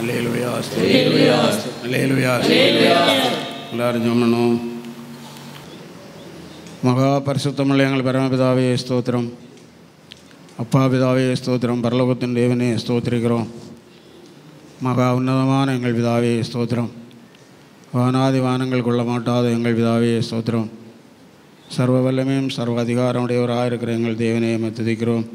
அல்லேலுயா அல்லேலுயா எல்லாரும் ஜெபம் மகா பரிசுத்தமுள்ள எங்கள் பரமபிதாவே ஸ்தோத்திரம் அப்பா பிதாவே ஸ்தோத்திரம் பரலோகத்தின் தேவனே ஸ்தோத்திரிக்கிறோம் மகா உன்னதமான எங்கள் பிதாவே ஸ்தோத்திரம் வானாதி வானங்கள் கொள்ள மாட்டாத எங்கள் பிதாவே ஸ்தோத்திரம் சர்வ வல்லமையும் சர்வ அதிகாரமுடையவராக இருக்கிற எங்கள் தேவனே துதிக்கிறோம்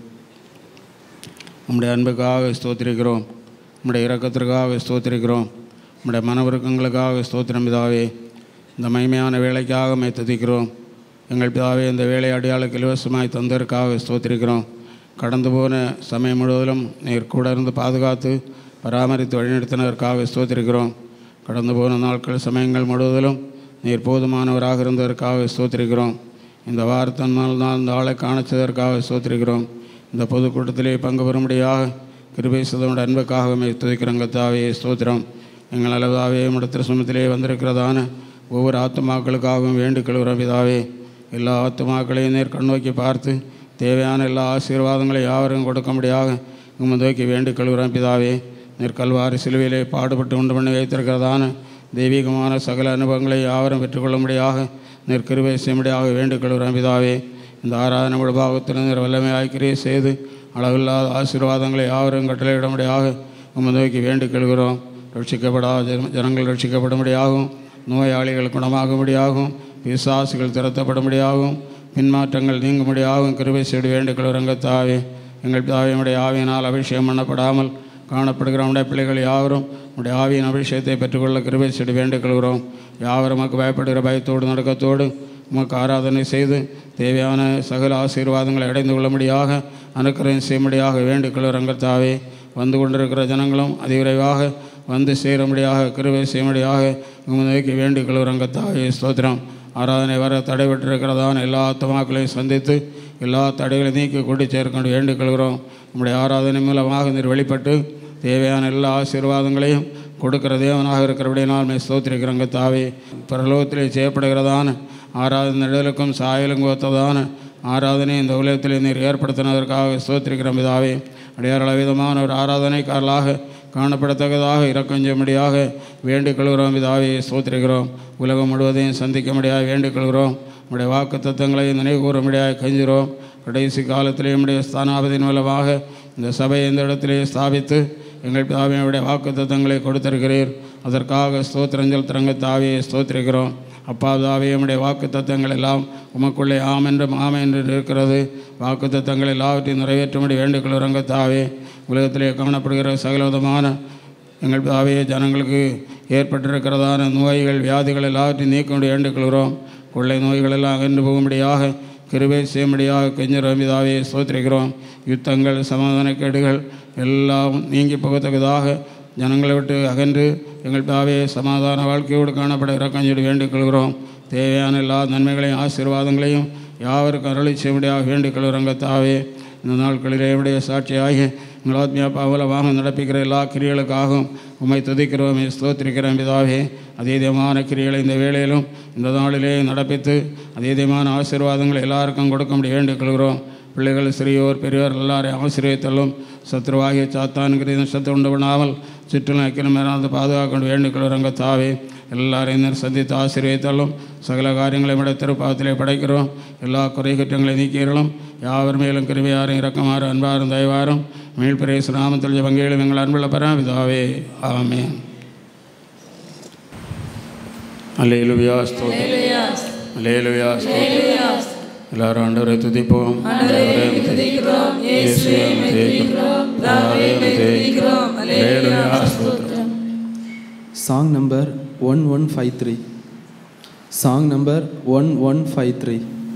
உம்முடைய அன்புக்காக ஸ்தோத்திரிக்கிறோம் உம்முடைய இரக்கத்திற்காக ஸ்தோத்திரிக்கிறோம் உம்முடைய மனவிருக்கங்களுக்காக ஸ்தோத்திரம் பிதாவே இந்த மகிமையான வேலைக்காக மை துதிக்கிறோம் எங்கள் பிதாவே இந்த வேலை அடையாளுக்கு இலவசமாய் தந்ததற்காக ஸ்தோத்திரிக்கிறோம் கடந்து போன சமயம் முழுவதிலும் நீர் கூட இருந்து பாதுகாத்து பராமரித்து வழிநடத்தினதற்காக ஸ்தோத்திரிக்கிறோம் கடந்து போன நாட்கள் சமயங்கள் முழுவதிலும் நீர் போதுமானவராக இருந்ததற்காக ஸ்தோத்திரிக்கிறோம் இந்த வாரத்தின் நாள் தான் இந்த ஆளை காணச்சதற்காக ஸ்தோத்திரிக்கிறோம் இந்த பொதுக்கூட்டத்திலே பங்கு பெறும்படியாக கிருபை சுதமுடைய அன்புக்காக மை துதிக்கிறோங்க தாவே ஸ்தோத்திரம் எங்கள் அளவாவே உடைய சுமத்திலே வந்திருக்கிறதான ஒவ்வொரு ஆத்துமாக்களுக்காகவும் வேண்டிக் கொள்கிறோம் பிதாவே எல்லா ஆத்துமாக்களையும் நேர் கண்ணோக்கி பார்த்து தேவையான எல்லா ஆசீர்வாதங்களை யாவரும் கொடுக்கும்படியாக உம்மை நோக்கி வேண்டிக் கொள்கிறோம் பிதாவே நீர் கல்வாரி சிலுவையிலே பாடுபட்டு உண்டு பண்ணி வைத்திருக்கிறதான தெய்வீகமான சகல அனுபவங்களை யாவரும் பெற்றுக்கொள்ளும்படியாக நீர் கிருபை செய்யும்படியாக வேண்டிக் கொள்கிறோம் பிதாவே இந்த ஆராதனை விடுபாகத்தில் நீர் வல்லமையாய் கிரியை செய்து அளவில்லாத ஆசீர்வாதங்களை யாவரும் கட்டளையிடும்படியாக உம்மை நோக்கி வேண்டிக் கொள்கிறோம் ரட்சிக்கப்படாத ஜன- ஜனங்கள் ரட்சிக்கப்படும்படியாகவும் நோயாளிகள் குணமாகும்படியாகவும் பிசாசுகள் திரத்தப்படும்படியாகவும் பின்மாற்றங்கள் நீங்கும்படியாகவும் கிருபை செய்து வேண்டிக் கொள்கிறங்கத்தாவே எங்கள் தாவியுடைய ஆவியினால் அபிஷேகம் பண்ணப்படாமல் காணப்படுகிற உடைய பிள்ளைகள் யாவரும் உடைய ஆவியின் அபிஷேகத்தை பெற்றுக்கொள்ள கிருபை செய்து வேண்டிக் கொள்கிறோம் யாவரும் உமக்கு பயப்படுகிற பயத்தோடு நடுக்கத்தோடு உமக்கு ஆராதனை செய்து தேவையான சகல ஆசீர்வாதங்களை அடைந்து கொள்ளும்படியாக அனுக்கிரகம் செய்யும்படியாக வேண்டிக் கொள்கிறங்கத்தாவே வந்து கொண்டிருக்கிற ஜனங்களும் அதிவிரைவாக வந்து சேரும்படியாக கிருபை செய்யும்படியாக உங்களை நோக்கி வேண்டிக் கொள்கிறங்கத்தாவே ஸ்தோத்திரம் ஆராதனை வர தடைபட்டிருக்கிறதான எல்லா ஆத்மாக்களையும் சந்தித்து எல்லா தடைகளையும் நீக்கி கூட்டி சேர்க்க வேண்டிக் கொள்கிறோம் உங்களுடைய ஆராதனை மூலமாக நீர் வெளிப்பட்டு தேவையான எல்லா ஆசீர்வாதங்களையும் கொடுக்கிற தேவனாக இருக்கிறபடினால் மே ஸ்தோத்திரிக்கிறங்க தாவே பரலோகத்திலே செய்யப்படுகிறதான ஆராதனை நிழலுக்கும் சாயலுக்கும் ஒத்ததான ஆராதனை இந்த உலகத்திலே நீர் ஏற்படுத்தினதற்காக ஸ்தோத்திரிக்கிற பிதாவே அடையாள விதமான ஒரு ஆராதனைக்காரலாக காணப்படத்தக்கதாக இறக்கஞ்சமுடியாக வேண்டிக் கொள்கிறோம் பிதாவே ஸ்தோத்திரிக்கிறோம் உலகம் முழுவதையும் சந்திக்கும்படியாக வேண்டிக் கொள்கிறோம் உடைய வாக்கு தத்துவங்களை நினைவு கூறும்படியாக கெஞ்சுகிறோம் கடைசி காலத்திலே நம்முடைய ஸ்தானாபதியின் மூலமாக இந்த சபையை இந்த இடத்திலே ஸ்தாபித்து எங்கள் பிதாவினுடைய வாக்கு தத்தங்களை கொடுத்திருக்கிறீர் அதற்காக ஸ்தோத்திரஞ்சல் திறங்க தாவியை ஸ்தோத்திரிக்கிறோம் அப்பா தாவே நம்முடைய வாக்கு தத்தங்கள் எல்லாம் உமக்குள்ளே ஆம் என்றும் ஆம் என்று இருக்கிறது வாக்கு தத்தங்கள் எல்லாவற்றையும் நிறைவேற்றும்படி வேண்டிக் கொள்கிறோங்க தாவே உலகத்திலே காணப்படுகிற சகலவிதமான எங்கள் பிதாவே ஜனங்களுக்கு ஏற்பட்டிருக்கிறதான நோய்கள் வியாதிகள் எல்லாவற்றையும் நீக்க முடிய வேண்டிக் கொள்கிறோம் கொள்ளை நோய்கள் எல்லாம் அகன்று போகும்படியாக கிருபை செய்யும்படியாக கெஞ்சரம் பிதாவே ஸ்தோத்திரிக்கிறோம் யுத்தங்கள் சமாதானக்கேடுகள் எல்லாம் நீங்கி போகத்தக்கதாக ஜனங்களை விட்டு அகன்று எங்கள் பிதாவே சமாதான வாழ்க்கையோடு காணப்பட இறக்கஞ்சொடி வேண்டிக் கொள்கிறோம் தேவையான எல்லா நன்மைகளையும் ஆசீர்வாதங்களையும் யாவருக்கும் அருளி செய்யும்படியாக வேண்டிக் கொள்கிறோங்க தாவே இந்த நாட்களிலே உடைய சாட்சியாகி எங்கள் ஆத்மியா பாவலமாக நடப்பிக்கிற எல்லா கிரியைகளுக்காகவும் உம்மை துதிக்கிறோம் ஸ்தோத்திரிக்கிறோம் பிதாவே அதீதமான கிரியைகளை இந்த வேளையிலும் இந்த நாளிலே நடப்பித்து அதீதமான ஆசீர்வாதங்களை எல்லாருக்கும் கொடுக்க முடிய வேண்டிக் கொள்கிறோம் பிள்ளைகள் சிறியோர் பெரியோர் எல்லாரையும் ஆசீர்வதித்தலும் சத்ருவாகிய சாத்தான்கிற சத்து உண்டு பண்ணாமல் சுற்றுலா கிளம்பினாந்து பாதுகாக்க வேண்டிக் கொள்கிறோங்க தாவே எல்லாரையும் நீர் சந்தித்து ஆசீர்வதித்தாலும் சகல காரியங்களையும் விட திருப்பாத்திலே படைக்கிறோம் எல்லா குறை குற்றங்களை நீக்கிறோம் யாவர் மேலும் கிருமையாரும் இறக்கமாறு அன்பாரும் தயவாரும் மீள்பிரேச நாமத்தில் பங்கேளும் எங்கள் அன்புள்ள பராவிதாவே ஆமே அல்லேலுயா ஸ்தோத்திரம் அல்லேலுயா ஸ்தோத்திரம் எல்லாரும் ஆண்டவரை துதிப்போம் ஆண்டவரை துதிக்கிறோம் இயேசுவை துதிக்கிறோம் பிதாவை துதிக்கிறோம் அல்லேலுயா ஸ்தோத்திரம் Song number 1153. Song number 1153.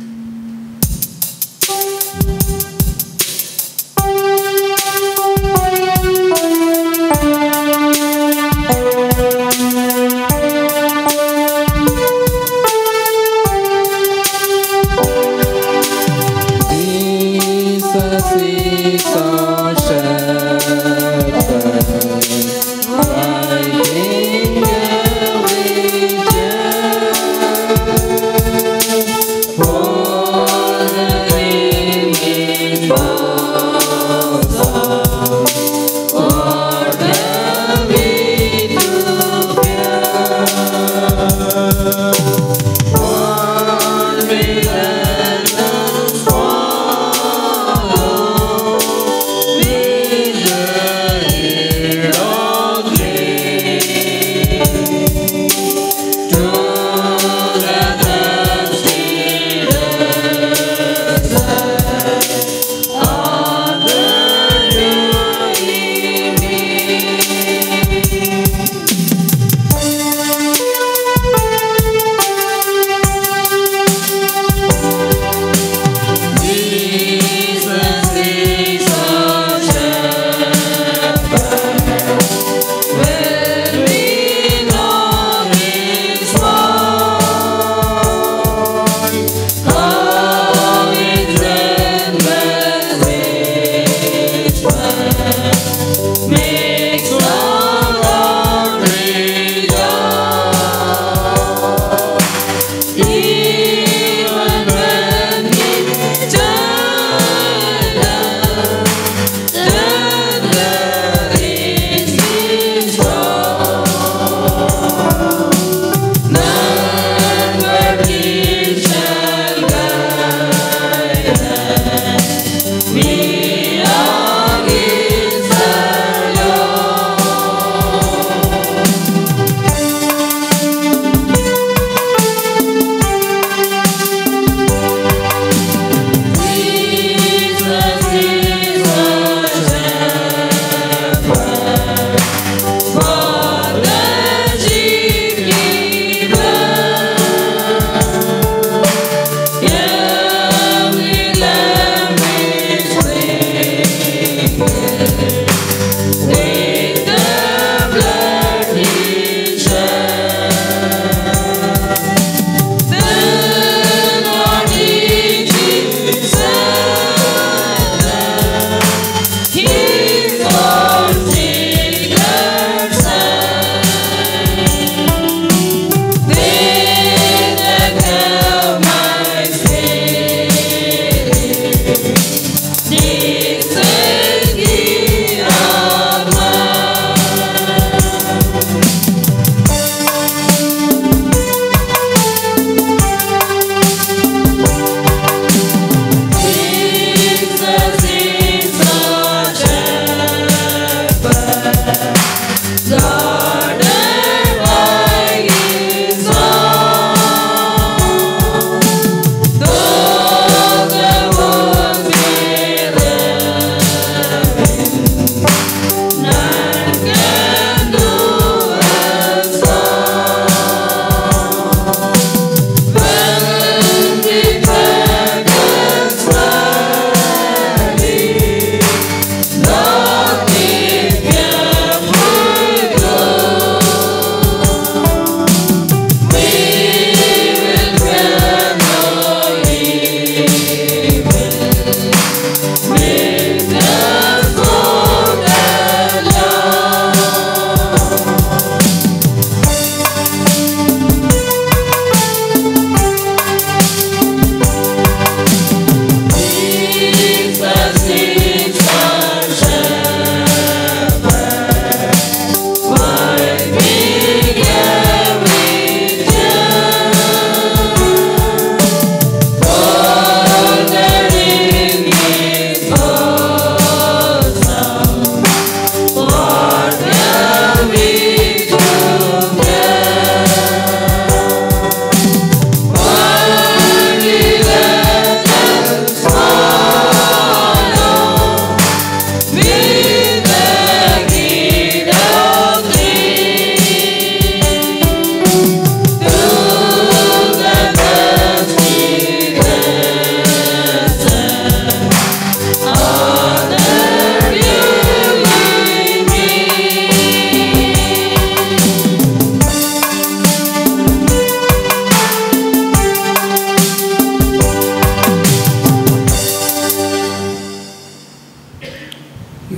Jesus is our shepherd, guiding every journey. Wandering in bosom, for the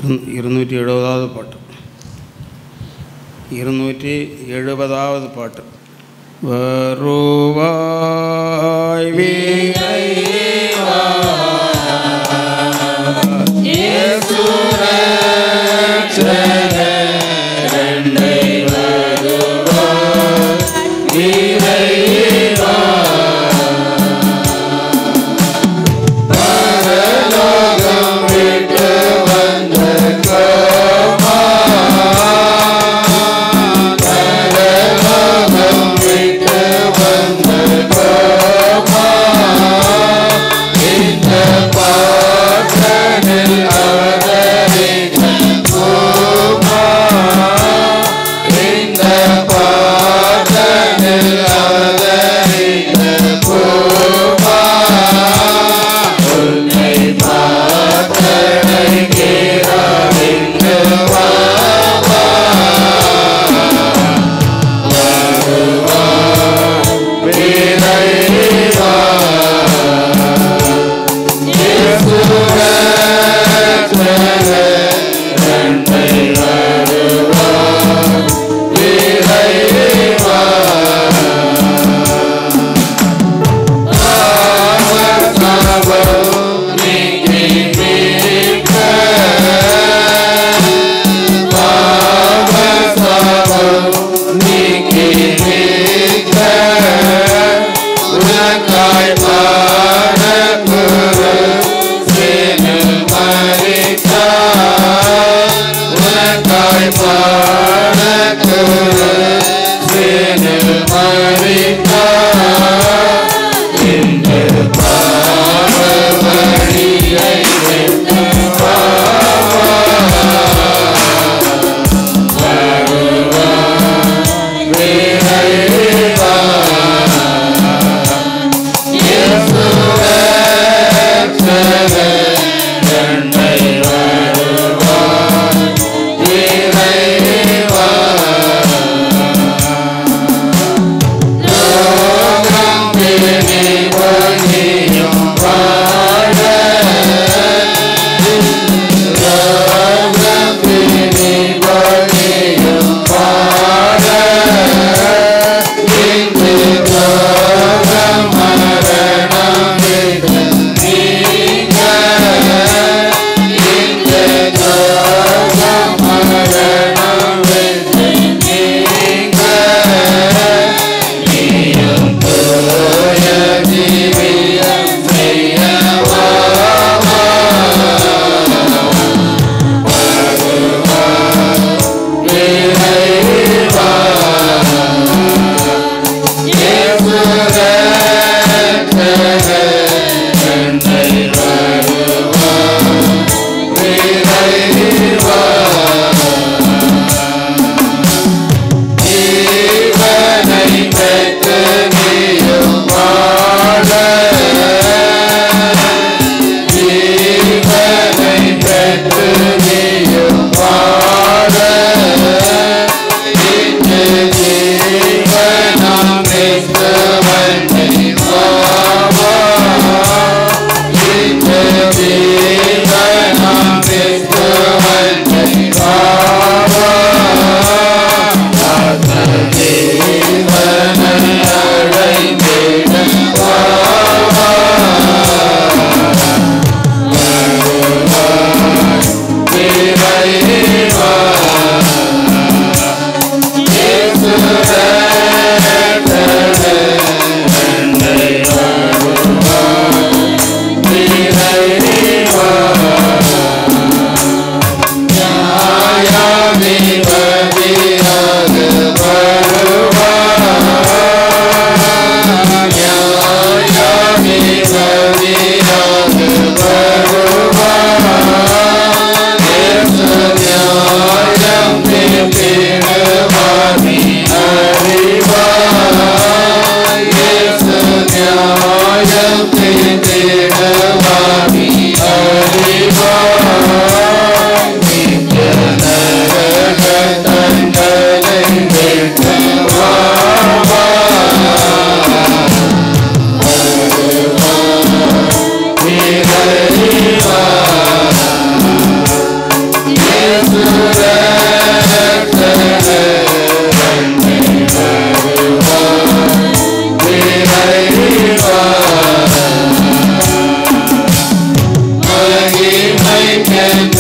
இரு இருநூற்றி எழுபதாவது பாட்டு இருநூற்றி எழுபதாவது பாட்டு வருவாய் வீரைவா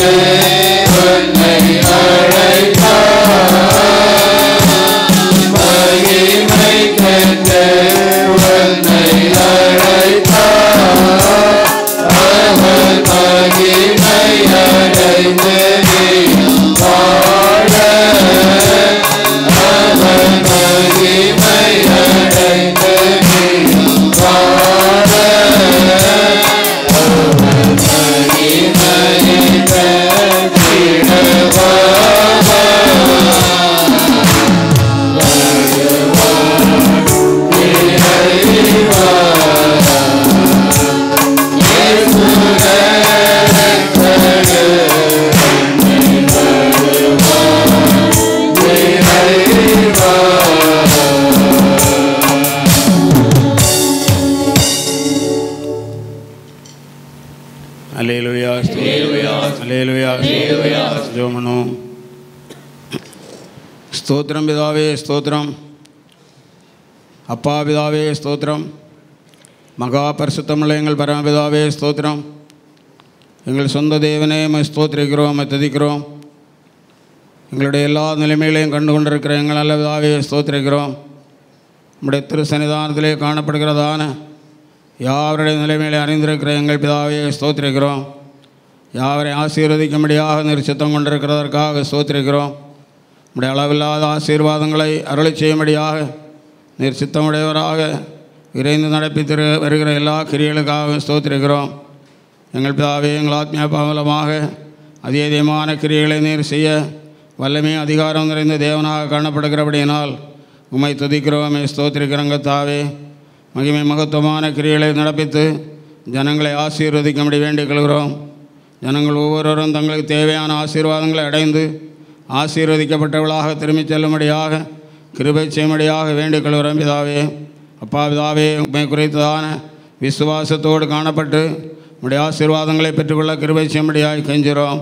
அலேலுயா அலேலுயா ஜோமனு ஸ்தோத்திரம் பிதாவே ஸ்தோத்திரம் அப்பா பிதாவே ஸ்தோத்திரம் மகா பரிசுத்தமுள்ள எங்கள் பரமபிதாவே ஸ்தோத்திரம் எங்கள் சொந்த தேவனே உம்மை ஸ்தோத்திரிக்கிறோம் உம்மை துதிக்கிறோம் எங்களுடைய எல்லா நிலைமைகளையும் கண்டு கொண்டிருக்கிற எங்கள் நல்ல பிதாவே ஸ்தோத்திரிக்கிறோம் நம்முடைய திருசன்னிதானத்திலே காணப்படுகிறதான யாவருடைய நிலைமைகளை அறிந்திருக்கிற எங்கள் பிதாவே ஸ்தோத்திரிக்கிறோம் யாவரை ஆசீர்வதிக்கும்படியாக நீர் சித்தம் கொண்டிருக்கிறதற்காக ஸ்தோத்திரிக்கிறோம் நம்முடைய அளவில்லாத ஆசீர்வாதங்களை அருளை செய்யும்படியாக நீர் சித்தமுடையவராக விரைந்து நடப்பித்து வருகிற எல்லா கிரியைகளுக்காக ஸ்தோத்திரிக்கிறோம் எங்கள் பிதாவே எங்கள் ஆத்மியா பாவலமாக அதிகமான கிரியைகளை நீர் செய்ய வல்லமையும் அதிகாரம் நிறைந்த தேவனாக காணப்படுகிறபடியினால் உம்மை துதிக்கிறோமே ஸ்தோத்திரிக்கிறோங்க தாவே மகிமை மகத்துவமான கிரியைகளை நடப்பித்து ஜனங்களை ஆசீர்வதிக்கும்படி வேண்டிக் கொள்கிறோம் ஜனங்கள் ஒவ்வொருவரும் தங்களுக்கு தேவையான ஆசீர்வாதங்களை அடைந்து ஆசீர்வதிக்கப்பட்டவர்களாக திரும்பிச் செல்லும்படியாக கிருபை செய்யும்படியாக வேண்டிக் கொள்கிறோம் பிதாவே அப்பா பிதாவே உண்மை குறித்ததான விசுவாசத்தோடு காணப்பட்டு உடைய ஆசீர்வாதங்களை பெற்றுக்கொள்ள கிருபை செய்யும்படியாக கெஞ்சுகிறோம்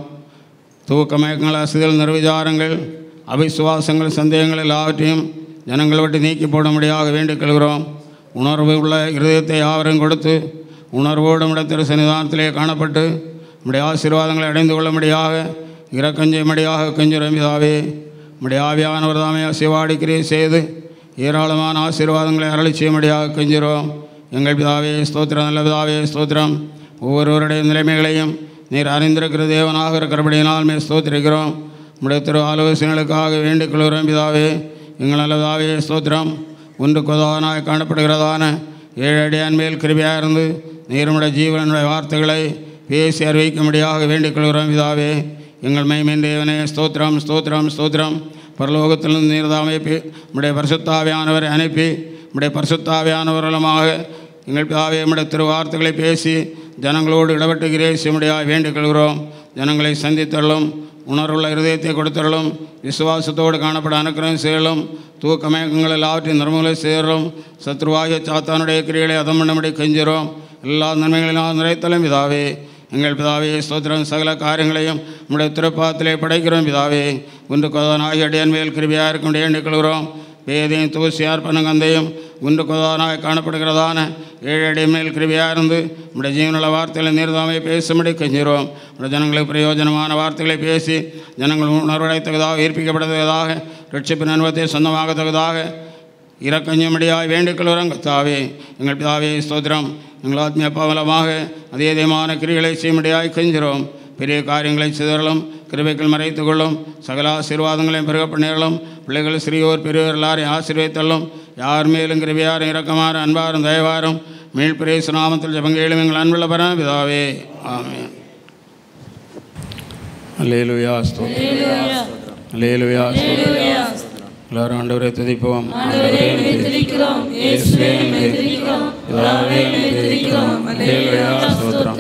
தூக்க மயக்கங்கள் அசுதல் நிர்விசாரங்கள் அவிசுவாசங்கள் சந்தேகங்கள் எல்லாவற்றையும் ஜனங்களை விட்டு நீக்கி போடும்படியாக வேண்டிக் கொள்கிறோம் உணர்வு உள்ள இருதயத்தை யாவரும் கொடுத்து உணர்வோடு இடத்திற்கு சன்னிதானத்திலே காணப்பட்டு நம்முடைய ஆசீர்வாதங்களை அடைந்து கொள்ளும்படியாக இறக்கஞ்செய்யும்படியாக கெஞ்சுறோம் பிதாவே நம்முடைய ஆவியானவர் தாமே சிவாடி கிரியை செய்து ஏராளமான ஆசீர்வாதங்களை அருளி செய்யும்படியாக கெஞ்சுறோம் எங்கள் பிதாவே ஸ்தோத்திரம் நல்ல பிதாவே ஸ்தோத்திரம் ஒவ்வொருவருடைய நிலைமைகளையும் நீர் அறிந்திருக்கிற தேவனாக இருக்கிறபடியினால் மே ஸ்தோத்திரிக்கிறோம் உடைய திரு ஆலோசனைகளுக்காக வேண்டிக் கொள்கிறோம் பிதாவே எங்கள் நல்ல பிதாவே ஸ்தோத்திரம் ஒன்று கொதானாய் காணப்படுகிறதான ஏழு அடியான் மேல் கிருபியாக இருந்து நீருடைய ஜீவனுடைய வார்த்தைகளை பேசி அறிவிக்கும்படியாக வேண்டிக் கொள்கிறோம் பிதாவே எங்கள் மைமேன் தேவனே ஸ்தோத்திரம் ஸ்தோத்திரம் ஸ்தோத்திரம் பரலோகத்திலிருந்து நீர்தாமே உடைய பரிசுத்தாவியானவரை அனுப்பி உடைய பரிசுத்தாவியானவர்களுமாக எங்கள் பிதாவே உடைய திருவார்த்தைகளை பேசி ஜனங்களோடு இடப்பட்டு கிரேசியும்படியாக வேண்டிக் கொள்கிறோம் ஜனங்களை சந்தித்தள்ளும் உணர்வுள்ள இருதயத்தை கொடுத்தருளும் விசுவாசத்தோடு காணப்பட அனுக்கிரகம் செய்யலும் தூக்க மயக்கங்கள் எல்லாவற்றையும் நிர்மூலை செய்யறோம் சத்ருவாகிய சாத்தானுடைய கிரிகளை அதம் பண்ணும்படி கெஞ்சுறோம் எல்லா நன்மைகளிலும் நிறைத்தலும் பிதாவே எங்கள் பிதாவே ஸ்தோத்திரம் சகல காரியங்களையும் நம்முடைய திருப்பாத்திலே படைக்கிறோம் பிதாவே ஒன்று கொதானாகி அடியன் மேல் கிருபியாக இருக்கும் எண்ணிக்கொள்கிறோம் வேதையும் தூசியார் பனங்கந்தையும் ஒன்று கொதானாக காணப்படுகிறதான ஏழு அடி மேல் கிருபியாக இருந்து நம்முடைய ஜீவனுள்ள வார்த்தைகளை நீர்தாமே பேசும்படி கெஞ்சுகிறோம் நம்முடைய ஜனங்களுக்கு பிரயோஜனமான வார்த்தைகளை பேசி ஜனங்கள் உணர்வடைத்தக்கதாக ஈர்ப்பிக்கப்படத்தக்கதாக ரட்சிப்பு அனுபவத்தை சொந்தமாகத்தக்கதாக இறக்கஞ்சும்படியாக வேண்டிக் கொள்கிறோம் கத்தாவே எங்கள் பிதாவே ஸ்தோத்திரம் எங்கள் ஆத்மிய பவலமாக அதே விதமான கிரிகளை செய்யும்படியாக கெஞ்சுகிறோம் பெரிய காரியங்களை சிதறலும் கிருபைகள் மறைத்துக் கொள்ளும் சகல ஆசீர்வாதங்களையும் பெருக பண்ணிடலும் பிள்ளைகள் சிறியோர் பெரியோர் எல்லாரையும் ஆசீர்வதித்தள்ளும் யார் மேலும் கிருபையாரும் இரக்கமாறும் அன்பாரும் தயவாரும் மீள்பிரேசு நாமத்தில் ஜபங்கேளும் எங்கள் அன்புள்ள பர பிதாவே ஆமென் அல்லேலுயா ஸ்தோத்திரம் அல்லேலுயா ஸ்தோத்திரம் எல்லாரும் ஆண்டவரை துதிப்போம் ஆண்டவரே உம்மை துதிக்கிறோம் இயேசுவே உம்மை துதிக்கிறோம் பிதாவே உம்மை துதிக்கிறோம் அல்லேலூயா ஸ்தோத்திரம்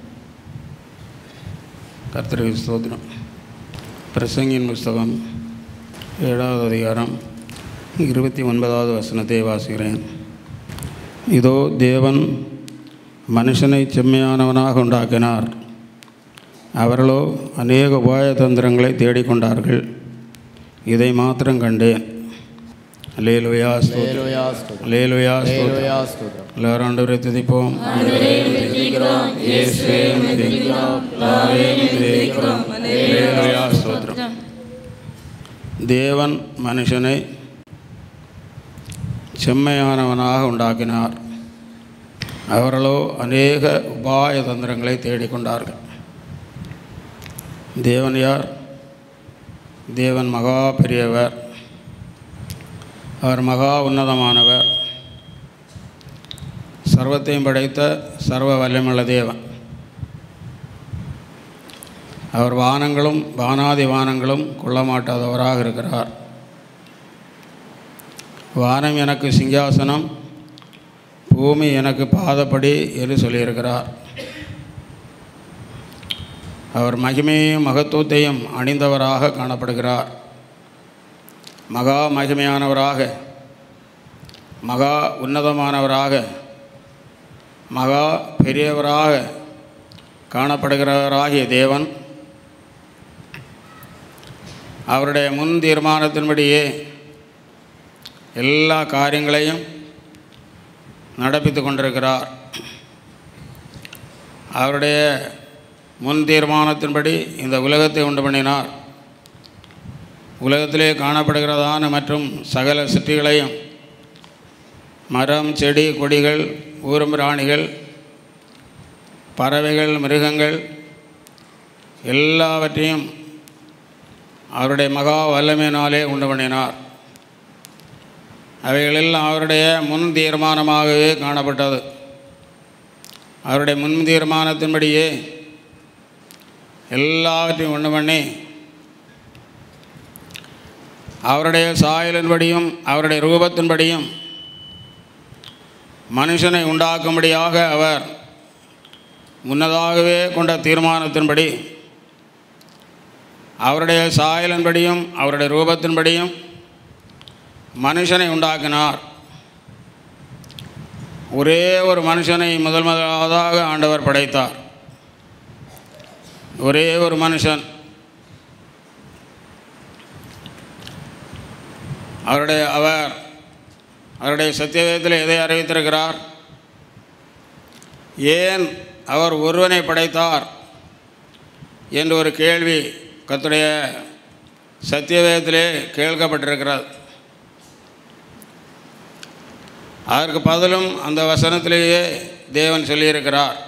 கர்த்தருக்கு ஸ்தோத்திரம் பிரசங்கின் புஸ்தகம் ஏழாவது அதிகாரம் இருபத்தி ஒன்பதாவது வசனத்தை வாசிக்கிறேன் இதோ தேவன் மனுஷனை செம்மையானவனாக உண்டாக்கினார் அவர்களோ அநேக உபாய தந்திரங்களை தேடிக்கொண்டார்கள் இதை மாத்திரம் கண்டேன் அல்லேலுயா ஸ்தோத்திரம் ஹalleluya ஸ்தோத்திரம் அல்லேலுயா ஸ்தோத்திரம் ஹalleluya ஸ்தோத்திரம் எல்லாரும் ஆண்டவரை துதிப்போம் அல்லேலூயா, ஸ்தோத்திரம். தேவன் மனுஷனை செம்மையானவனாக உண்டாக்கினார் அவர்களோ அநேக உபாய தந்திரங்களை தேடிக்கொண்டார்கள் தேவன் யார் தேவன் மகா பெரியவர் அவர் மகா உன்னதமானவர் சர்வத்தையும் படைத்த சர்வ வல்லமுள்ள தேவன் அவர் வானங்களும் வானாதி வானங்களும் கொள்ள மாட்டாதவராக இருக்கிறார் வானம் எனக்கு சிங்காசனம் பூமி எனக்கு பாதப்படி என்று சொல்லியிருக்கிறார் அவர் மகிமையும் மகத்துவத்தையும் அணிந்தவராக காணப்படுகிறார் மகா மகிமையானவராக மகா உன்னதமானவராக மகா பெரியவராக காணப்படுகிறவராகிய தேவன் அவருடைய முன் தீர்மானத்தின்படியே எல்லா காரியங்களையும் நடப்பித்து கொண்டிருக்கிறார் அவருடைய முன் தீர்மானத்தின்படி இந்த உலகத்தை உண்டு பண்ணினார் உலகத்திலே காணப்படுகிறதான மற்றும் சகல சிற்றிகளையும் மரம் செடி கொடிகள் ஊரும் பிராணிகள் பறவைகள் மிருகங்கள் எல்லாவற்றையும் அவருடைய மகா வல்லமையினாலே உண்டு பண்ணினார் அவைகளெல்லாம் அவருடைய முன் தீர்மானமாகவே காணப்பட்டது அவருடைய முன் தீர்மானத்தின்படியே எல்லாவற்றையும் உண்டு பண்ணி அவருடைய சாயலின்படியும் அவருடைய ரூபத்தின்படியும் மனுஷனை உண்டாக்கும்படியாக அவர் முன்னதாகவே கொண்ட தீர்மானத்தின்படி அவருடைய சாயலின்படியும் அவருடைய ரூபத்தின்படியும் மனுஷனை உண்டாக்கினார் ஒரே ஒரு மனுஷனை முதல் முதலாவதாக ஆண்டவர் படைத்தார் ஒரே ஒரு மனுஷன் அவருடைய அவர் அவருடைய சத்தியவேதத்தில் எதை அறிவித்திருக்கிறார் ஏன் அவர் ஒருவனை படைத்தார் என்று ஒரு கேள்வி கத்துடைய சத்தியவேதத்திலே கேட்கப்பட்டிருக்கிறது அதற்கு பதிலும் அந்த வசனத்திலேயே தேவன் சொல்லியிருக்கிறார்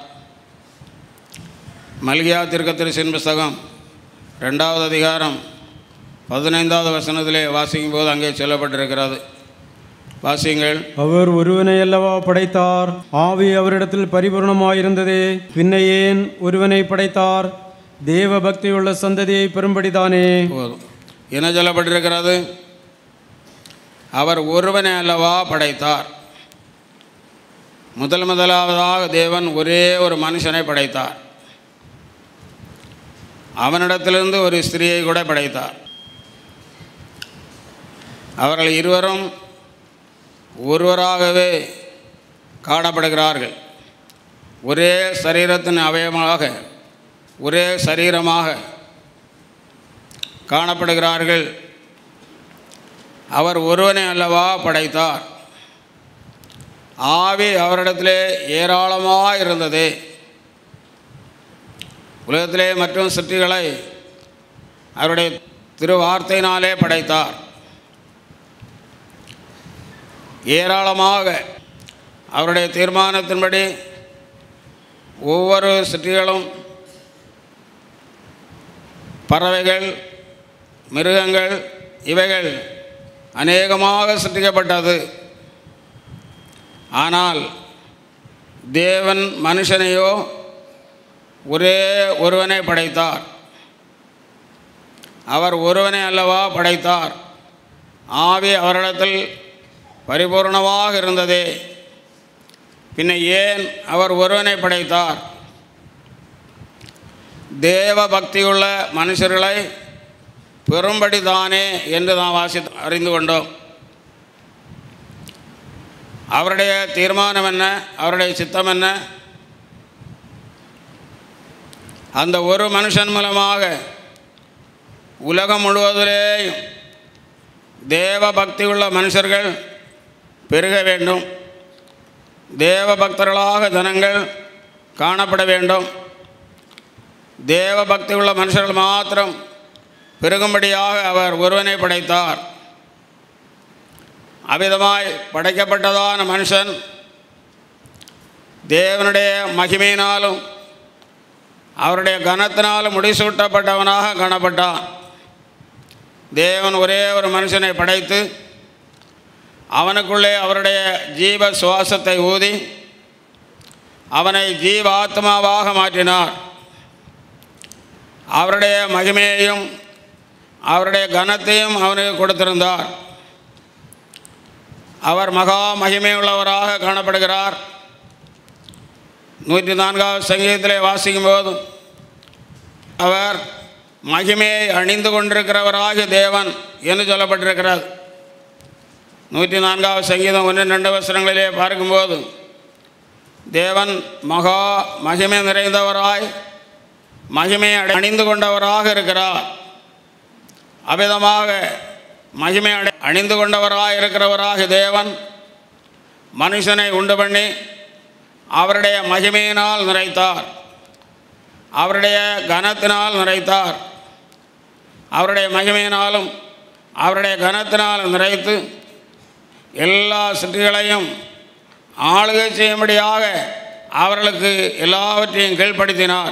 மல்கியா திருக்கத்திரிசின் புஸ்தகம் ரெண்டாவது அதிகாரம் பதினைந்தாவது வசனத்திலே வாசிக்கும் போது அங்கே சொல்லப்பட்டிருக்கிறது வாசியுங்கள் அவர் ஒருவனை அல்லவா படைத்தார் ஆவி அவரிடத்தில் பரிபூர்ணமாயிருந்ததே பின்ன ஏன் ஒருவனை படைத்தார் தேவ பக்தியுள்ள சந்ததியை பெறும்படிதானே போதும் என்ன சொல்லப்பட்டிருக்கிறது அவர் ஒருவனை அல்லவா படைத்தார் முதல் முதலாவதாக தேவன் ஒரே ஒரு மனுஷனை படைத்தார் அவனிடத்திலிருந்து ஒரு ஸ்திரியை கூட படைத்தார் அவர்கள் இருவரும் ஒருவராகவே காணப்படுகிறார்கள் ஒரே சரீரத்தின் அவயமாக ஒரே சரீரமாக காணப்படுகிறார்கள் அவர் ஒருவனை அல்லவா படைத்தார் ஆவி அவரிடத்திலே ஏராளமாக இருந்தது உலகத்திலே மற்றும் சிற்றிகளை அவருடைய திருவார்த்தையினாலே படைத்தார் ஏராளமாக அவருடைய தீர்மானத்தின்படி ஒவ்வொரு சிற்றிகளும் பறவைகள் மிருகங்கள் இவைகள் அநேகமாக சிருஷ்டிக்கப்பட்டது ஆனால் தேவன் மனுஷனையோ ஒரே ஒருவனை படைத்தார் அவர் ஒருவனை அல்லவா படைத்தார் ஆவி அவரிடத்தில் பரிபூர்ணமாக இருந்ததே பின்ன ஏன் அவர் ஒருவனை படைத்தார் தேவ பக்தியுள்ள மனுஷர்களை பெரும்படி தானே என்று நாம் வாசி அறிந்து கொண்டோம் அவருடைய தீர்மானம் என்ன அவருடைய சித்தம் என்ன அந்த ஒரு மனுஷன் மூலமாக உலகம் முழுவதிலேயும் தேவ பக்தி உள்ள மனுஷர்கள் பெருக வேண்டும் தேவ பக்தர்களாக ஜனங்கள் காணப்பட வேண்டும் தேவ பக்தி உள்ள மனுஷர்கள் மாத்திரம் பெருகும்படியாக அவர் ஒருவனை படைத்தார் அவ்விதமாய் படைக்கப்பட்டதான மனுஷன் தேவனுடைய மகிமையினாலும் அவருடைய கனத்தினாலும் முடிசூட்டப்பட்டவனாக காணப்பட்டான் தேவன் ஒரே ஒரு மனுஷனை படைத்து அவனுக்குள்ளே அவருடைய ஜீவ சுவாசத்தை ஊதி அவனை ஜீவ ஆத்மாவாக மாற்றினார் அவருடைய மகிமையையும் அவருடைய கனத்தையும் அவனுக்கு கொடுத்திருந்தார் அவர் மகா மகிமையுள்ளவராக காணப்படுகிறார் நூற்றி நான்காவது சங்கீதத்திலே வாசிக்கும் போது அவர் மகிமையை அணிந்து கொண்டிருக்கிறவராகிய தேவன் என்று சொல்லப்பட்டிருக்கிறது நூற்றி நான்காவது சங்கீதம் ஒன்று ரெண்டு வசனங்களிலே பார்க்கும்போது தேவன் மகா மகிமை நிறைந்தவராய் மகிமை அணிந்து கொண்டவராக இருக்கிறார் அவ்விதமாக மகிமை அடை அணிந்து கொண்டவராக இருக்கிறவராக தேவன் மனுஷனை உண்டு பண்ணி அவருடைய மகிமையினால் நிறைத்தார் அவருடைய கனத்தினால் நிறைத்தார் அவருடைய மகிமையினாலும் அவருடைய கனத்தினால் நிறைத்து எல்லா சிற்றிகளையும் ஆளுகை செய்யும்படியாக அவர்களுக்கு எல்லாவற்றையும் கீழ்ப்படுத்தினார்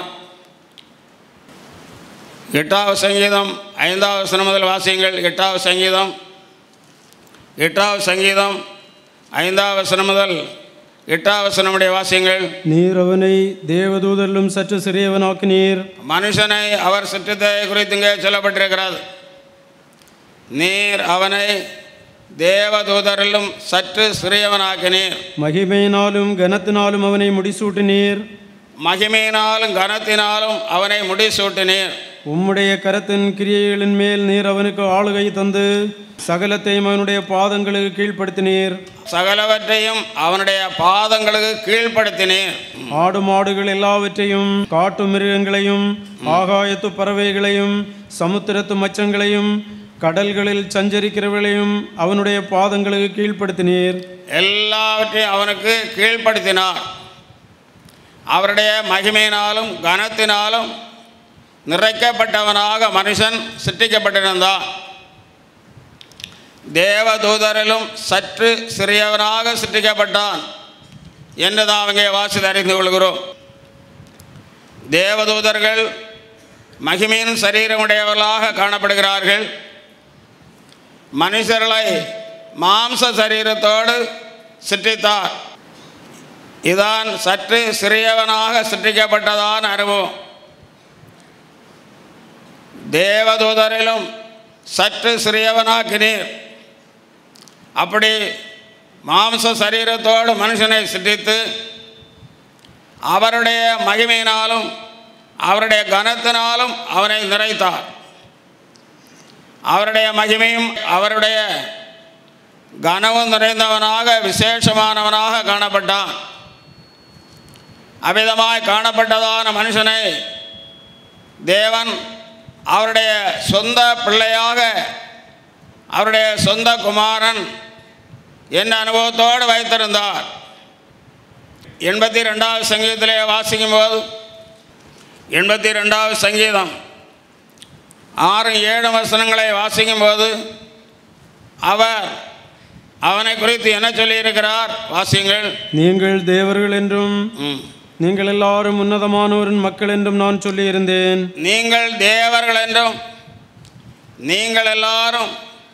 எட்டாவது சங்கீதம் ஐந்தாவது வசனம் முதல் வாசியுங்கள் எட்டாவது சங்கீதம் எட்டாவது சங்கீதம் ஐந்தாவது வசனம் முதல் எட்டாவது வசனமுடைய வாசியங்கள் நீர் அவனை தேவதூதரிலும் சற்று சிறியவனாக்கினீர் மனுஷனை அவர் சுற்றத்தை குறித்து இங்கே சொல்லப்பட்டிருக்கிறது நீர் அவனை தேவதூதரிலும் சற்று சிறியவனாக்கினீர் மகிமையினாலும் கனத்தினாலும் அவனை முடிசூட்டினீர் மகிமையினாலும் கனத்தினாலும் அவனை முடிசூட்டினீர் உம்முடைய கரத்தின் கிரியைகளின் மேல் நீர் அவனுக்கு ஆளுகை தந்து சகலத்தையும் அவனுடைய பாதங்களுக்கு கீழ்ப்படுத்தினீர் சகலவற்றையும் அவனுடைய பாதங்களுக்கு கீழ்ப்படுத்தினீர் ஆடு மாடுகள் எல்லாவற்றையும் காட்டு மிருகங்களையும் ஆகாயத்து பறவைகளையும் சமுத்திரத்து மச்சங்களையும் கடல்களில் சஞ்சரிக்கிறவர்களையும் அவனுடைய பாதங்களுக்கு கீழ்ப்படுத்தினீர் எல்லாவற்றையும் அவனுக்கு கீழ்ப்படுத்தினார் அவருடைய மகிமையினாலும் கனத்தினாலும் நிறைக்கப்பட்டவனாக மனுஷன் சிருஷ்டிக்கப்பட்டிருந்தான் தேவதூதரிலும் சற்று சிறியவனாக சிருஷ்டிக்கப்பட்டான் என்று தான் அவங்க வாசி அறிந்து கொள்கிறோம் தேவதூதர்கள் மகிமையின் சரீரமுடையவர்களாக காணப்படுகிறார்கள் மனுஷர்களை மாம்ச சரீரத்தோடு சிற்றித்தார் இதான் சற்று சிறியவனாக சிற்றிக்கப்பட்டதான அனுபவம் தேவதூதரிலும் சற்று சிறியவனாக்கினீர் அப்படி மாம்ச சரீரத்தோடு மனுஷனை சிற்றித்து அவருடைய மகிமையினாலும் அவருடைய கனத்தினாலும் அவனை நிறைத்தார் அவருடைய மகிமையும் அவருடைய கனவும் நிறைந்தவனாக விசேஷமானவனாக காணப்பட்டான் அவ்விதமாய் காணப்பட்டதான மனுஷனை தேவன் அவருடைய சொந்த பிள்ளையாக அவருடைய சொந்த குமாரன் என்ற அனுபவத்தோடு வைத்திருந்தார் எண்பத்தி ரெண்டாவது சங்கீதத்திலே வாசிக்கும் போது எண்பத்தி ரெண்டாவது சங்கீதம் ஆறு ஏழு வசனங்களை வாசிக்கும் போது அவர் அவனை குறித்து என்ன சொல்லியிருக்கிறார் வாசியுங்கள் நீங்கள் தேவர்கள் என்றும் ம். நீங்கள் எல்லாரும் உன்னதமானவரின் மக்கள் என்றும் நான் சொல்லியிருந்தேன் நீங்கள் தேவர்கள் என்றும் நீங்கள் எல்லாரும்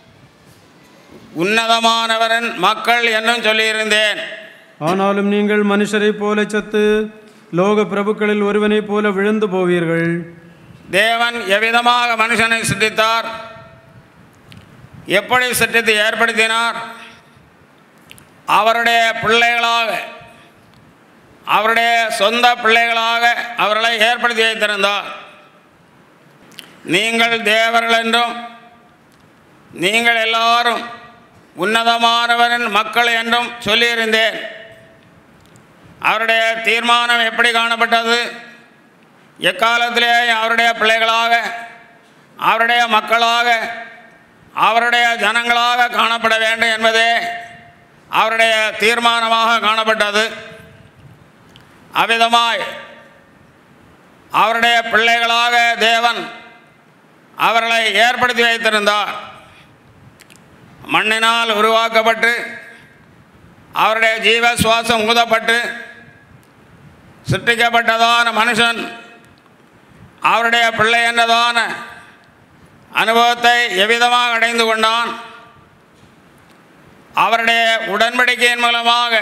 உன்னதமானவரின் மக்கள் என்றும் சொல்லியிருந்தேன் ஆனாலும் நீங்கள் மனுஷரைப் போல சத்து லோக பிரபுக்களில் ஒருவனைப் போல விழுந்து போவீர்கள் தேவன் எவ்விதமாக மனுஷனை சித்தித்தார் எப்படி சித்தித்து ஏற்படுத்தினார் அவருடைய பிள்ளைகளாக அவருடைய சொந்த பிள்ளைகளாக அவர்களை ஏற்படுத்தி வைத்திருந்தார் நீங்கள் தேவர்கள் என்றும் நீங்கள் எல்லாரும் உன்னதமானவரின் மக்கள் என்றும் சொல்லியிருந்தேன் அவருடைய தீர்மானம் எப்படி காணப்பட்டது எக்காலத்திலே அவருடைய பிள்ளைகளாக அவருடைய மக்களாக அவருடைய ஜனங்களாக காணப்பட வேண்டும் என்பதே அவருடைய தீர்மானமாக காணப்பட்டது அவ்விதமாய் அவருடைய பிள்ளைகளாக தேவன் அவர்களை ஏற்படுத்தி வைத்திருந்தார் மண்ணினால் உருவாக்கப்பட்டு அவருடைய ஜீவ சுவாசம் ஊதப்பட்டு சிருஷ்டிக்கப்பட்டதான மனுஷன் அவருடைய பிள்ளை என்றதான அனுபவத்தை எவ்விதமாக அடைந்து கொண்டான் அவருடைய உடன்படிக்கையின் மூலமாக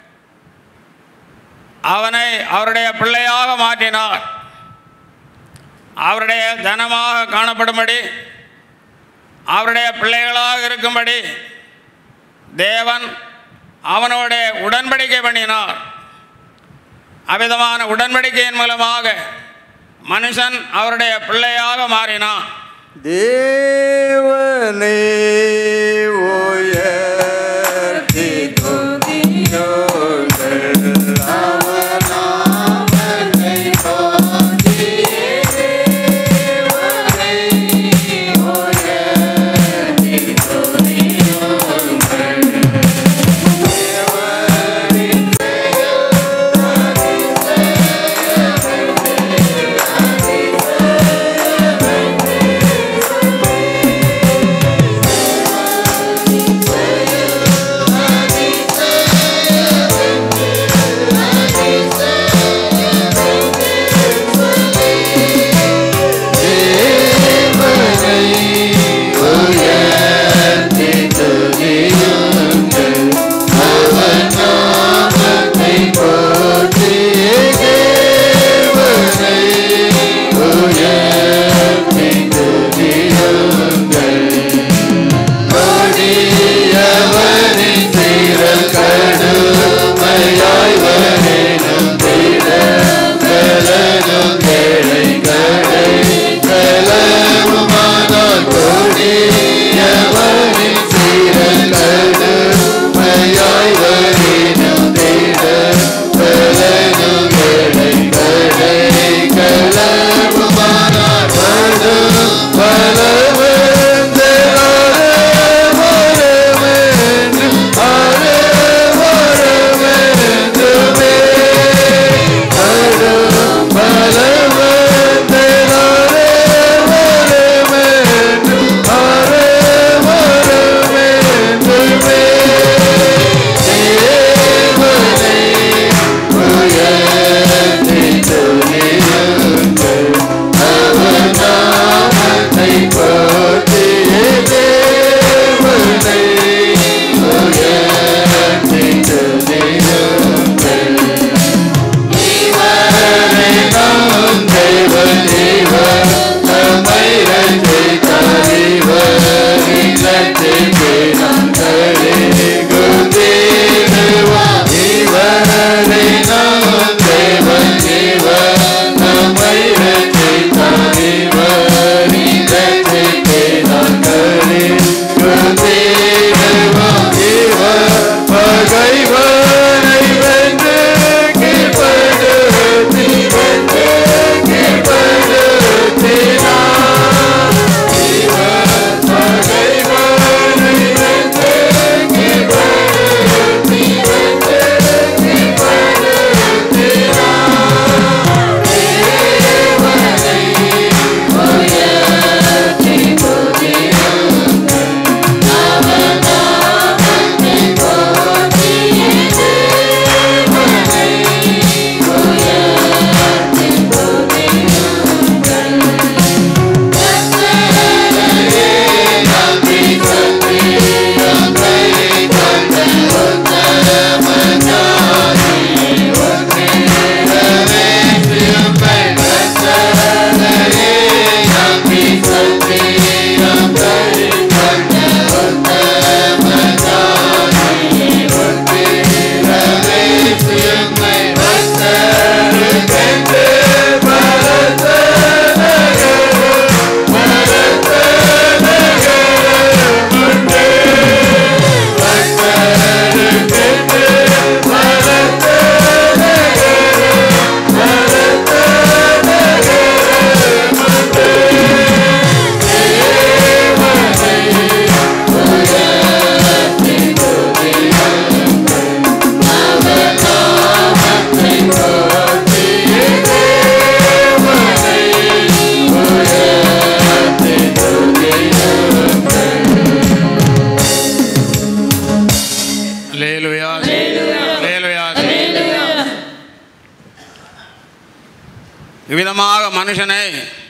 அவனை அவருடைய பிள்ளையாக மாற்றினார் அவருடைய ஜனமாக காணப்படும்படி அவருடைய பிள்ளைகளாக இருக்கும்படி தேவன் அவனோட உடன்படிக்கை பண்ணினார் அவ்விதமான உடன்படிக்கையின் மூலமாக மனுஷன் அவருடைய பிள்ளையாக மாறினான் தேவனே உயர்த்தி துதியுங்கள் அவனாமனை போற்றி தேவனே உயர்த்தி துதியுங்கள் தேவனின் செயல் இவ்விதமாக மனுஷனை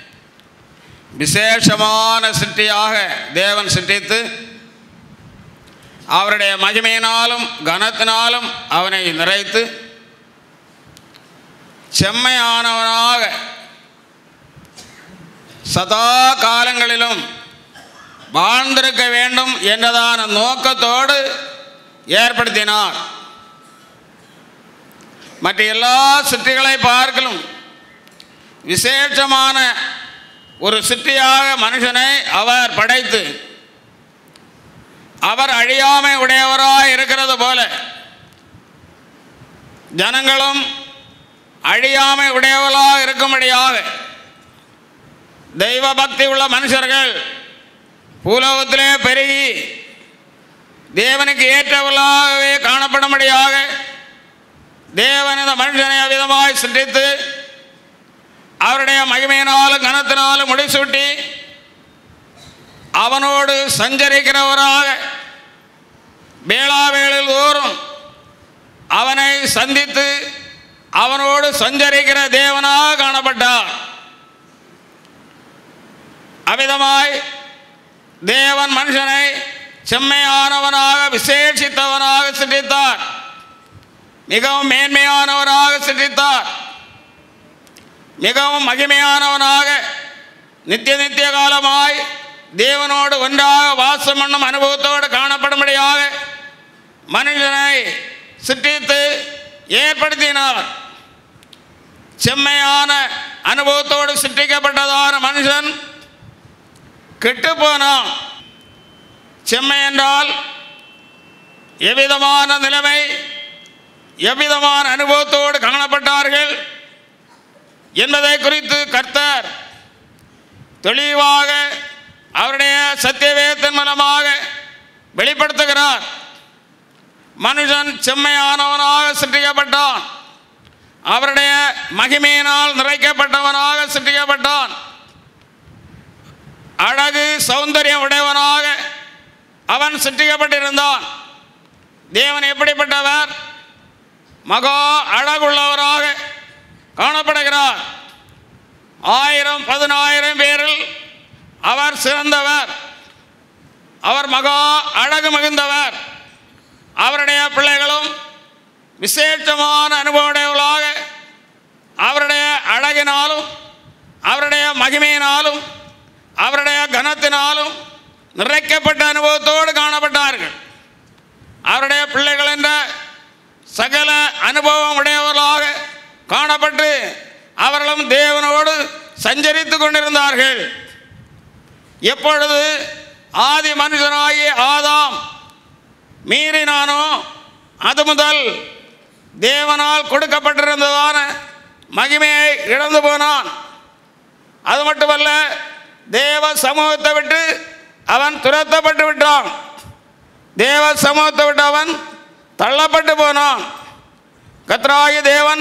விசேஷமான சிட்டியாக தேவன் சிட்டித்து அவருடைய மகிமையினாலும் கனத்தினாலும் அவனை நிறைத்து செம்மையானவனாக சதா காலங்களிலும் வாழ்ந்திருக்க வேண்டும் என்றதான நோக்கத்தோடு ஏற்படுத்தினார் மற்ற எல்லா சிற்றிகளை பார்க்கலும் விசேஷமான ஒரு சிற்றியாக மனுஷனை அவர் படைத்து அவர் அழியாமை உடையவராய் இருக்கிறது போல ஜனங்களும் அழியாமை உடையவர்களாக இருக்கும்படியாக தெய்வ பக்தி உள்ள மனுஷர்கள் பூலோகத்திலே பெருகி தேவனுக்கு ஏற்றவர்களாகவே காணப்படும்படியாக தேவன் இந்த மனுஷனை அவ்விதமாய் சிந்தித்து அவருடைய மகிமையினாலும் கனத்தினாலும் முடிசூட்டி அவனோடு சஞ்சரிக்கிறவராக வேளாவேளில் தோறும் அவனை சந்தித்து அவனோடு சஞ்சரிக்கிற தேவனாக காணப்பட்டார் அவ்விதமாய் தேவன் மனுஷனை செம்மையானவனாக விசேஷித்தவனாக சிந்தித்தார் மிகவும் மேன்மையானவனாக சிந்தித்தார் மிகவும் மகிமையானவனாக நித்திய நித்திய காலமாய் தேவனோடு ஒன்றாக வாசம் பண்ணும் அனுபவத்தோடு காணப்படும்படியாக மனுஷனை சிற்றித்து ஏற்படுத்தினார் செம்மையான அனுபவத்தோடு சிற்றிக்கப்பட்டதான மனுஷன் கெட்டுப்போனான் செம்மை என்றால் எவ்விதமான நிலைமை எவ்விதமான அனுபவத்தோடு காணப்பட்டார்கள் என்பதை குறித்து கர்த்தர் தெளிவாக அவருடைய சத்தியவேதத்தின் மூலமாக வெளிப்படுத்துகிறார் மனுஷன் செம்மையானவனாக சிருஷ்டிக்கப்பட்டான் அவருடைய மகிமையினால் நிறைக்கப்பட்டவனாக சிருஷ்டிக்கப்பட்டான் அழகு சௌந்தரியம் உடையவனாக அவன் சிருஷ்டிக்கப்பட்டிருந்தான் தேவன் எப்படிப்பட்டவர் மகா அழகுள்ளவராக காணப்படுகிறார் ஆயிரம் பதினாயிரம் பேரில் அவர் சிறந்தவர் அவர் மகா அழகு மிகுந்தவர் அவருடைய பிள்ளைகளும் விசேஷமான அனுபவமுடையவர்களாக அவருடைய அழகினாலும் அவருடைய மகிமையினாலும் அவருடைய கனத்தினாலும் நிறைக்கப்பட்ட அனுபவத்தோடு காணப்பட்டார்கள் அவருடைய பிள்ளைகள் என்ற சகல அனுபவம் உடையவர்களாக காணப்பட்டு அவர்களும் தேவனோடு சஞ்சரித்து கொண்டிருந்தார்கள் எப்பொழுது ஆதி மனுஷனாகிய ஆதாம் மீறினானோ அது முதல் தேவனால் கொடுக்கப்பட்டிருந்ததான மகிமையை இழந்து போனான் அது மட்டுமல்ல தேவ சமூகத்தை விட்டு அவன் துரத்தப்பட்டு விட்டான் தேவ சமூகத்தை விட்டு அவன் தள்ளப்பட்டு போனான் கத்ராய தேவன்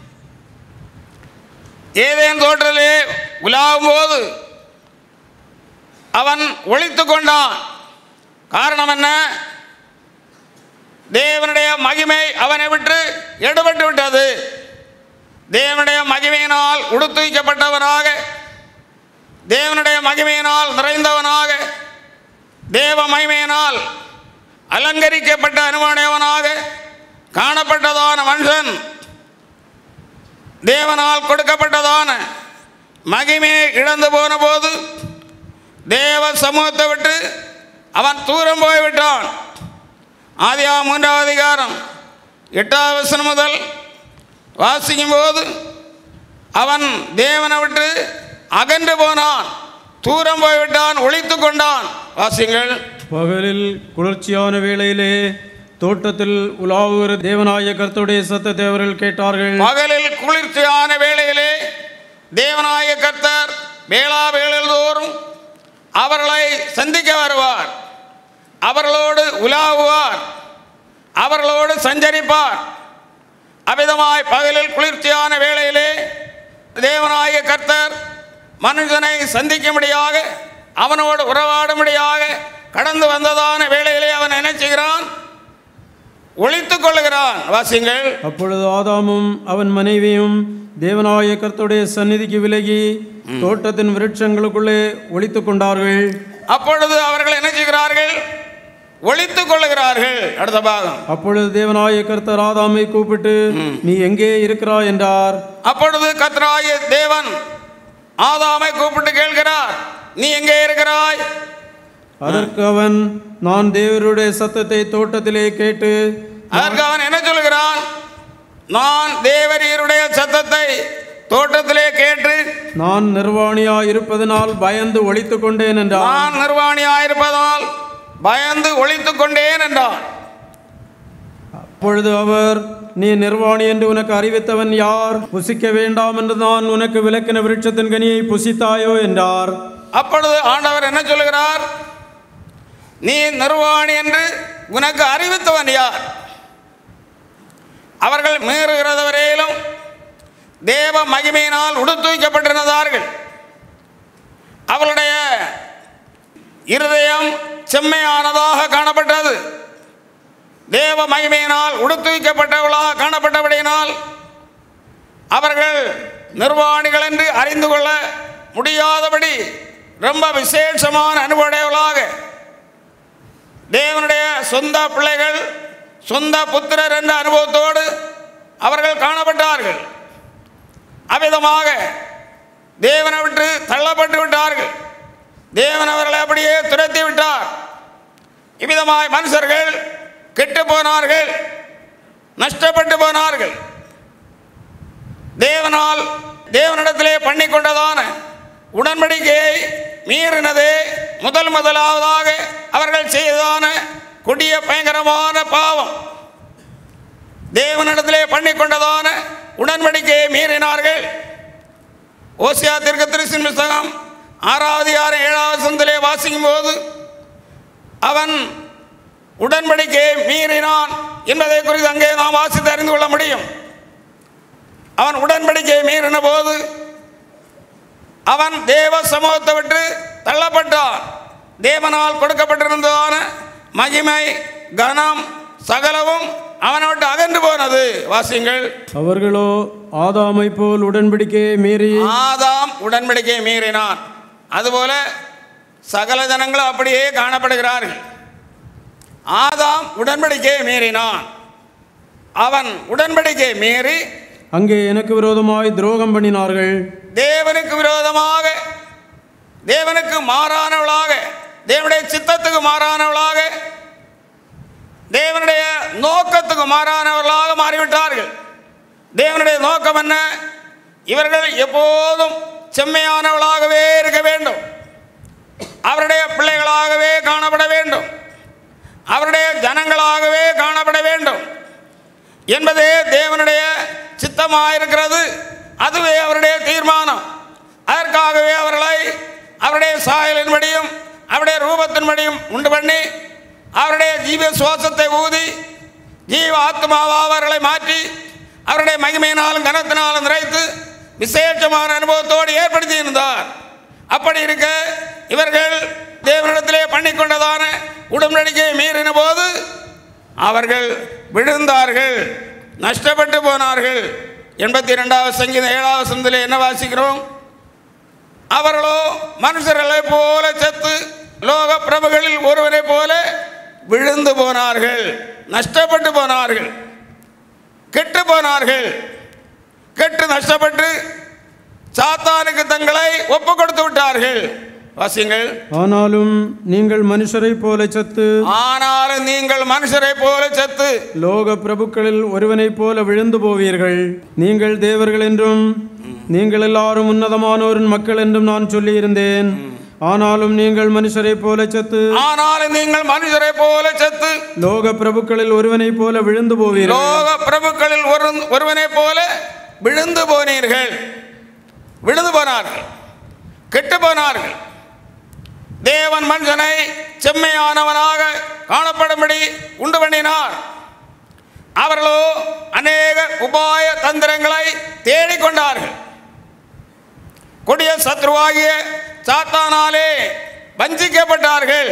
ஏதேன் தோற்றலே உலாவும் போது அவன் ஒழித்து கொண்டான் காரணம் என்ன தேவனுடைய மகிமை அவனை விட்டு எடுபட்டு விட்டது தேவனுடைய மகிமையினால் உடுத்துவிக்கப்பட்டவனாக தேவனுடைய மகிமையினால் நிறைந்தவனாக தேவ மகிமையினால் அலங்கரிக்கப்பட்ட அனுமானவனாக காணப்பட்டதான மனுஷன் தேவனால் கொடுக்கப்பட்டதான மகிமையை இழந்து போன போது தேவ சமூகத்தை விட்டு அவன் தூரம் போய்விட்டான் ஆதியா மூன்றாவது அதிகாரம் எட்டாவது வசனம் முதல் வாசிக்கும் போது அவன் தேவனை விட்டு அகன்று போனான் தூரம் போய்விட்டான் ஒழித்து கொண்டான் வாசிங்கள் பகலில் குளிர்ச்சியான வேளையிலே தோட்டத்தில் உலாவுகிற தேவனாய கர்த்தருடைய சத்தத்தை அவர்கள் கேட்டார்கள் பகலில் குளிர்ச்சியான வேளையிலே தேவனாய கர்த்தர் வேளா வேளையில் தோறும் அவர்களை சந்திக்க வருவார் அவர்களோடு உலாவுவார் அவர்களோடு சஞ்சரிப்பார் அவ்விதமாய் பகலில் குளிர்ச்சியான வேளையிலே தேவனாய கர்த்தர் மனுஷனை சந்திக்கும்படியாக அவனோடு உறவாடும்படியாக கடந்து வந்ததான வேளையிலே அவன் என்ன செய்கிறான் ஒழித்துக் கொள்ளுகிறான் வாசிங்கள் அப்பொழுது ஆதாமும் அவன் மனைவியும் தேவனாய கர்த்தருடைய சந்நிதிக்கு விலகி தோட்டத்தின் விருட்சங்களுக்குள்ளே ஒளித்துக் கொண்டார்கள் அப்பொழுது அவர்கள் என்ன செய்கிறார்கள் ஒளித்துக் கொள்ளுகிறார்கள் அடுத்த பாகம் அப்பொழுது தேவனாய கர்த்தர் ஆதாமை கூப்பிட்டு நீ எங்கே இருக்கிறாய் என்றார் அப்பொழுது கத்ராய தேவன் ஆதாமை கூப்பிட்டு கேட்கிறார் நீ எங்கே இருக்கிறாய் அதற்கு அவன் நான் தேவருடைய சத்தத்தை தோட்டத்திலே கேட்டு அதற்கு அவன் என்ன சொல்கிறான் நான் தேவரீருடைய சத்தத்தை தோட்டத்திலே கேட்டு நான் நிர்வாணியா இருப்பதனால் பயந்து ஒளித்துக் கொண்டேன் என்றான் நான் நிர்வாணியாயிருப்பதால் பயந்து ஒளித்துக் கொண்டேன் என்றான் அப்பொழுது அவர் நீ நிர்வாணி என்று உனக்கு அறிவித்தவன் யார் புசிக்க வேண்டாம் என்று நான் உனக்கு விளக்கின விருட்சத்தின் கனியை புசித்தாயோ என்றார் அப்பொழுது ஆண்டவர் என்ன சொல்லுகிறார் நீ நிர்வாணி என்று உனக்கு அறிவித்தவன் யார் அவர்கள் மீறுகிறது வரையிலும் தேவ மகிமையினால் உடுத்துவிக்கப்பட்டிருந்தார்கள் அவளுடைய இருதயம் செம்மையானதாக காணப்பட்டது தேவ மகிமையினால் உடுத்துவிக்கப்பட்டவளாக காணப்பட்டபடியினால் அவர்கள் நிர்வாணிகள் என்று அறிந்து கொள்ள முடியாதபடி ரொம்ப விசேஷமான அனுபவடையவளாக தேவனுடைய சொந்த பிள்ளைகள் சொந்த புத்திரர் என்ற அனுபவத்தோடு அவர்கள் காணப்பட்டார்கள் அவ்விதமாக தேவனை விட்டு தள்ளப்பட்டு விட்டார்கள் தேவன் அவர்களை அப்படியே துரத்தி விட்டார் இவ்விதமாய் மனுஷர்கள் கெட்டு போனார்கள் நஷ்டப்பட்டு போனார்கள் தேவனால் தேவனிடத்திலே பண்ணி கொண்டதான உடன்படிக்கையை மீறினதே முதல் முதலாவதாக அவர்கள் செய்ததான கொடிய பயங்கரமான பாவம் தேவனிடத்திலே பண்ணி கொண்டதான உடன்படிக்கையை மீறினார்கள் ஓசியா தீர்க்கதரிசின் புஸ்தகம் ஆறாவது ஆறு ஏழாவது சந்திலே வாசிக்கும் போது அவன் உடன்படிக்கையை மீறினான் என்பதை குறித்து அங்கே நாம் வாசித்து அறிந்து கொள்ள முடியும் அவன் உடன்படிக்கையை மீறின போது அவன் தேவ சமூகத்தை விட்டு தள்ளப்பட்டான் தேவனால் கொடுக்கப்பட்டிருந்ததான மகிமை கனம் சகலவும் அவனை விட்டு அகன்று போனது வாசியுங்கள் அவர்களோ ஆதாமை போல் உடன்படிக்கையை மீறி ஆதாம் உடன்படிக்கையை மீறினான் அதுபோல சகல ஜனங்களும் அப்படியே காணப்படுகிறார்கள் ஆதாம் உடன்படிக்கையை மீறினான் அவன் உடன்படிக்கையை மீறி அங்கே எனக்கு விரோதமாய் துரோகம் பண்ணினார்கள் தேவனுக்கு விரோதமாக தேவனுக்கு மாறானவளாக தேவனுடைய சித்தத்துக்கு மாறானவளாக தேவனுடைய நோக்கத்துக்கு மாறானவர்களாக மாறிவிட்டார்கள் தேவனுடைய நோக்கம் என்ன இவர்கள் எப்போதும் செம்மையானவளாகவே இருக்க வேண்டும் அவருடைய பிள்ளைகளாகவே காணப்பட வேண்டும் அவருடைய ஜனங்களாகவே காணப்பட வேண்டும் என்பதே தேவனுடைய சித்தமாயிருக்கிறது அதுவே அவருடைய தீர்மானம் அதற்காகவே அவர்களை அவருடைய சாயலின்படியும் அவருடைய ரூபத்தின்படியும் உண்டு பண்ணி அவருடைய ஜீவ சுவாசத்தை ஊதி ஜீவ ஆத்மாவா அவர்களை மாற்றி அவருடைய மகிமையினாலும் கனத்தினாலும் நிறைத்து விசேஷமான அனுபவத்தோடு ஏற்படுத்தி இருந்தார் அப்படி இருக்க இவர்கள் தேவனிடத்திலே பண்ணிக்கொண்டதான உடன்படிக்கையை மீறின போது அவர்கள் விழுந்தார்கள் நஷ்டப்பட்டு போனார்கள் எண்பத்தி ரெண்டாவது சங்கீதம் ஏழாவது சந்தில் என்ன வாசிக்கிறோம் அவர்களோ மனுஷர்களைப் போல செத்து லோக பிரபுகளில் ஒருவரைப் போல விழுந்து போனார்கள் நஷ்டப்பட்டு போனார்கள் கெட்டு போனார்கள் கெட்டு நஷ்டப்பட்டு சாத்தானுக்கு தங்களை ஒப்பு கொடுத்து விட்டார்கள் வாசிங்கள் ஆனாலும் நீங்கள் மனுஷரைப் போல செத்து ஆனாலும் நீங்கள் மனுஷரைப் போல செத்து லோக பிரபுக்களில் ஒருவனைப் போல விழுந்து போவீர்கள் நீங்கள் தேவர்கள் என்றும் நீங்கள் எல்லாரும் உன்னதமானோரின் மக்கள் என்றும் நான் சொல்லியிருந்தேன் ஆனாலும் நீங்கள் மனுஷரைப் போல செத்து ஆனாலும் நீங்கள் மனுஷரைப் போல செத்து லோக பிரபுக்களில் ஒருவனைப் போல விழுந்து போவீர்கள் லோக பிரபுக்களில் ஒரு ஒருவனைப் போல விழுந்து போனீர்கள் விழுந்து போனார்கள் கெட்டு போனார்கள் தேவன் மனுஷனை செம்மையானவனாக காணப்படும்படி உண்டு பண்ணினார் அவர்களோ அநேக உபாய தந்திரங்களை தேடிக்கொண்டார்கள் கொடிய சத்ருவாகிய சாத்தானாலே வஞ்சிக்கப்பட்டார்கள்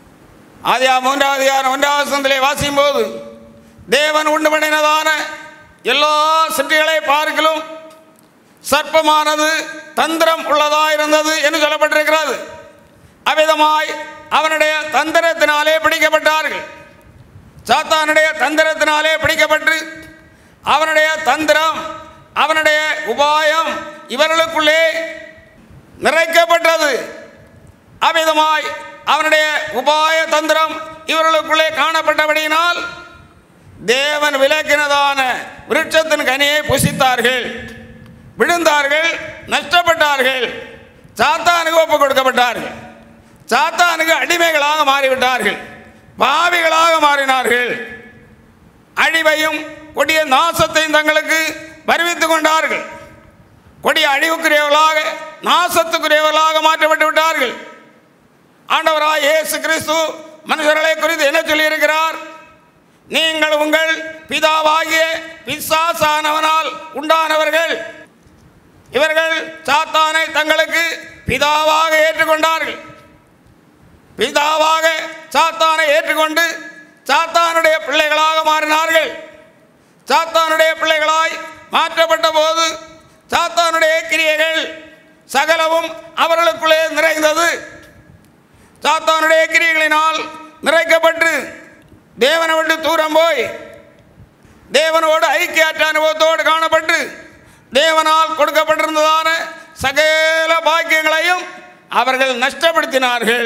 ஆதியா மூன்றாவது யார் ஒன்றாவது சந்திலே வாசிக்கும் போது தேவன் உண்டு பண்ணினதான எல்லா சிற்றிகளை பார்க்கலும் சர்ப்பமானது தந்திரம் உள்ளதாக இருந்தது என்று சொல்லப்பட்டிருக்கிறது அவ்விதமாய் அவனுடைய தந்திரத்தினாலே பிடிக்கப்பட்டார்கள் சாத்தானுடைய தந்திரத்தினாலே பிடிக்கப்பட்டு அவனுடைய தந்திரம் அவனுடைய உபாயம் இவர்களுக்குள்ளே நிறைக்கப்பட்டது அவ்விதமாய் அவனுடைய உபாய தந்திரம் இவர்களுக்குள்ளே காணப்பட்டபடியினால் தேவன் விலக்கினதான விருட்சத்தின் கனியை புசித்தார்கள் விழுந்தார்கள் நஷ்டப்பட்டார்கள் சாத்தானுக்கு ஒப்பு கொடுக்கப்பட்டார்கள் சாத்தானுக்கு அடிமைகளாக மாறிவிட்டார்கள் பாவிகளாக மாறினார்கள் அழிவையும் கொடிய நாசத்தையும் தங்களுக்கு வருவித்துக் கொண்டார்கள் கொடிய அழிவுக்குரியவர்களாக நாசத்துக்குரியவர்களாக மாற்றப்பட்டு விட்டார்கள் ஆண்டவராய் இயேசு கிறிஸ்து மனுஷர்களை குறித்து என்ன சொல்லியிருக்கிறார் நீங்கள் உங்கள் பிதாவாகிய பிசாசானவனால் உண்டானவர்கள் இவர்கள் சாத்தானை தங்களுக்கு பிதாவாக ஏற்றுக்கொண்டார்கள் பிதாவாக சாத்தானை ஏற்றுக்கொண்டு சாத்தானுடைய பிள்ளைகளாக மாறினார்கள் சாத்தானுடைய பிள்ளைகளாய் மாற்றப்பட்ட போது சாத்தானுடைய கிரியைகள் சகலவும் அவர்களுக்குள்ளே நிறைந்தது சாத்தானுடைய கிரியைகளினால் நிறைக்கப்பட்டு தேவனை விட்டு தூரம் போய் தேவனோடு ஐக்கியாற்ற அனுபவத்தோடு காணப்பட்டு தேவனால் கொடுக்கப்பட்டிருந்ததான சகல பாக்கியங்களையும் அவர்கள் நஷ்டப்படுத்தினார்கள்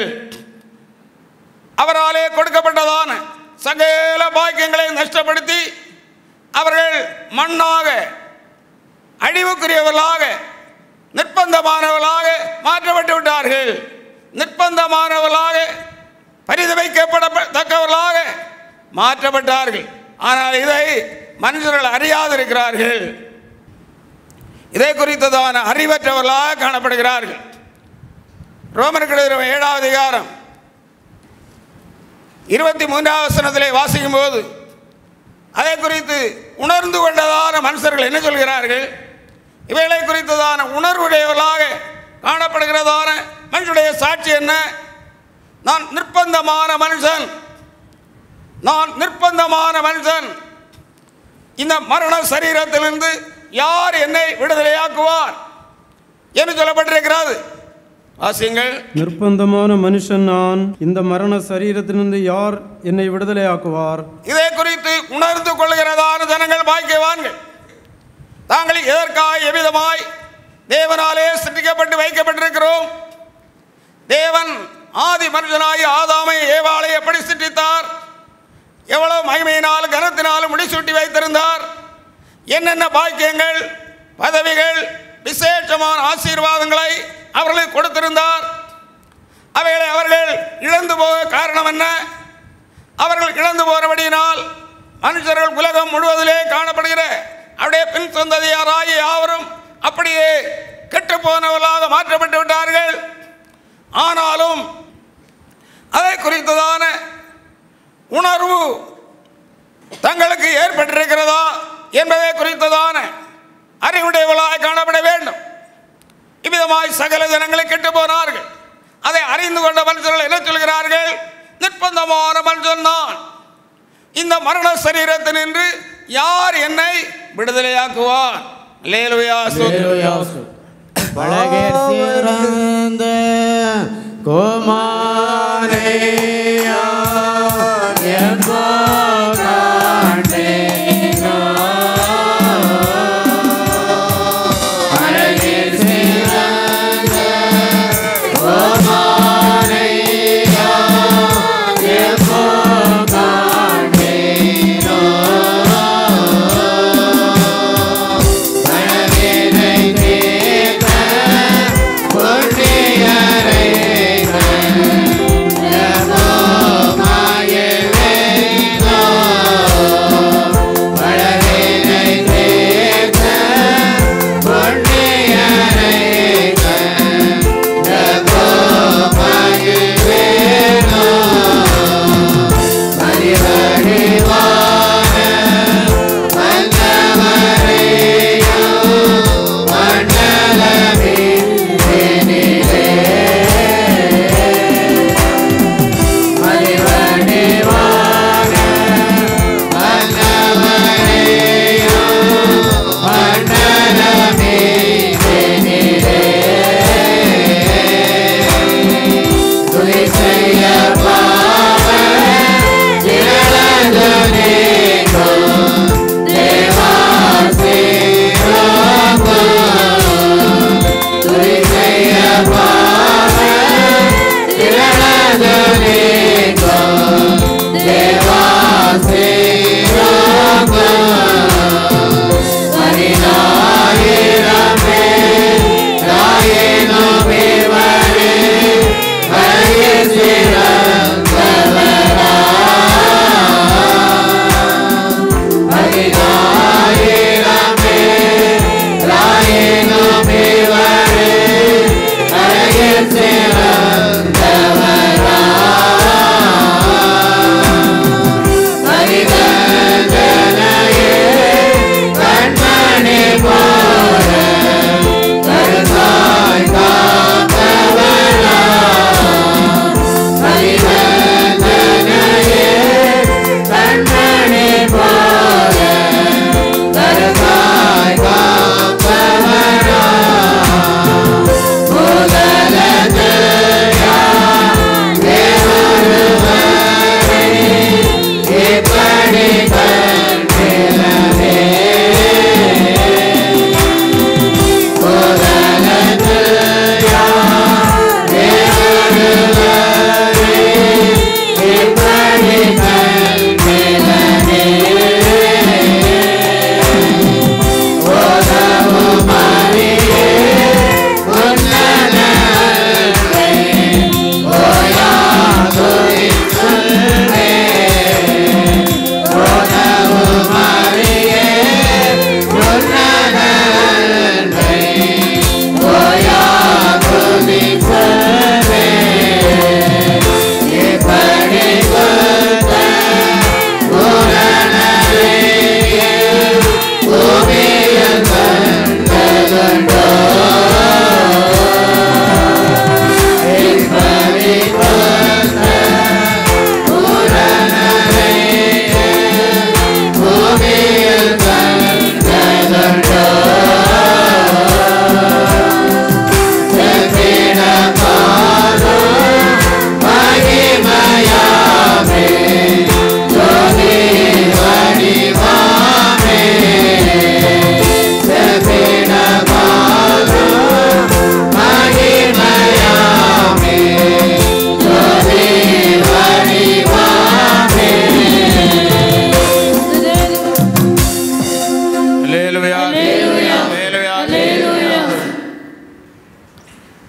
அவராலே கொடுக்கப்பட்டதான சகல பாக்கியங்களை நஷ்டப்படுத்தி அவர்கள் மண்ணாக அழிவுக்குரியவர்களாக நிர்பந்தமானவர்களாக மாற்றப்பட்டு விட்டார்கள் நிர்பந்தமானவர்களாக பரிதவிக்கப்படத்தக்கவர்களாக மாற்றப்பட்டார்கள் ஆனால் இதை மனுஷர்கள் அறியாதிருக்கிறார்கள் இதை குறித்ததான அறிவற்றவர்களாக காணப்படுகிறார்கள் ரோமனுக்கு எழுதின ஏழாவது அதிகாரம் இருபத்தி மூன்றாவது வசனத்திலே வாசிக்கும் போது அதை குறித்து உணர்ந்து கொண்டதான மனுஷர்கள் என்ன சொல்கிறார்கள் இவைகளை குறித்ததான உணர்வுடையவர்களாக காணப்படுகிறதான மனுஷனுடைய சாட்சி என்ன நான் நிர்பந்தமான மனுஷன் நான் நிர்பந்தமான மனுஷன் இந்த மரண சரீரத்திலிருந்து யார் என்னை விடுதலையாக்குவார் என்று சொல்லப்பட்டிருக்கிறது வாசியுங்கள் நிர்பந்தமான மனுஷன் நான் இந்த மரண சரீரத்திலிருந்து யார் என்னை விடுதலையாக்குவார் இதை குறித்து உணர்ந்து கொள்கிறதான ஜனங்கள் பாக்கியவான்கள் தாங்கள் எதற்காக எவ்விதமாய் தேவனாலே சிருஷ்டிக்கப்பட்டு வைக்கப்பட்டிருக்கிறோம் தேவன் ஆதி மனுஷனாகி ஆதாமை ஏவாளை எப்படி சிருஷ்டித்தார் எவ்வளவு மகிமையினாலும் கனத்தினாலும் முடிசூட்டி வைத்திருந்தார் என்னென்ன பாக்கியங்கள் பதவிகள் விசேஷமான ஆசீர்வாதங்களை அவர்களுக்கு கொடுத்திருந்தார் அவைகளை அவர்கள் இழந்து போக காரணம் என்ன அவர்கள் இழந்து போறபடியினால் மனுஷர்கள் உலகம் முழுவதிலே காணப்படுகிற அவருடைய பின் சொந்ததியாராகிய யாவரும் அப்படியே கெட்டு போனவர்களாக மாற்றப்பட்டு விட்டார்கள் ஆனாலும் அதை குறித்ததான உணர்வு தங்களுக்கு ஏற்பட்டிருக்கிறதா என்பதை குறித்ததான அறிவுடையவர்களாய் காணப்பட வேண்டும் இவ்விதமாய் சகல ஜனங்களை கெட்டு போனார்கள் அதை அறிந்து கொண்ட மனுஷர்கள் என்ன சொல்கிறார்கள் நிர்பந்தமான மனுஷன் நான் இந்த மரண சரீரத்தினின்று யார் என்னை விடுதலையாக்குவார் லேலுயா ஸ்தோத்திரம். பழகர் சிறந்த கோமாரேயா எப்போ காண்டேனோ பழகர் சிறந்த கோமாரேயா எப்போ காண்டேனோ பழகினை தேக்க கொண்டே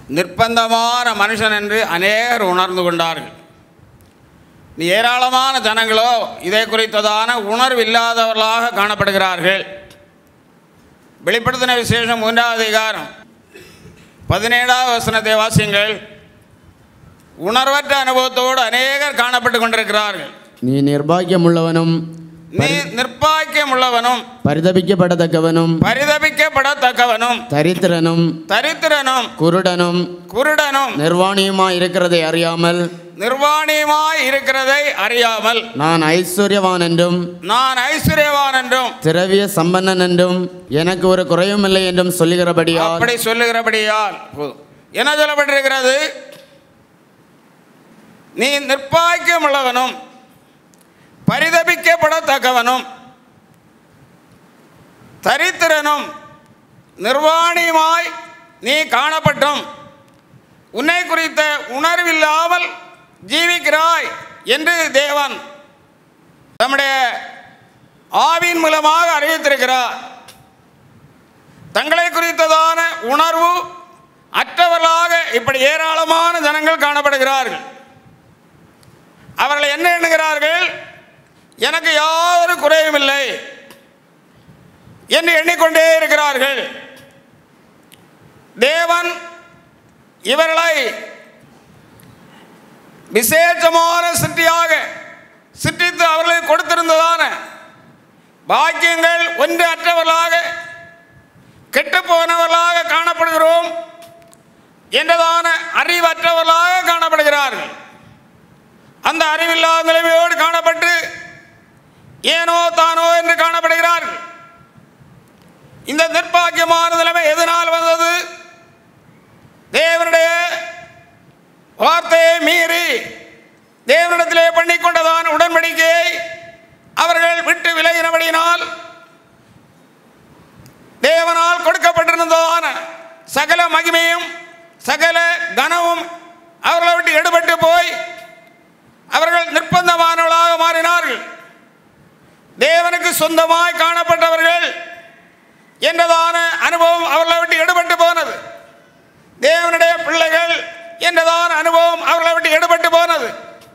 நிர்பந்தமான மனுஷன் என்று அநேகர் உணர்ந்து கொண்டார்கள் நீ ஏராளமான ஜனங்களோ இதை குறித்ததான உணர்வு இல்லாதவர்களாக காணப்படுகிறார்கள் வெளிப்படுத்தின விசேஷம் மூன்றாவது அதிகாரம் பதினேழாவது வசனத்தை வாசியுங்கள் உணர்வற்ற அனுபவத்தோடு அநேகர் காணப்பட்டு கொண்டிருக்கிறார்கள் நீ நிர்பாக்கியமுள்ளவனும் நீ நிர்பாக்கியம் உள்ளவனும் பரிதபிக்கப்படத்தக்கவனும் பரிதபிக்கப்படத்தக்கவனும் தரித்திரனும் தரித்திரனும் குருடனும் குருடனும் நிர்வாணியுமாய் இருக்கிறதை அறியாமல் நிர்வாணியமாய் இருக்கிறதை அறியாமல் நான் ஐஸ்வர்யவான் என்றும் நான் ஐஸ்வர்யவான் என்றும் திரவிய சம்பன்னன் என்றும் எனக்கு ஒரு குறையும் இல்லை என்றும் சொல்லுகிறபடியால் அப்படி சொல்லுகிறபடியால் போதும் என்ன சொல்லப்பட்டிருக்கிறது நீ நிர்பாக்கியம் உள்ளவனும் பரிதபிக்கப்படத்தக்கவனும் தரித்திரனும் நிர்வாணியுமாய் நீ காணப்பட்டும் உன்னை குறித்த உணர்வில்லாமல் ஜீவிக்கிறாய் என்று தேவன் தம்முடைய ஆவின் மூலமாக அறிவித்திருக்கிறார் தங்களை குறித்ததான உணர்வு அற்றவர்களாக இப்படி ஏராளமான ஜனங்கள் காணப்படுகிறார்கள் அவர்கள் என்ன எண்ணுகிறார்கள் எனக்கு யாதொரு குறையும் இல்லை என்று எண்ணிக்கொண்டே இருக்கிறார்கள் தேவன் இவர்களை விசேஷமான சிட்டியாக சிட்டித்து அவர்களுக்கு கொடுத்திருந்ததான பாக்கியங்கள் ஒன்று அற்றவர்களாக கெட்டு போனவர்களாக காணப்படுகிறோம் என்றதான அறிவற்றவர்களாக காணப்படுகிறார்கள் அந்த அறிவில்லாத நிலைமையோடு காணப்பட்டு ஏனோ தானோ என்று காணப்படுகிறார்கள் இந்த நிர்பாக்கியமான நிலைமை எதனால் வந்தது தேவனுடைய வார்த்தையை மீறி தேவனிடத்திலே பண்ணிக்கொண்டதான உடன்படிக்கையை அவர்கள் விட்டு விலகினபடியினால் தேவனால் கொடுக்கப்பட்டிருந்ததான சகல மகிமையும் சகல கனமும் அவர்களை விட்டு எடுபட்டு போய் அவர்கள் நிர்பந்தமானவர்களாக மாறினார்கள் தேவனுக்கு சொந்தமாய் காணப்பட்டவர்கள் என்றதான அனுபவம் அவர்களை விட்டு எடுபட்டு போனது தேவனுடைய பிள்ளைகள் என்றதான அனுபவம் அவர்களை விட்டு எடுபட்டு போனது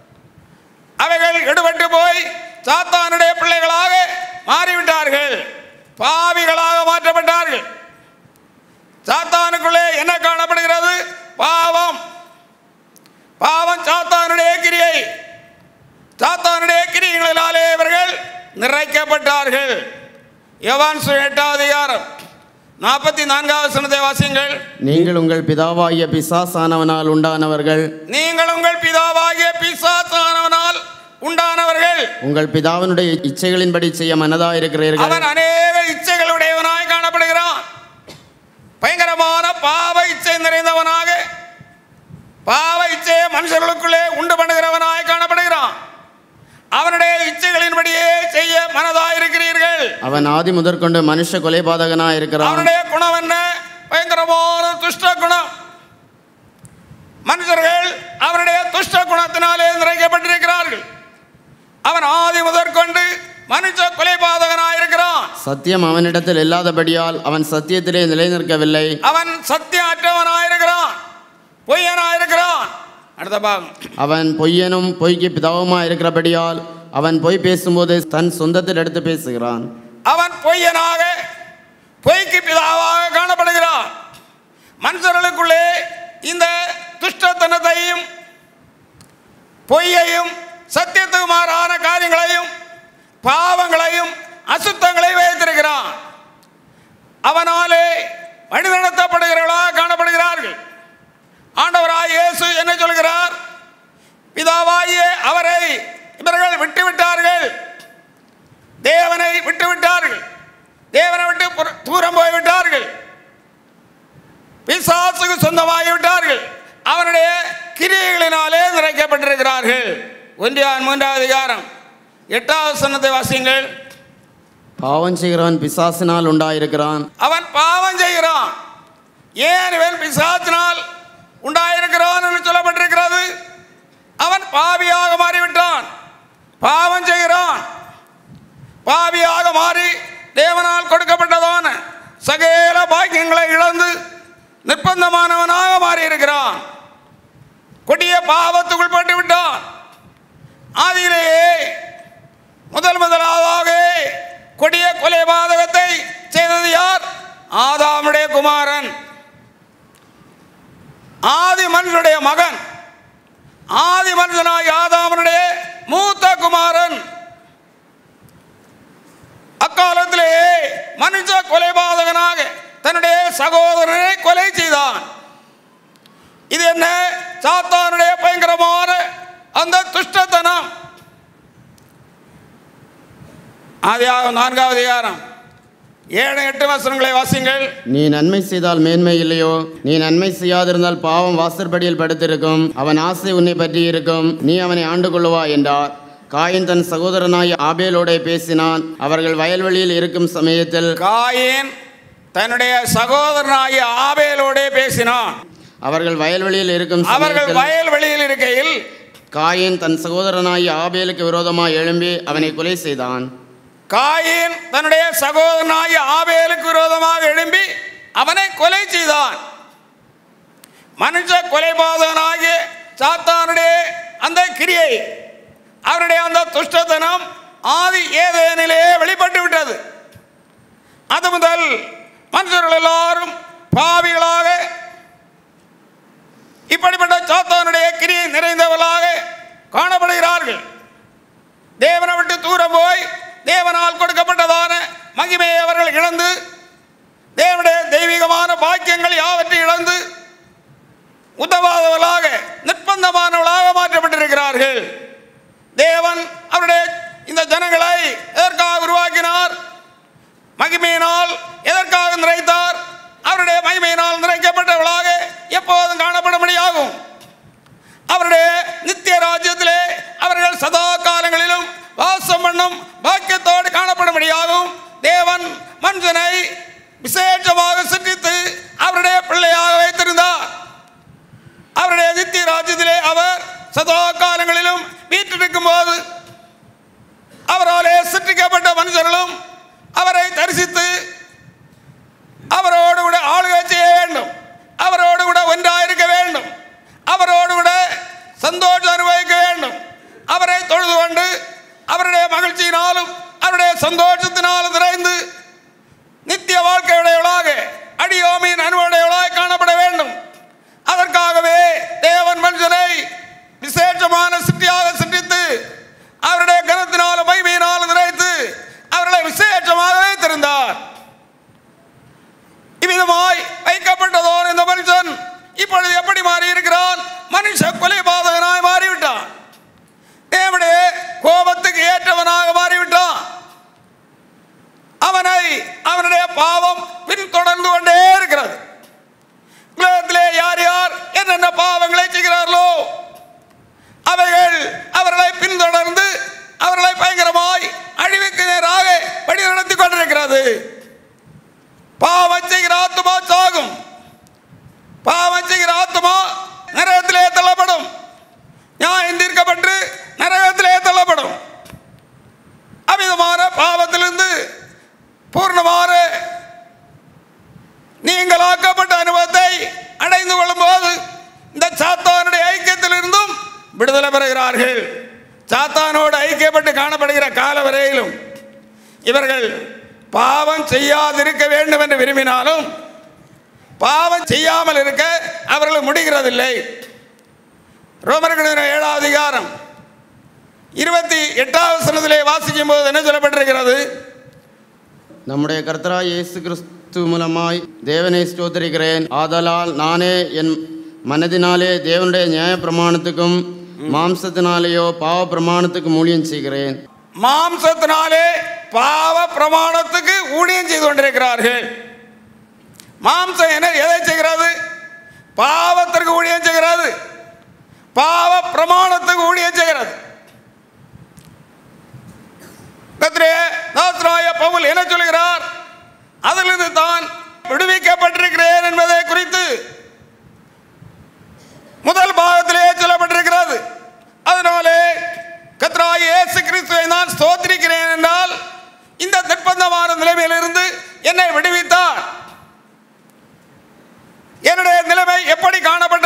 அவைகள் எடுபட்டு போய் சாத்தானுடைய பிள்ளைகளாக மாறிவிட்டார்கள் பாவிகளாக மாற்றப்பட்டார்கள் சாத்தானுக்குள்ளே என்ன காணப்படுகிறது பாவம் பாவம் சாத்தானுடைய கிரியை சாத்தானுடைய கிரியைகளினாலே இவர்கள் நிறைக்கப்பட்டார்கள் யவான் சு- எட்டாவது அதிகாரம் நாற்பத்தி நான்காவது சனத்தை வாசியுங்கள் நீங்கள் உங்கள் பிதாவாகிய பிசாசானவனால் உண்டானவர்கள் நீங்கள் உங்கள் பிதாவாகிய பிசாசானவனால் உண்டானவர்கள் உங்கள் பிதாவினுடைய இச்சைகளின்படி செய்ய மனதாயிருக்கிறீர்கள் அவன் அநேக இச்சைகளுடையவனாய் காணப்படுகிறான் பயங்கரமான பாவ இச்சை நிறைந்தவனாக பாவ இச்சையை மனுஷர்களுக்குள்ளே உண்டு பண்ணுகிறவனாய் காணப்படுகிறான் அவனுடைய இச்சைகளின்படியே செய்ய மனதாயிருக்கிறீர்கள் அவன் ஆதி முதற்கொண்டு மனுஷ கொலைபாதகனாய் இருக்கிறான் அவனுடைய குணம் என்ன பயங்கரமான துஷ்ட குணம் மனுஷர்கள் அவனுடைய துஷ்ட குணத்தினாலே நிறைக்கப்பட்டிருக்கிறார்கள் அவன் ஆதி முதற்கொண்டு மனுஷ கொலைபாதகனாயிருக்கிறான் சத்தியம் அவனிடத்தில் இல்லாதபடியால் அவன் சத்தியத்திலே நிலைநிற்கவில்லை அவன் சத்தியம் அற்றவனாயிருக்கிறான் பொய்யனாயிருக்கிறான் அடுத்த பாகம் அவன் பொய்யனும் பொய்க்கு பிதாவுமாய் இருக்கிறபடியால் அவன் பொய் பேசும்போது தன் சொந்தத்தில் எடுத்து பேசுகிறான் அவன் பொய்யனாக பொய்க்கு பிதாவாக காணப்படுகிறான் மனுஷர்களுக்குள்ளே இந்த துஷ்டத்தனத்தையும் பொய்யையும் சத்தியத்துக்கு மாறான காரியங்களையும் பாவங்களையும் அசுத்தங்களையும் வைத்திருக்கிறான் அவனாலே வழிநடத்தப்படுகிறவர்களாக காணப்படுகிறார்கள் ஆண்டவராய் இயேசு என்ன சொல்கிறார் பிதாவாகிய அவரை இவர்கள் விட்டுவிட்டார்கள் தேவனை விட்டு விட்டார்கள் தேவனை விட்டு புற- தூரம் போய்விட்டார்கள் பிசாசுக்கு சொந்தமாகி விட்டார்கள் அவனுடைய கிரியைகளினாலே நிறைக்கப்பட்டிருக்கிறார்கள் ஒன்றியான் மூன்றாவது அதிகாரம் எட்டாவது சன்னத்தை வாசியுங்கள் பாவம் செய்கிறவன் பிசாசினால் உண்டாயிருக்கிறான் அவன் பாவம் செய்கிறான் ஏன் இவன் பிசாசினால் உண்டாயிருக்கிறான் என்று சொல்லப்பட்டிருக்கிறது அவன் பாவியாக மாறிவிட்டான் பாவம் செய்கிறான் பாவியாக மாறி தேவனால் கொடுக்கப்பட்டதான சகல பாக்கியங்களை இழந்து நிர்பந்தமானவனாக மாறி மாறி இருக்கிறான் கொடிய பாவத்துக்குள் பட்டு விட்டான் ஆதியிலேயே முதல் முதலாவதாக கொடிய கொலை பாதகத்தை செய்தது யார் ஆதாமுடைய குமாரன் ஆதி மனுஷனுடைய மகன் ஆதி மனுஷனாய் ஆதாமனுடைய மூத்த குமாரன் அக்காலத்திலே மனுஷ கொலைபாதகனாக தன்னுடைய சகோதரனை கொலை செய்தான் இது என்ன சாத்தானுடைய பயங்கரமான அந்த துஷ்டத்தனம் ஆதியாகம் நான்காவது அதிகாரம் ஏழு எட்டு வசனங்களை வாசிங்கள் நீ நன்மை செய்தால் மேன்மை இல்லையோ நீ நன்மை செய்யாதிருந்தால் பாவம் வாசற்படியில் படுத்திருக்கும் அவன் ஆசை உன்னை பற்றி இருக்கும் நீ அவனை ஆண்டு கொள்ளுவா என்றார் காயின் தன் சகோதரனாய் ஆபேலோடே பேசினான் அவர்கள் வயல்வெளியில் இருக்கும் சமயத்தில் காயின் தன்னுடைய சகோதரனாகிய ஆபேலோடே பேசினான் அவர்கள் வயல்வெளியில் இருக்கும் அவர்கள் சமயத்தில் வயல் வெளியில் இருக்கையில் காயின் தன் சகோதரனாய் ஆபேலுக்கு விரோதமாய் எழும்பி அவனை கொலை செய்தான் காயின் தன்னுடைய சகோதரனாகிய ஆபேலுக்கு விரோதமாக எழும்பி அவனை கொலை செய்தான் மனுஷ கொலைபாதகனாகிய சாத்தானுடைய அந்த கிரியை அவருடைய அந்த துஷ்டத்தனம் ஆதி ஏதேனிலே வெளிப்பட்டு விட்டது அது முதல் மனுஷர்கள் எல்லாரும் பாவிகளாக இப்படிப்பட்ட சாத்தானுடைய கிரியை நிறைந்தவர்களாக காணப்படுகிறார்கள் தேவனை விட்டு தூரம் போய் தேவனால் கொடுக்கப்பட்டதான மகிமையை அவர்கள் இழந்து தேவனுடைய தெய்வீகமான பாக்கியங்கள் யாவற்றையும் இழந்து உதவாதவர்களாக நிர்பந்தமானவர்களாக மாற்றப்பட்டிருக்கிறார்கள் தேவன் அவருடைய இந்த ஜனங்களை எதற்காக உருவாக்கினார் மகிமையினால் எதற்காக நிறைத்தார் அவருடைய மகிமையினால் நிறைக்கப்பட்டவர்களாக எப்போதும் காணப்படும்படியாகும் அவருடைய நித்திய ராஜ்யத்திலே அவர்கள் சதா காலங்களிலும் வாசம் பண்ணும் பாக்கியத்தோடு காணப்படும்படியாகும் தேவன் மனுஷனை விசேஷமாக சிற்றித்து அவருடைய பிள்ளையாக வைத்திருந்தார் அவருடைய நித்திய ராஜ்யத்திலே அவர் சதா காலங்களிலும் வீற்றிருக்கும் போது அவராலே சிற்றிக்கப்பட்ட மனுஷர்களும் அவரை தரிசித்து அவரோடு கூட ஆளுகை செய்ய வேண்டும் அவரோடு கூட ஒன்றாயிருக்க வேண்டும் அவரோடு கூட சந்தோஷம் அனுபவிக்க வேண்டும் அவரை தொழுது கொண்டு அவருடைய மகிழ்ச்சியினாலும் அவருடைய சந்தோஷத்தினாலும் நிறைந்து நித்திய வாழ்க்கையுடையவளாக அடியோமியின் அனுபவடையவளாக காணப்பட வேண்டும் அதற்காகவே தேவன் மனுஷனை விசேஷமான சிட்டியாக சிட்டித்து அவருடைய கனத்தினாலும் மகிமையினாலும் நிறைத்து அவர்களை விசேஷமாக வைத்திருந்தார் இவ்விதமாய் வைக்கப்பட்டதோர் இந்த மனுஷன் இப்பொழுது எப்படி மாறி இருக்கிறான் மனுஷ கொலை பாதகனாய் மாறிவிட்டான் தேவனுடைய கோபத்துக்கு ஏற்றவனாக மாறிவிட்டான் அவனை அவனுடைய பாவம் பின்தொடர்ந்து கொண்டே இருக்கிறது உலகத்திலே யார் யார் என்னென்ன பாவங்களை செய்கிறார்களோ அவைகள் அவர்களை பின்தொடர்ந்து அவர்களை பயங்கரமாய் அழிவுக்கு நேராக வழி நடத்தி கொண்டிருக்கிறது பாவம் செய்கிற ஆத்மா சாகும் பாவம் செய்கிற ஆத்மா நரகத்திலே தள்ளப்படும் நியாயம் தீர்க்கப்பட்டு நரகத்திலே தள்ளப்படும் அமிதமான பாவத்திலிருந்து பூர்ணமான நீங்களாக்கப்பட்ட அனுபவத்தை அடைந்து கொள்ளும்போது இந்த சாத்தானுடைய ஐக்கியத்திலிருந்தும் விடுதலை பெறுகிறார்கள் சாத்தானோடு ஐக்கியப்பட்டு காணப்படுகிற கால வரையிலும் இவர்கள் பாவம் செய்யாதிருக்க வேண்டும் என்று விரும்பினாலும் பாவம் செய்யாமல் இருக்க அவர்கள் முடிகிறதில்லை ரோமர்கள் ஏழாவது அதிகாரம் இருபத்தி எட்டாவது சனத்திலே வாசிக்கும் போது என்ன சொல்லப்பட்டிருக்கிறது நம்முடைய கர்த்தராய் இயேசு கிறிஸ்து மூலமாய் தேவனை ஸ்தோத்திரிக்கிறேன் ஆதலால் நானே என் மனதினாலே தேவனுடைய நியாய பிரமாணத்துக்கும் மாம்சத்தினாலேயோ பாவ பிரமாணத்துக்கும் ஊழியம் செய்கிறேன் மாம்சத்தினாலே பாவ பிரமாணத்துக்கு ஊழியம் செய்து கொண்டிருக்கிறார்கள் மாம்சம் என்ன எதை செய்கிறது பாவத்திற்கு ஊழியம் செய்கிறது பாவ பிரமாணத்துக்கு ஊழியம் செய்கிறது கத்திரே தாசராய பவுல் என்ன சொல்கிறார் அதிலிருந்து தான் விடுவிக்கப்பட்டிருக்கிறேன் என்பதை குறித்து முதல் பாகத்திலே சொல்லப்பட்டிருக்கிறது அதனாலே கத்ராய் இயேசு கிறிஸ்துவை நான் ஸ்தோத்திரிக்கிறேன் என்றால் இந்த நிர்பந்தமான நிலைமையிலிருந்து என்னை விடுவித்தார் என்னுடைய நிலைமை எப்படி காணப்பட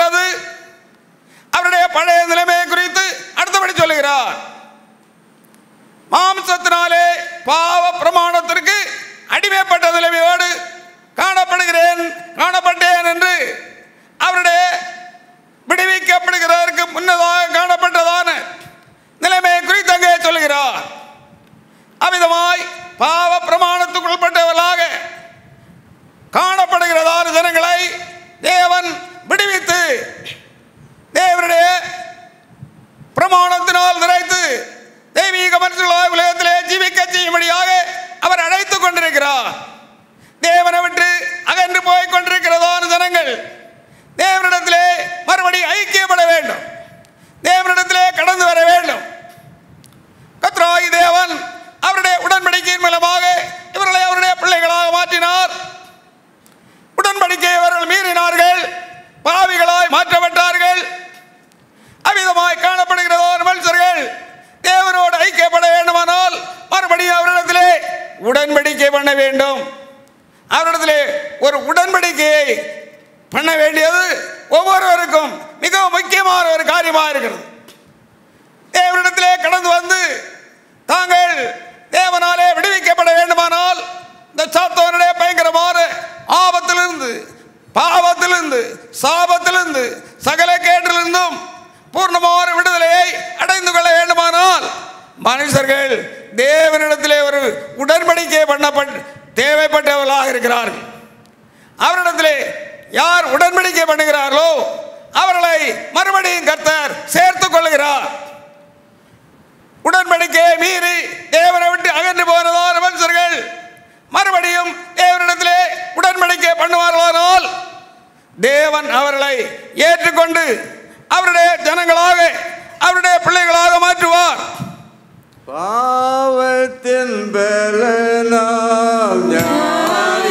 வேண்டியது ஒவ்வொருவருக்கும் மிகவும் முக்கியமான ஒரு காரியமாக இருக்கிறது தேவனிடத்திலே கடந்து வந்து தாங்கள் தேவனாலே விடுவிக்கப்பட வேண்டுமானால் இந்த சாத்தவனுடைய பயங்கரமான ஆபத்திலிருந்து பாவத்திலிருந்து சாபத்திலிருந்து சகல கேட்டிலிருந்தும் பூர்ணமான விடுதலையை அடைந்து கொள்ள வேண்டுமானால் மனுஷர்கள் தேவனிடத்திலே ஒரு உடன்படிக்கை பண்ணப்பட்டு தேவைப்பட்டவர்களாக இருக்கிறார்கள் அவரிடத்திலே யார் உடன்படிக்கை பண்ணுகிறார்களோ அவர்களை மறுபடியும் கர்த்தர் சேர்த்துக் கொள்கிறார் உடன்படிக்கையை மீறி தேவனை விட்டு அகன்று போனதான மனுஷர்கள் மறுபடியும் தேவனிடத்திலே உடன்படிக்கை பண்ணுவார்களானால் தேவன் அவர்களை ஏற்றுக்கொண்டு அவருடைய ஜனங்களாக அவருடைய பிள்ளைகளாக மாற்றுவார் பாவத்தின் பலனாம் ஞான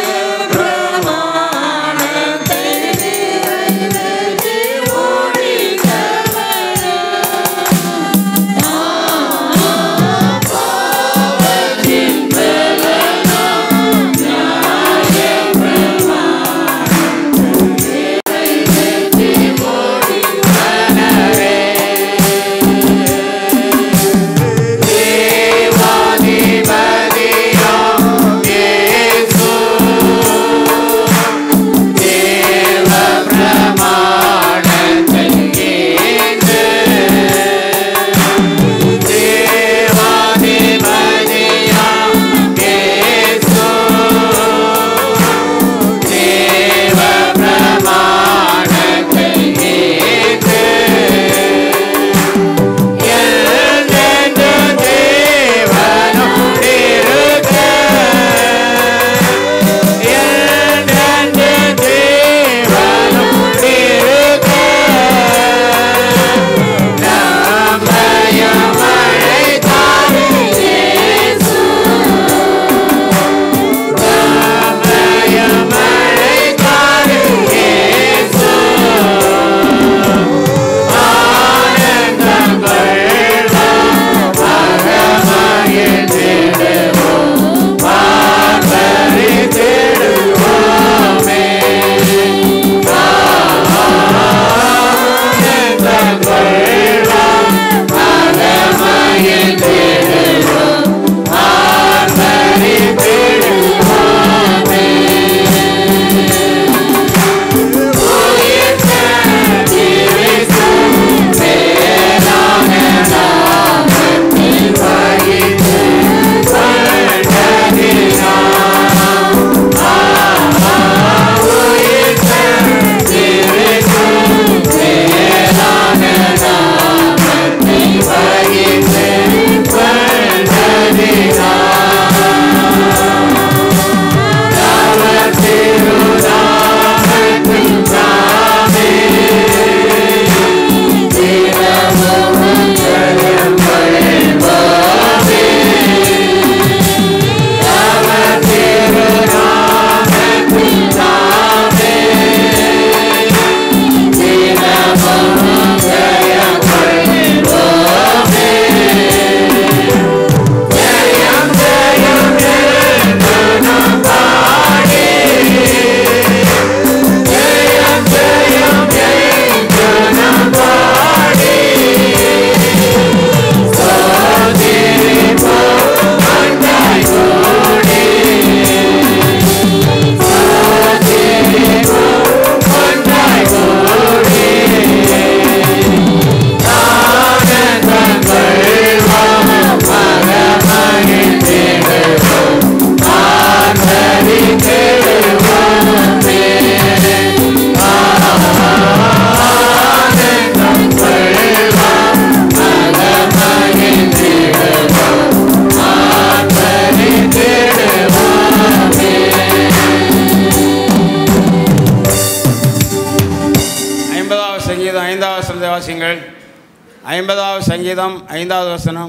ஐம்பதாவது சங்கீதம் ஐந்தாவது வசனத்தை வாசிங்கள் ஐம்பதாவது சங்கீதம் ஐந்தாவது வசனம்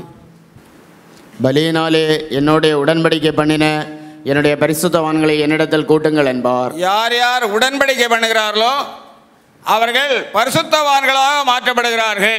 பலியினாலே என்னுடைய உடன்படிக்கை பண்ணின என்னுடைய பரிசுத்தவான்களை என்னிடத்தில் கூட்டுங்கள் என்பார் யார் யார் உடன்படிக்கை பண்ணுகிறார்களோ அவர்கள் பரிசுத்தவான்களாக மாற்றப்படுகிறார்கள்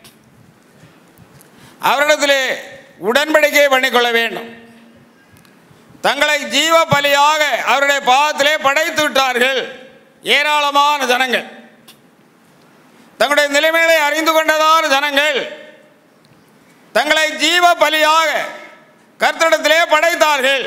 அவரிடத்திலே உடன்படிக்கை பண்ணிக்கொள்ள வேண்டும் தங்களை ஜீவ பலியாக அவருடைய பாதத்திலே படைத்து விட்டார்கள் ஏராளமான ஜனங்கள் தங்களுடைய நிலைமைகளை அறிந்து கொண்டதான ஜனங்கள் தங்களை ஜீவ பலியாக கர்த்தரிடத்திலே படைத்தார்கள்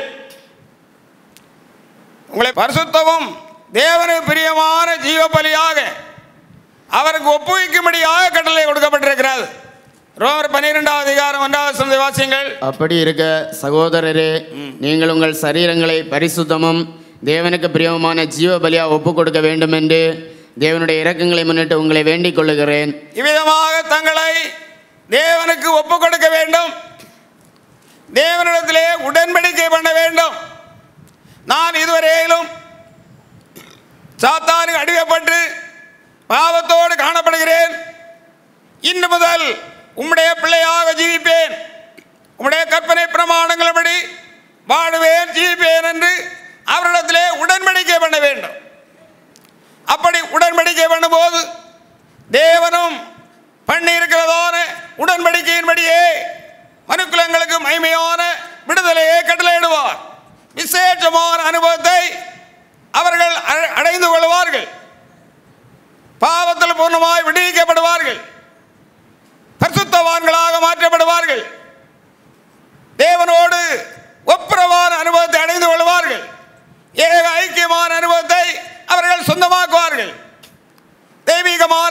உங்களை பரிசுத்தமும் தேவனுக்கு பிரியமான ஜீவ பலியாக அவருக்கு ஒப்புவிக்கும்படியாக கட்டளை கொடுக்கப்பட்டிருக்கிறது ரோமர் பன்னிரெண்டாவது அதிகாரம் ஒன்றாவது சந்தை வாசியங்கள் அப்படி இருக்க சகோதரரே நீங்கள் உங்கள் சரீரங்களை பரிசுத்தமும் தேவனுக்கு பிரியமான ஜீவ பலியா ஒப்பு கொடுக்க வேண்டும் என்று தேவனுடைய இரக்கங்களை முன்னிட்டு உங்களை வேண்டிக் கொள்ளுகிறேன் இவ்விதமாக தங்களை தேவனுக்கு ஒப்பு கொடுக்க வேண்டும் தேவனிடத்திலே உடன்படிக்கை பண்ண வேண்டும் நான் இதுவரையிலும் சாத்தானுக்கு அடிக்கப்பட்டு பாவத்தோடு காணப்படுகிறேன் இன்று முதல் உம்முடைய பிள்ளையாக ஜீவிப்பேன் உம்முடைய கற்பனை பிரமாணங்களபடி வாடுவேன் ஜீவிப்பேன் என்று அவரிடத்திலே உடன்படிக்கை பண்ண வேண்டும் அப்படி உடன்படிக்கை பண்ணும்போது தேவனும் பண்ணி இருக்கிறதான உடன்படிக்கையின்படியே மனுக்குலங்களுக்கு மகிமையான விடுதலையை கட்டளையிடுவார் விசேஷமான அனுபவத்தை அவர்கள் அ- அடைந்து கொள்வார்கள் பாவத்தில் பூர்ணமாய் விடுவிக்கப்படுவார்கள் பரிசுத்தவான்களாக மாற்றப்படுவார்கள் தேவனோடு ஒப்புரவான அனுபவத்தை அடைந்து கொள்வார்கள் ஏக ஐக்கியமான அனுபவத்தை அவர்கள் சொந்தமாக்குவார்கள் தெய்வீகமான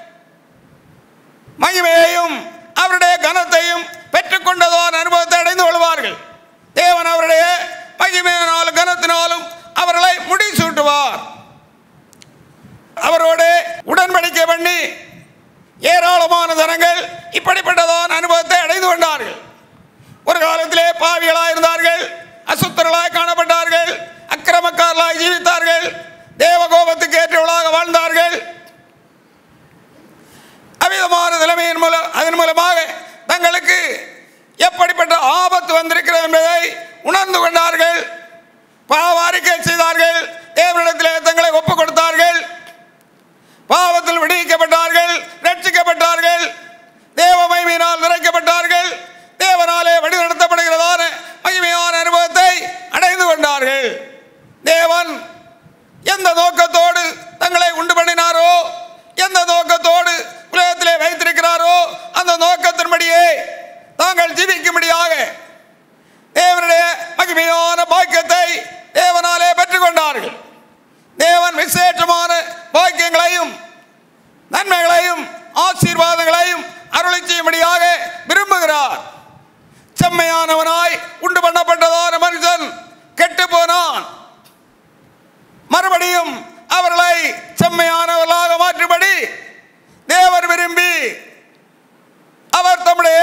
மகிமையையும் அவருடைய கனத்தையும் பெற்றுக்கொண்டதான அனுபவத்தை அடைந்து கொள்வார்கள் தேவன் அவருடைய மகிமையினாலும் கனத்தினாலும் அவர்களை முடிசூட்டுவார் அவரோடு உடன்படிக்கை பண்ணி ஏராளமான ஜனங்கள் இப்படிப்பட்டதான அனுபவத்தை அடைந்து கொண்டார்கள் ஒரு காலத்திலே பாவிகளாய் இருந்தார்கள் அசுத்தர்களாய் காணப்பட்டார்கள் அக்கிரமக்காரர்களாய் ஜீவித்தார்கள் தேவகோபத்துக்கு ஏற்றவர்களாக வாழ்ந்தார்கள் அவ்விதமான நிலைமையின் மூலம் அதன் மூலமாக தங்களுக்கு எப்படிப்பட்ட ஆபத்து வந்திருக்கிறது என்பதை உணர்ந்து கொண்டார்கள் பாவ அறிக்கை செய்தார்கள் தேவனிடத்திலே தங்களை ஒப்புக் கொடுத்தார்கள் பாவத்தில் விடுவிக்கப்பட்டார்கள் ரட்சிக்கப்பட்டார்கள் தேவ மகிமையினால் நிறைக்கப்பட்டார்கள் தேவனாலே வழிநடத்தப்படுகிறதான மகிமையான அனுபவத்தை அடைந்து கொண்டார்கள் தேவன் எந்த நோக்கத்தோடு தங்களை உண்டு பண்ணினாரோ எந்த நோக்கத்தோடு உலகத்திலே வைத்திருக்கிறாரோ அந்த நோக்கத்தின்படியே தாங்கள் ஜீவிக்கும்படியாக தேவனுடைய மகிமையான பாக்கியத்தை தேவனாலே பெற்றுக்கொண்டார்கள் தேவன் விசேஷமான பாக்கியங்களையும் நன்மைகளையும் ஆசீர்வாதங்களையும் அருளை செய்யும்படியாக விரும்புகிறார் செம்மையானவனாய் உண்டு பண்ணப்பட்டதான மனுஷன் கெட்டு போனான் மறுபடியும் அவர்களை செம்மையானவர்களாக மாற்றும்படி தேவர் விரும்பி அவர் தம்முடைய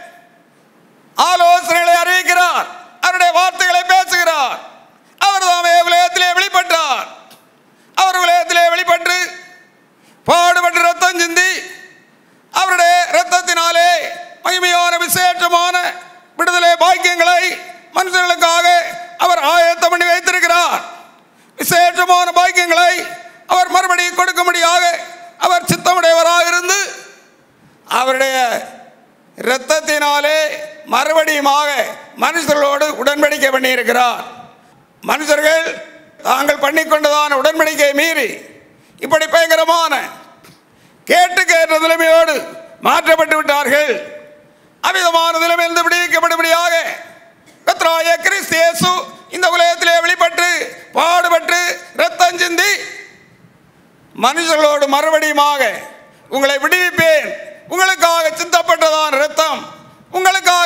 ஆலோசனைகளை அறிவிக்கிறார் அவருடைய வார்த்தைகளை பேசுகிறார் அவர் தாமே உலகத்திலே வெளிப்பட்டார் அவர் உலகத்திலே வெளிப்பட்டு பாடுபட்டு ரத்தம் சிந்தி அவருடைய இரத்தத்தினாலே மகிமையான விசேஷமான விடுதலை பாக்கியங்களை மனுஷர்களுக்காக அவர் ஆயத்தம் பண்ணி வைத்திருக்கிறார் விசேஷமான பாக்கியங்களை அவர் மறுபடியும் கொடுக்கும்படியாக அவர் சித்தமுடையவராக இருந்து அவருடைய இரத்தத்தினாலே மறுபடியுமாக மனுஷர்களோடு உடன்படிக்கை பண்ணியிருக்கிறார் மனுஷர்கள் தாங்கள் பண்ணிக்கொண்டதான உடன்படிக்கையை மீறி இப்படி பயங்கரமான கேட்டு கேட்ட நிலைமையோடு மாற்றப்பட்டு விட்டார்கள் அவ்விதமான நிலைமையிலிருந்து விடுவிக்கப்படும்படியாக கத்ராய கிறிஸ்து இயேசு இந்த உலகத்திலே வெளிப்பட்டு பாடுபட்டு ரத்தம் சிந்தி மனுஷர்களோடு மறுபடியுமாக உங்களை விடுவிப்பேன் உங்களுக்காக சிந்தப்பட்டதான ரத்தம் உங்களுக்காக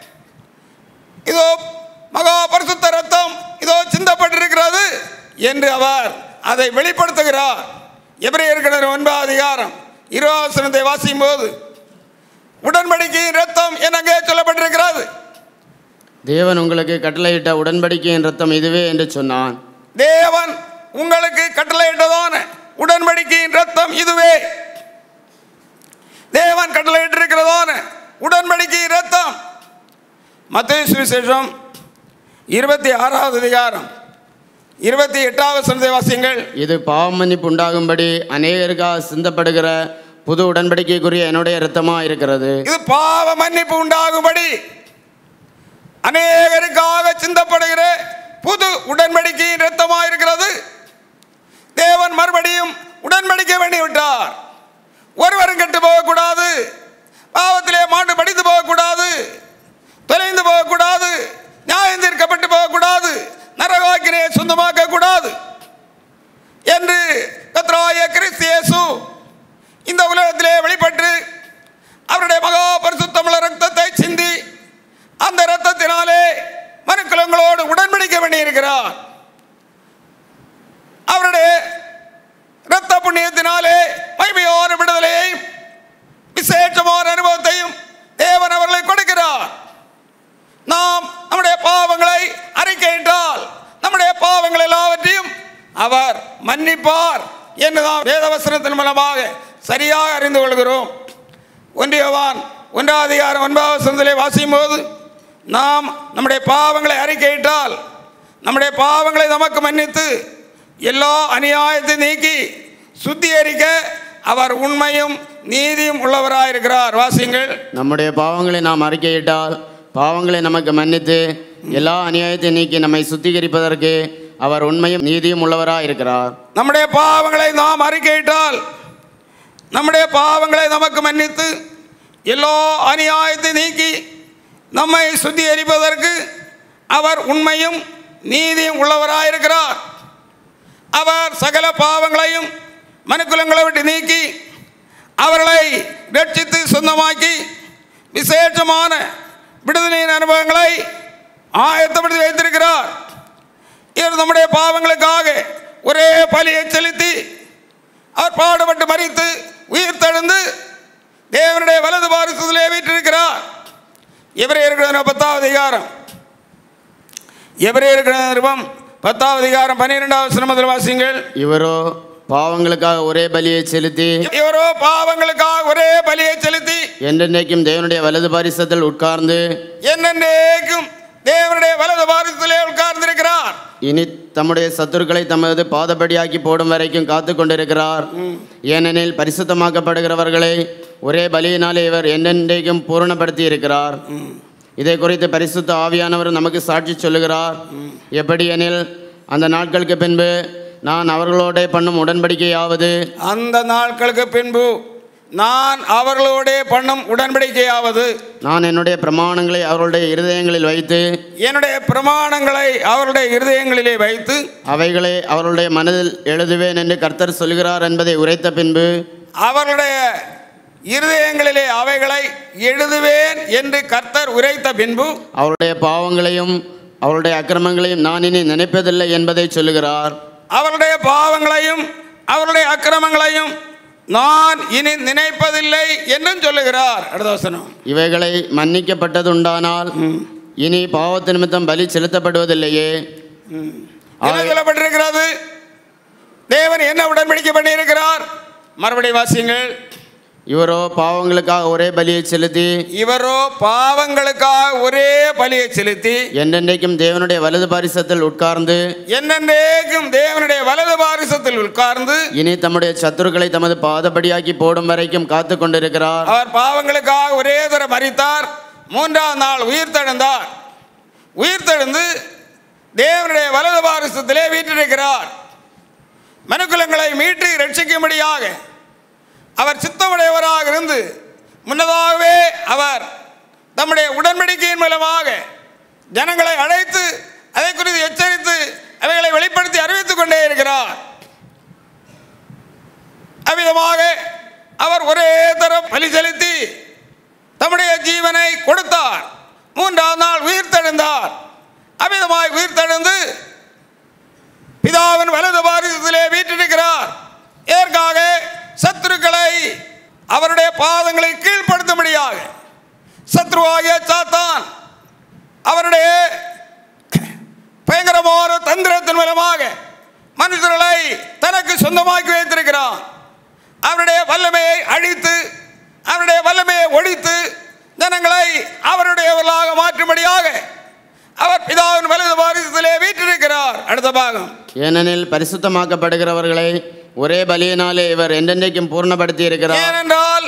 இதோ மகா பரிசுத்த ரத்தம் இதோ சிந்தப்பட்டிருக்கிறது என்று அவர் அதை வெளிப்படுத்துகிறார் எபிரேயர்கிணறு ஒன்பது அதிகாரம் இருவாசனத்தை வாசிக்கும் போது உடன்படிக்கையின் ரத்தம் என்னங்கே சொல்லப்பட்டிருக்கிறது தேவன் உங்களுக்கு கட்டளையிட்ட உடன்படிக்கையின் ரத்தம் இதுவே என்று சொன்னான் தேவன் உங்களுக்கு கட்டளையிட்டதான உடன்படிக்கையின் ரத்தம் இதுவே தேவன் கட்டளையிட்டிருக்கிறதான உடன்படிக்கையின் ரத்தம் மத்திய சுவிசேஷம் இருபத்தி ஆறாவது அதிகாரம் இருபத்தி எட்டாவது சந்தை வாசியங்கள் இது பாவ மன்னிப்பு உண்டாகும்படி அநேகருக்காக சிந்தப்படுகிற புது உடன்படிக்கைக்குரிய என்னுடைய இரத்தமாக இருக்கிறது இது பாவ மன்னிப்பு உண்டாகும்படி அநேகருக்காக சிந்தப்படுகிற புது உடன்படிக்கையின் இரத்தமாக இருக்கிறது தேவன் மறுபடியும் உடன்படிக்கை பண்ணி விட்டார் ஒருவரும் கெட்டு போகக்கூடாது பாவத்திலே மாண்டு படித்து போகக்கூடாது தொலைந்து போகக்கூடாது நியாயம் தீர்க்கப்பட்டு போகக்கூடாது நரகாக்கினை சொந்தமாக்க கூடாது என்று கத்ராய கிறிஸ்து இயேசு இந்த உலகத்திலே வெளிப்பட்டு அவருடைய மகா பரிசுத்தமுள்ள ரத்தத்தை சிந்தி அந்த ரத்தத்தினாலே மனுக்குலங்களோடு உடன்படிக்கை பண்ணியிருக்கிறார் அவருடைய இரத்த புண்ணியத்தினாலே மகிமையான விடுதலையையும் விசேஷமான அனுபவத்தையும் தேவன் அவர்களை கொடுக்கிறார் நாம் நம்முடைய பாவங்களை அறிக்கையிட்டால் நம்முடைய பாவங்கள் எல்லாவற்றையும் அவர் மன்னிப்பார் என்று நாம் வேதவசனத்தின் மூலமாக சரியாக அறிந்து கொள்கிறோம் ஒன்றியவான் ஒன்றாம் அதிகாரம் ஒன்பதாம் வசனத்திலே வாசிக்கும் போது நாம் நம்முடைய பாவங்களை அறிக்கையிட்டால் நம்முடைய பாவங்களை நமக்கு மன்னித்து எல்லா அநியாயத்தை நீக்கி சுத்திகரிக்க அவர் உண்மையும் நீதியும் உள்ளவராயிருக்கிறார் வாசியுங்கள் நம்முடைய பாவங்களை நாம் அறிக்கையிட்டால் பாவங்களை நமக்கு மன்னித்து எல்லா அநியாயத்தை நீக்கி நம்மை சுத்திகரிப்பதற்கு அவர் உண்மையும் நீதியும் உள்ளவராக இருக்கிறார் நம்முடைய பாவங்களை நாம் அறிக்கையிட்டால் நம்முடைய பாவங்களை நமக்கு மன்னித்து எல்லா அநியாயத்தை நீக்கி நம்மை சுத்திகரிப்பதற்கு அவர் உண்மையும் நீதியும் உள்ளவராயிருக்கிறார் அவர் சகல பாவங்களையும் மனுக்குலங்களை விட்டு நீக்கி அவர்களை ரட்சித்து சொந்தமாக்கி விசேஷமான விடுதலையின் அனுபவங்களை ஆயத்தப்படுத்தி வைத்திருக்கிறார் இவர் நம்முடைய பாவங்களுக்காக ஒரே பலியை செலுத்தி அவர் பாடுபட்டு மறித்து உயிர் தழுந்து தேவனுடைய வலது பாரிசத்திலே வீற்றிருக்கிறார் எவரே இருக்கிற பத்தாவது அதிகாரம் எவரே இருக்கிற நிருபம் பத்தாவது அதிகாரம் பன்னிரெண்டாவது சிரமத்தில் வாசிங்கள் இவரோ பாவங்களுக்காக ஒரே பலியை செலுத்தி இவரோ பாவங்களுக்காக ஒரே பலியை செலுத்தி என்றென்றைக்கும் தேவனுடைய வலது பாரிசத்தில் உட்கார்ந்து என்னென்றைக்கும் தேவனுடைய வலது பாரிசத்திலே உட்கார்ந்திருக்கிறார் இனி தம்முடைய சத்துருக்களை தமது பாதபடியாக்கி போடும் வரைக்கும் காத்து கொண்டிருக்கிறார் ஏனெனில் பரிசுத்தமாக்கப்படுகிறவர்களை ஒரே பலியினாலே இவர் என்னென்றைக்கும் பூரணப்படுத்தி இருக்கிறார் இதை குறித்து பரிசுத்த ஆவியானவர் நமக்கு சாட்சி சொல்லுகிறார் எப்படி எனில் அந்த நாட்களுக்கு பின்பு நான் அவர்களோட பண்ணும் உடன்படிக்கையாவது அந்த நாட்களுக்கு பின்பு நான் அவர்களோடே பண்ணும் உடன்படிக்கையாவது நான் என்னுடைய பிரமாணங்களை அவர்களுடைய இருதயங்களில் வைத்து என்னுடைய பிரமாணங்களை அவருடைய இருதயங்களிலே வைத்து அவைகளை அவர்களுடைய மனதில் எழுதுவேன் என்று கர்த்தர் சொல்கிறார் என்பதை உரைத்த பின்பு அவர்களுடைய இருதயங்களிலே அவைகளை எழுதுவேன் என்று கர்த்தர் உரைத்த பின்பு அவருடைய பாவங்களையும் அவருடைய அக்கிரமங்களையும் நான் இனி நினைப்பதில்லை என்பதை சொல்லுகிறார் அவருடைய பாவங்களையும் அவருடைய அக்கிரமங்களையும் நான் இனி நினைப்பதில்லை என்றும் சொல்லுகிறார் அடுத்த வசனம் இவைகளை மன்னிக்கப்பட்டதுண்டானால் இனி பாவத்து நிமித்தம் பலி செலுத்தப்படுவதில்லையே என்ன சொல்லப்பட்டிருக்கிறது தேவன் என்ன உடன்படிக்கை பண்ணியிருக்கிறார் மறுபடியும் வாசியுங்கள் இவரோ பாவங்களுக்காக ஒரே பலியை செலுத்தி இவரோ பாவங்களுக்காக ஒரே பலியை செலுத்தி என்றென்றைக்கும் தேவனுடைய வலது பாரிசத்தில் உட்கார்ந்து என்னென்றைக்கும் தேவனுடைய வலது பாரிசத்தில் உட்கார்ந்து இனி தம்முடைய சத்துருக்களை தமது பாதபடியாக்கி போடும் வரைக்கும் காத்து கொண்டிருக்கிறார் அவர் பாவங்களுக்காக ஒரே தரம் மறித்தார் மூன்றாம் நாள் உயிர் தழுந்தார் உயிர் தழுந்து தேவனுடைய வலது பாரிசத்திலே வீற்றிருக்கிறார் மனுக்குலங்களை மீட்டு ரட்சிக்கும்படியாக அவர் சித்தமுடையவராக இருந்து முன்னதாகவே அவர் தம்முடைய உடன்படிக்கையின் மூலமாக ஜனங்களை அழைத்து அதை குறித்து எச்சரித்து அவைகளை வெளிப்படுத்தி அறிவித்துக் கொண்டே இருக்கிறார் அவ்விதமாக அவர் ஒரே தரம் பலி செலுத்தி தம்முடைய ஜீவனை கொடுத்தார் மூன்றாம் நாள் உயிர் தழுந்தார் அவ்விதமாய் உயிர் தழுந்து பிதாவின் வலது பாரிசத்திலே வீற்றிருக்கிறார் ஏற்காக சத்துருக்களை அவருடைய பாதங்களை கீழ்ப்படுத்தும்படியாக சத்ருவாகிய சாத்தான் அவருடைய பயங்கரமான தந்திரத்தின் மூலமாக மனுஷர்களை தனக்கு சொந்தமாக்கி வைத்திருக்கிறான் அவருடைய வல்லமையை அழித்து அவருடைய வல்லமையை ஒழித்து ஜனங்களை அவருடையவர்களாக மாற்றும்படியாக அவர் பிதாவின் வலது பாரிசத்திலே வீற்றிருக்கிறார் அடுத்த பாகம் ஏனெனில் பரிசுத்தமாக்கப்படுகிறவர்களை ஒரே பலியினாலே இவர் என்றென்றைக்கும் பூர்ணப்படுத்தி இருக்கிறார் ஏனென்றால்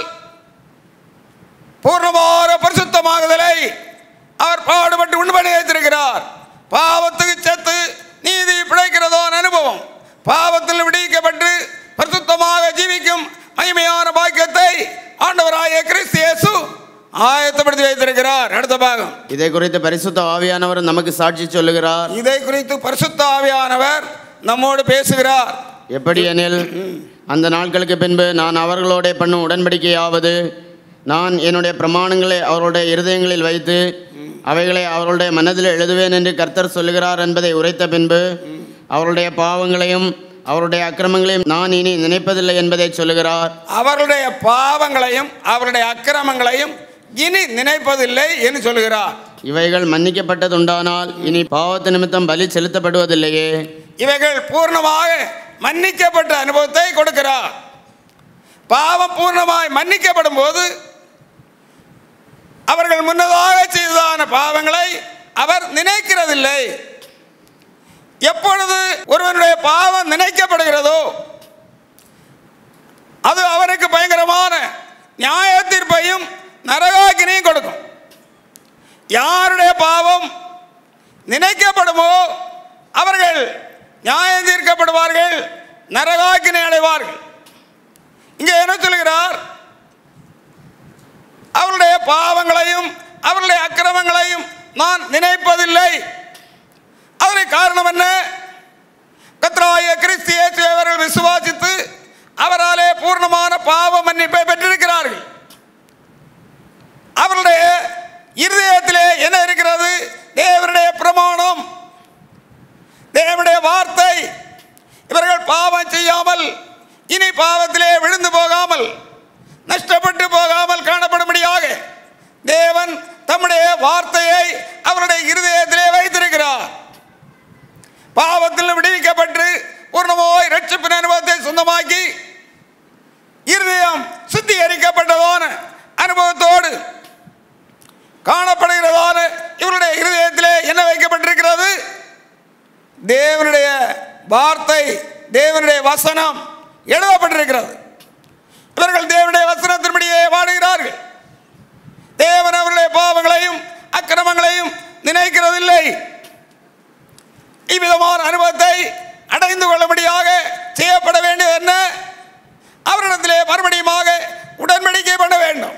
பூர்ணமான பரிசுத்தமாகுதலை அவர் பாடுபட்டு உண்படி வைத்திருக்கிறார் பாவத்துக்கு செத்து நீதி பிழைக்கிறதோ அனுபவம் பாவத்தில் விடுவிக்கப்பட்டு பரிசுத்தமாக ஜீவிக்கும் மகிமையான பாக்கியத்தை ஆண்டவராய கிறிஸ்து இயேசு ஆயத்தப்படுத்தி வைத்திருக்கிறார் அடுத்த பாகம் இதை குறித்து பரிசுத்த ஆவியானவர் நமக்கு சாட்சி சொல்லுகிறார் இதை குறித்து பரிசுத்த ஆவியானவர் நம்மோடு பேசுகிறார் எப்படி எனில் அந்த நாட்களுக்கு பின்பு நான் அவர்களோட பண்ணும் உடன்படிக்கையாவது நான் என்னுடைய பிரமாணங்களை அவர்களுடைய இருதயங்களில் வைத்து அவைகளை அவர்களுடைய மனதில் எழுதுவேன் என்று கர்த்தர் சொல்லுகிறார் என்பதை உரைத்த பின்பு அவருடைய பாவங்களையும் அவருடைய அக்கிரமங்களையும் நான் இனி நினைப்பதில்லை என்பதை சொல்லுகிறார் அவருடைய பாவங்களையும் அவருடைய அக்கிரமங்களையும் இனி நினைப்பதில்லை என்று சொல்கிறார் இவைகள் மன்னிக்கப்பட்டதுண்டானால் இனி பாவத்து நிமித்தம் பலி செலுத்தப்படுவதில்லையே இவைகள் பூர்ணமாக மன்னிக்கப்பட்ட அனுபவத்தை கொடுக்கிறார் பாவம் பூர்ணமாய் மன்னிக்கப்படும் போது அவர்கள் முன்னதாக செய்ததான பாவங்களை அவர் நினைக்கிறதில்லை எப்பொழுது ஒருவனுடைய பாவம் நினைக்கப்படுகிறதோ அது அவருக்கு பயங்கரமான நியாய தீர்ப்பையும் நரகாக்கினையும் கொடுக்கும் யாருடைய பாவம் நினைக்கப்படுமோ அவர்கள் நியாயம் தீர்க்கப்படுவார்கள் நரகாக்கினை அடைவார்கள் இங்கே என்ன சொல்கிறார் அவருடைய பாவங்களையும் அவருடைய அக்கிரமங்களையும் நான் நினைப்பதில்லை அதற்கு காரணம் என்ன கத்ராய கிறிஸ்து இயேசு அவர்கள் விசுவாசித்து அவராலே பூர்ணமான பாவ மன்னிப்பை பெற்றிருக்கிறார்கள் அவருடைய இருதயத்திலே என்ன இருக்கிறது தேவனுடைய பிரமாணம் தேவனுடைய வார்த்தை இவர்கள் பாவம் செய்யாமல் இனி பாவத்திலே விழுந்து போகாமல் நஷ்டப்பட்டு போகாமல் காணப்படும்படியாக தேவன் தம்முடைய வார்த்தையை அவருடைய இருதயத்திலே வைத்திருக்கிறார் பாவத்தில் விடுவிக்கப்பட்டு பூர்ணமாய் ரட்சிப்பின் அனுபவத்தை சொந்தமாக்கி இருதயம் சுத்திகரிக்கப்பட்டதான அனுபவத்தோடு காணப்படுகிறதான இவருடைய இருதயத்திலே என்ன வைக்கப்பட்டிருக்கிறது தேவனுடைய வார்த்தை தேவனுடைய வசனம் எழுதப்பட்டிருக்கிறது இவர்கள் தேவனுடைய வசனத்தின்படியே வாடுகிறார்கள் தேவன் அவருடைய பாவங்களையும் அக்கிரமங்களையும் நினைக்கிறதில்லை இவ்விதமான அனுபவத்தை அடைந்து கொள்ளும்படியாக செய்யப்பட வேண்டியது என்ன அவரிடத்திலே மறுபடியுமாக உடன்படிக்கை பண்ண வேண்டும்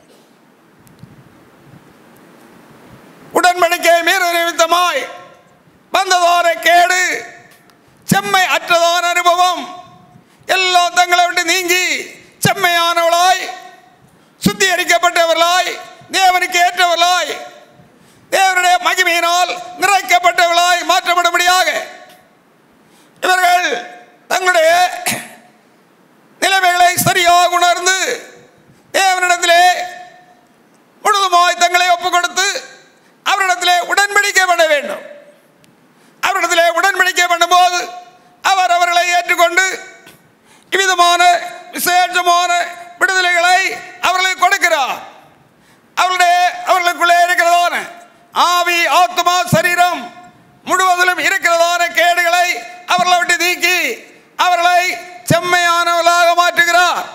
உடன்படிக்கை மீற நிமித்தமாய் வந்ததான கேடு செம்மை அற்றதான அனுபவம் எல்லாம் தங்களை விட்டு நீங்கி செம்மையானவளாய் சுத்திகரிக்கப்பட்டவர்களாய் தேவனுக்கு ஏற்றவர்களாய் தேவனுடைய மகிமையினால் நிறைக்கப்பட்டவர்களாய் மாற்றப்படும்படியாக இவர்கள் தங்களுடைய நிலைமைகளை சரியாக உணர்ந்து தேவனிடத்திலே முழுதுமாய் தங்களை ஒப்புக் கொடுத்து அவரிடத்திலே உடன்படிக்கை பண்ண வேண்டும் அவரிடத்திலே உடன்படிக்கை பண்ணும்போது அவர் அவர்களை ஏற்றுக்கொண்டு இவ்விதமான விசேஷமான விடுதலைகளை அவர்களுக்கு கொடுக்கிறார் அவருடைய அவர்களுக்குள்ளே இருக்கிறதான ஆவி ஆத்மா சரீரம் முழுவதிலும் இருக்கிறதான கேடுகளை அவர்களை விட்டு நீக்கி அவர்களை செம்மையானவர்களாக மாற்றுகிறார்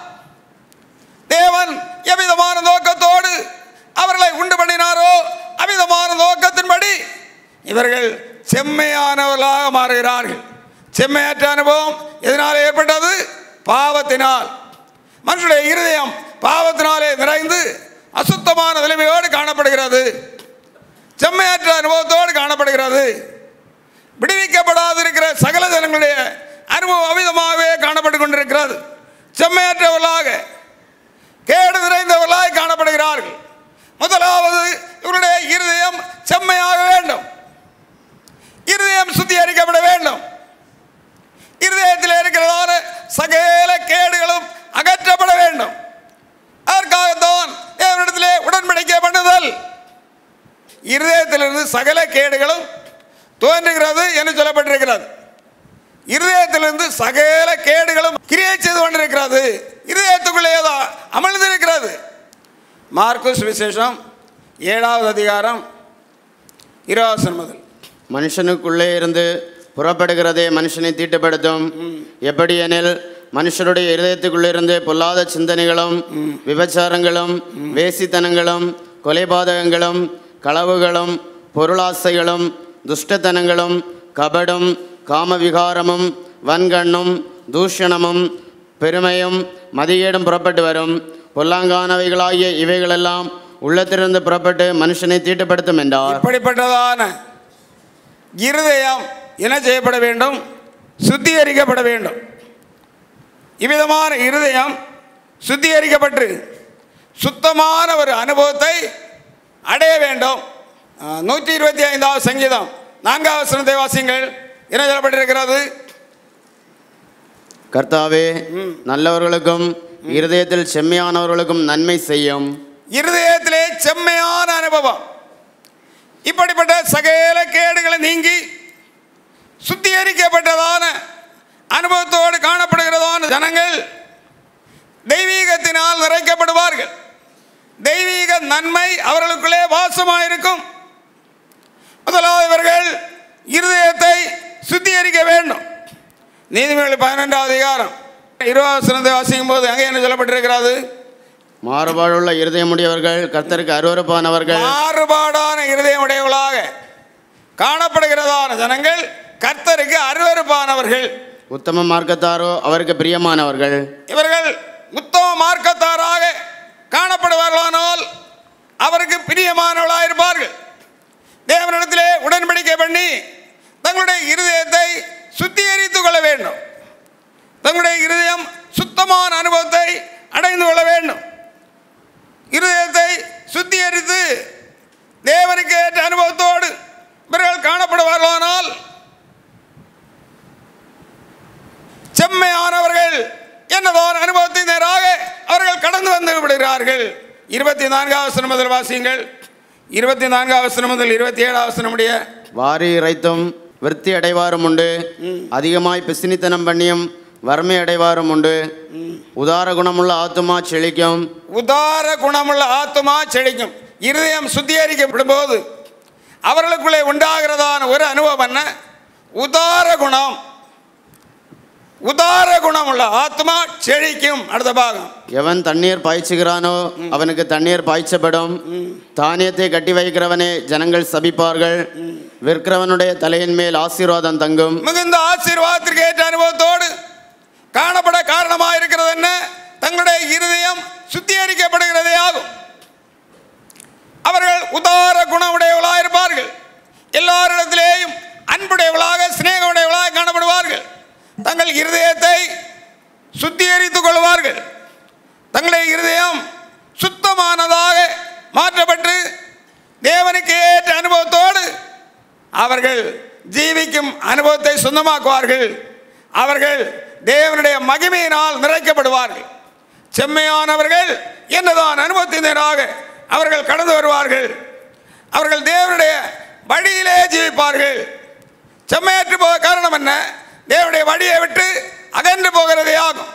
தேவன் எவ்விதமான நோக்கத்தோடு அவர்களை உண்டு பண்ணினாரோ அவ்விதமான நோக்கத்தின்படி இவர்கள் செம்மையானவர்களாக மாறுகிறார்கள் செம்மையற்ற அனுபவம் எதனால் ஏற்பட்டது பாவத்தினால் மனுஷனுடைய இருதயம் பாவத்தினாலே நிறைந்து அசுத்தமான நிலைமையோடு காணப்படுகிறது செம்மையற்ற அனுபவத்தோடு காணப்படுகிறது விடுவிக்கப்படாது இருக்கிற சகல ஜனங்களுடைய அனுபவம் அவிதமாகவே காணப்பட்டு கொண்டிருக்கிறது செம்மையற்றவர்களாக கேடு நிறைந்தவர்களாய் காணப்படுகிறார்கள் முதலாவது இவருடைய இருதயம் செம்மையாக வேண்டும் இருதயம் சுத்திகரிக்கப்பட வேண்டும் இருதயத்தில் இருக்கிறதான சகல கேடுகளும் அகற்றப்பட வேண்டும் அதற்காகத்தான் தேவனிடத்திலே உடன்படிக்கை பண்ணுதல் இருதயத்திலிருந்து சகல கேடுகளும் தோன்றுகிறது என்று சொல்லப்பட்டிருக்கிறது இருதயத்திலிருந்து சகல கேடுகளும் கிரியை செய்து கொண்டிருக்கிறது இருதயத்துக்குள்ளே ஏதோ அமர்ந்திருக்கிறது மார்க்குஸ் விசேஷம் ஏழாவது அதிகாரம் இருபது முதல் மனுஷனுக்குள்ளே இருந்து புறப்படுகிறதே மனுஷனை தீட்டுப்படுத்தும் எப்படி எனில் மனுஷருடைய இருதயத்துக்குள்ளிருந்து பொல்லாத சிந்தனைகளும் விபச்சாரங்களும் வேசித்தனங்களும் கொலைபாதகங்களும் களவுகளும் பொருளாசைகளும் துஷ்டத்தனங்களும் கபடும் காமவிகாரமும் வன்கண்ணும் தூஷணமும் பெருமையும் மதிகேடும் புறப்பட்டு வரும் பொல்லாங்கானவைகளாகிய இவைகளெல்லாம் உள்ளத்திலிருந்து புறப்பட்டு மனுஷனை தீட்டுப்படுத்தும் என்றார் இப்படிப்பட்டதான இருதயம் என்ன செய்யப்பட வேண்டும் சுத்திகரிக்கப்பட வேண்டும் இவ்விதமான இருதயம் சுத்திகரிக்கப்பட்டு சுத்தமான ஒரு அனுபவத்தை அடைய வேண்டும் அஹ், நூற்றி இருபத்தி ஐந்தாவது சங்கீதம் நான்காவது வசனத்தை வாசிங்கள் என்ன சொல்லப்பட்டிருக்கிறது கர்த்தாவே நல்லவர்களுக்கும் இருதயத்தில் செம்மையானவர்களுக்கும் நன்மை செய்யும் இருதயத்திலே செம்மையான அனுபவம் இப்படிப்பட்ட சகல கேடுகளை நீங்கி சுத்திகரிக்கப்பட்டதான அனுபவத்தோடு காணப்படுகிறதான ஜனங்கள் தெய்வீகத்தினால் நிறைக்கப்படுவார்கள் தெய்வீக நன்மை அவர்களுக்குள்ளே வாசமாயிருக்கும் முதலாவது இவர்கள் இருதயத்தை சுத்திகரிக்க வேண்டும் நீதிமொழி பதினெண்டாவது அதிகாரம் இருபது சிறந்த வாசிக்கும் போது அங்கே என்ன சொல்லப்பட்டிருக்கிறது மாறுபாடுள்ள இருதயமுடையவர்கள் கர்த்தருக்கு அருவருப்பானவர்கள் மாறுபாடான இருதயமுடையவர்களாக காணப்படுகிறதான ஜனங்கள் கர்த்தருக்கு அருவருப்பானவர்கள் உத்தம மார்க்கத்தாரோ அவருக்கு பிரியமானவர்கள் இவர்கள் உத்தம மார்க்கத்தாராக காணப்படுவார்களானால் அவருக்கு பிரியமானவர்களாக இருப்பார்கள் தேவனிடத்திலே உடன்படிக்கை பண்ணி தங்களுடைய இருதயத்தை சுத்திகரித்துக் கொள்ள வேண்டும் தங்களுடைய இருதயம் சுத்தமான அனுபவத்தை அடைந்து கொள்ள வேண்டும் இருதயத்தை சுத்திகரித்து தேவனுக்கு ஏற்ற அனுபவத்தோடு இவர்கள் காணப்படுவார்களானால் செம்மையானவர்கள் என்னதான் அனுபவத்தின் நேராக அவர்கள் கடந்து வந்து விடுகிறார்கள் இருபத்தி நான்காவது வசனம் முதல் வாசியுங்கள் இருபத்தி நான்காவது வசனம் முதல் இருபத்தி ஏழாவது வசனமுடைய வாரி இறைத்தும் விருத்தி அடைவாரும் உண்டு அதிகமாய் பிசினித்தனம் பண்ணியும் வறுமை அடைவாரும் உண்டு உதார குணமுள்ள ஆத்துமா செழிக்கும் உதார குணமுள்ள ஆத்துமா செழிக்கும் இருதயம் சுத்திகரிக்கப்படும் போது அவர்களுக்குள்ளே உண்டாகிறதான ஒரு அனுபவம் என்ன உதார குணம் உதார குணமுள்ள ஆத்மா செழிக்கும் அடுத்த பாகம் எவன் தண்ணீர் பாய்ச்சுகிறானோ அவனுக்கு தண்ணீர் பாய்ச்சப்படும் தானியத்தை கட்டி வைக்கிறவனே ஜனங்கள் சபிப்பார்கள் விற்கிறவனுடைய தலையின் மேல் ஆசீர்வாதம் தங்கும் மிகுந்த ஆசீர்வாதத்திற்கு ஏற்ற அனுபவத்தோடு காணப்பட காரணமாக இருக்கிறது என்ன தங்களுடைய இருதயம் சுத்திகரிக்கப்படுகிறதே ஆகும் அவர்கள் உதார குணமுடையவர்களாக இருப்பார்கள் எல்லாரிடத்திலேயும் அன்புடையவர்களாக சிநேகமுடையவர்களாக காணப்படுவார்கள் தங்கள் இருதயத்தை சுத்திகரித்துக் கொள்வார்கள் தங்களுடைய இருதயம் சுத்தமானதாக மாற்றப்பட்டு தேவனுக்கு ஏற்ற அனுபவத்தோடு அவர்கள் ஜீவிக்கும் அனுபவத்தை சொந்தமாக்குவார்கள் அவர்கள் தேவனுடைய மகிமையினால் நிறைக்கப்படுவார்கள் செம்மையானவர்கள் என்னதான் அனுபவத்தினராக அவர்கள் கடந்து வருவார்கள் அவர்கள் தேவனுடைய வழியிலே ஜீவிப்பார்கள் செம்மையற்று போக காரணம் என்ன தேவனுடைய வழியை விட்டு அகன்று போகிறதே ஆகும்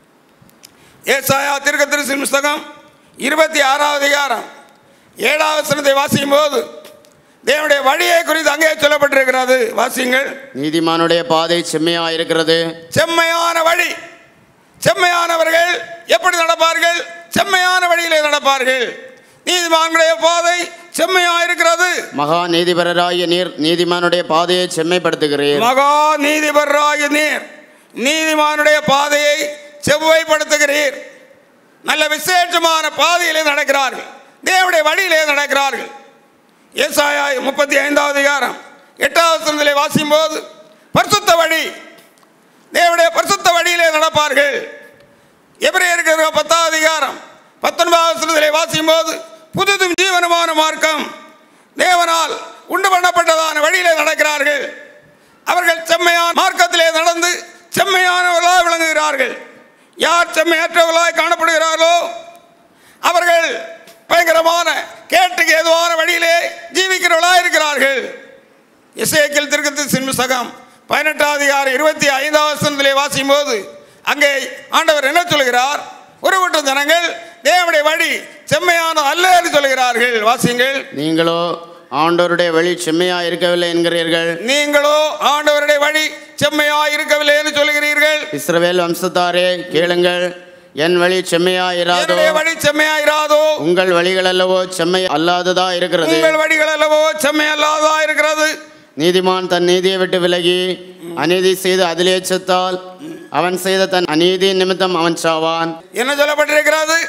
ஏசாயா திருக்கத்திருசின் புஸ்தகம் இருபத்தி ஆறாவது அதிகாரம் ஏழாவது வசனத்தை வாசிக்கும் போது தேவனுடைய வழியை குறித்து அங்கே சொல்லப்பட்டிருக்கிறது வாசியுங்கள் நீதிமானுடைய பாதை செம்மையா இருக்கிறது செம்மையான வழி செம்மையானவர்கள் எப்படி நடப்பார்கள் செம்மையான வழியிலே நடப்பார்கள் நீதிமான்களுடைய பாதை செம்மையா இருக்கிறது மகா நீதிபரராகிய நீர் நீதிமானுடைய பாதையை செம்மைப்படுத்துகிறீர் மகா நீதிபராகிய நீர் நீதிமானுடைய பாதையை செவ்வாய்ப்படுத்துகிறீர் நல்ல விசேஷமான பாதையிலே நடக்கிறார்கள் தேவனுடைய வழியிலே நடக்கிறார்கள் ஏசாயா முப்பத்தி ஐந்தாவது அதிகாரம் எட்டாவது வசனத்திலே வாசிக்கும் போது பரிசுத்த வழி தேவனுடைய பரிசுத்த வழியிலே நடப்பார்கள் எபிரேயருக்கு பத்தாவது அதிகாரம் பத்தொன்பதாவது வசனத்திலே வாசிக்கும் போது புதுதும் ஜீவனமான மார்க்கம் தேவனால் உண்டு பண்ணப்பட்டதான வழியிலே நடக்கிறார்கள் அவர்கள் செம்மையான மார்க்கத்திலே நடந்து செம்மையானவர்களாக விளங்குகிறார்கள் யார் செம்மையற்றவர்களாய் காணப்படுகிறார்களோ அவர்கள் பயங்கரமான கேட்டுக்கு ஏதுவான வழியிலே ஜீவிக்கிறவர்களாக இருக்கிறார்கள் இசையக்கில் திருக்கத்து சின்மசகம் பதினெட்டாவது அதிகாரம் இருபத்தி ஐந்தாவது வசனத்திலே வாசிக்கும் போது அங்கே ஆண்டவர் என்ன சொல்கிறார் ஒரு கூட்டம் ஜனங்கள் தேவனுடைய வழி செம்மையான அல்ல என்று சொல்கிறார்கள் வாசியுங்கள் நீங்களோ ஆண்டவருடைய வழி செம்மையா இருக்கவில்லை என்கிறீர்கள் நீங்களோ ஆண்டவருடைய வழி செம்மையா இருக்கவில்லை என்று சொல்கிறீர்கள் இஸ்ரவேல் வம்சத்தாரே கேளுங்கள் என் வழி செம்மையா இராதோ என்னுடைய வழி செம்மையா இராதோ உங்கள் வழிகள் அல்லவோ செம்மை அல்லாததா இருக்கிறது உங்கள் வழிகள் அல்லவோ செம்மை அல்லாததா இருக்கிறது நீதிமான் தன் நீதியை விட்டு விலகி அநீதி செய்து அதிலே செத்தால் அவன் செய்த தன் அநீதி நிமித்தம் அவன் சாவான் என்ன சொல்லப்பட்டிருக்கிறது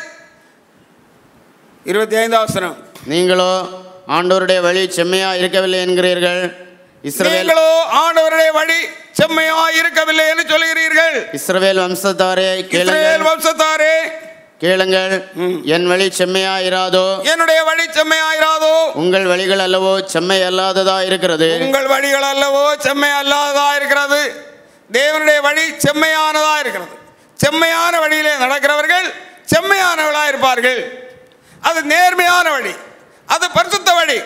இருபத்தி ஐந்தாம் வசனம் நீங்களோ ஆண்டவருடைய வழி செம்மையா இருக்கவில்லை என்கிறீர்கள் இஸ்ரவேல் நீங்களோ ஆண்டவருடைய வழி செம்மையா இருக்கவில்லை என்று சொல்கிறீர்கள் இஸ்ரவேல் வம்சத்தாரே இஸ்ரவேல் கேளுங்கள் வம்சத்தாரே கேளுங்கள் என் வழி செம்மையா இராதோ என்னுடைய வழி செம்மையாயிராதோ உங்கள் வழிகள் அல்லவோ செம்மை அல்லாததா இருக்கிறது உங்கள் வழிகள் அல்லவோ செம்மை அல்லாததா இருக்கிறது தேவனுடைய வழி செம்மையானதா இருக்கிறது செம்மையான வழியிலே நடக்கிறவர்கள் செம்மையானவர்களா இருப்பார்கள் அது நேர்மையான வழி அது பரிசுத்த வழி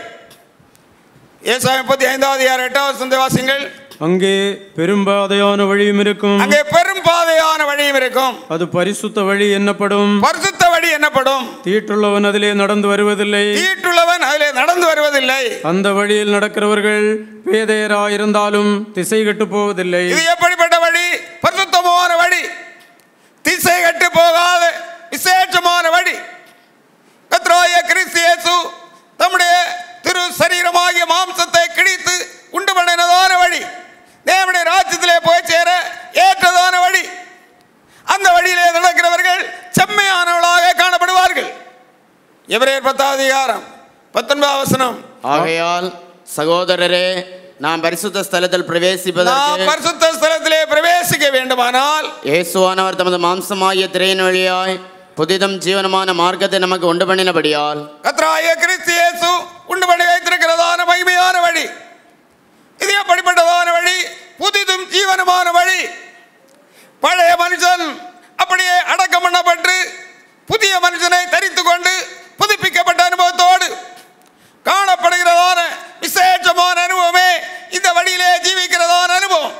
ஏசாய முப்பத்தி ஐந்தாவது ஆறு எட்டாவது சந்தை வாசிங்கள் அங்கே பெரும்பாதையான வழியும் இருக்கும் அங்கே பெரும் பாதையான வழியும் இருக்கும் அது பரிசுத்த வழி என்னப்படும் பரிசுத்த வழி என்னப்படும் தீட்டுள்ளவன் அதிலே நடந்து வருவதில்லை தீட்டுள்ளவன் அதிலே நடந்து வருவதில்லை அந்த வழியில் நடக்கிறவர்கள் பேதையராயிருந்தாலும் திசை கெட்டு போவதில்லை இது எப்படிப்பட்ட வழி பரிசுத்தமான வழி திசை கட்டு போகாத விசேஷமான வழி கத்ராய கிறிஸ்து இயேசு தம்முடைய திரு சரீரமாகிய மாம்சத்தை கிழித்து உண்டு பண்ணினதான வழி தேவனுடைய ராஜ்யத்திலே போய் சேர ஏற்றதான வழி அந்த வழியிலே நடக்கிறவர்கள் செம்மையானவர்களாக காணப்படுவார்கள் எவரேர் பத்தாவது அதிகாரம் பத்தொன்பதாம் வசனம் ஆகையால் சகோதரரே நாம் பரிசுத்த ஸ்தலத்தில் நாம் பிரவேசிப்பதற்கு பரிசுத்த ஸ்தலத்திலே பிரவேசிக்க வேண்டுமானால் இயேசுவானவர் தமது மாம்சமாகிய திரையின் வழியாய் புதிதும் ஜீவனமான மார்க்கத்தை நமக்கு உண்டு பண்ணினபடியால் கத்ராய கிறிஸ்து இயேசு உண்டு பண்ணி வைத்திருக்கிறதான மகிமையான வழி இது எப்படிப்பட்டதான வழி புதிதும் ஜீவனமான வழி பழைய மனுஷன் அப்படியே அடக்கம் பண்ணப்பட்டு புதிய மனுஷனை தரித்து கொண்டு புதுப்பிக்கப்பட்ட அனுபவத்தோடு காணப்படுகிறதான விசேஷமான அனுபவமே இந்த வழியிலே ஜீவிக்கிறதான அனுபவம்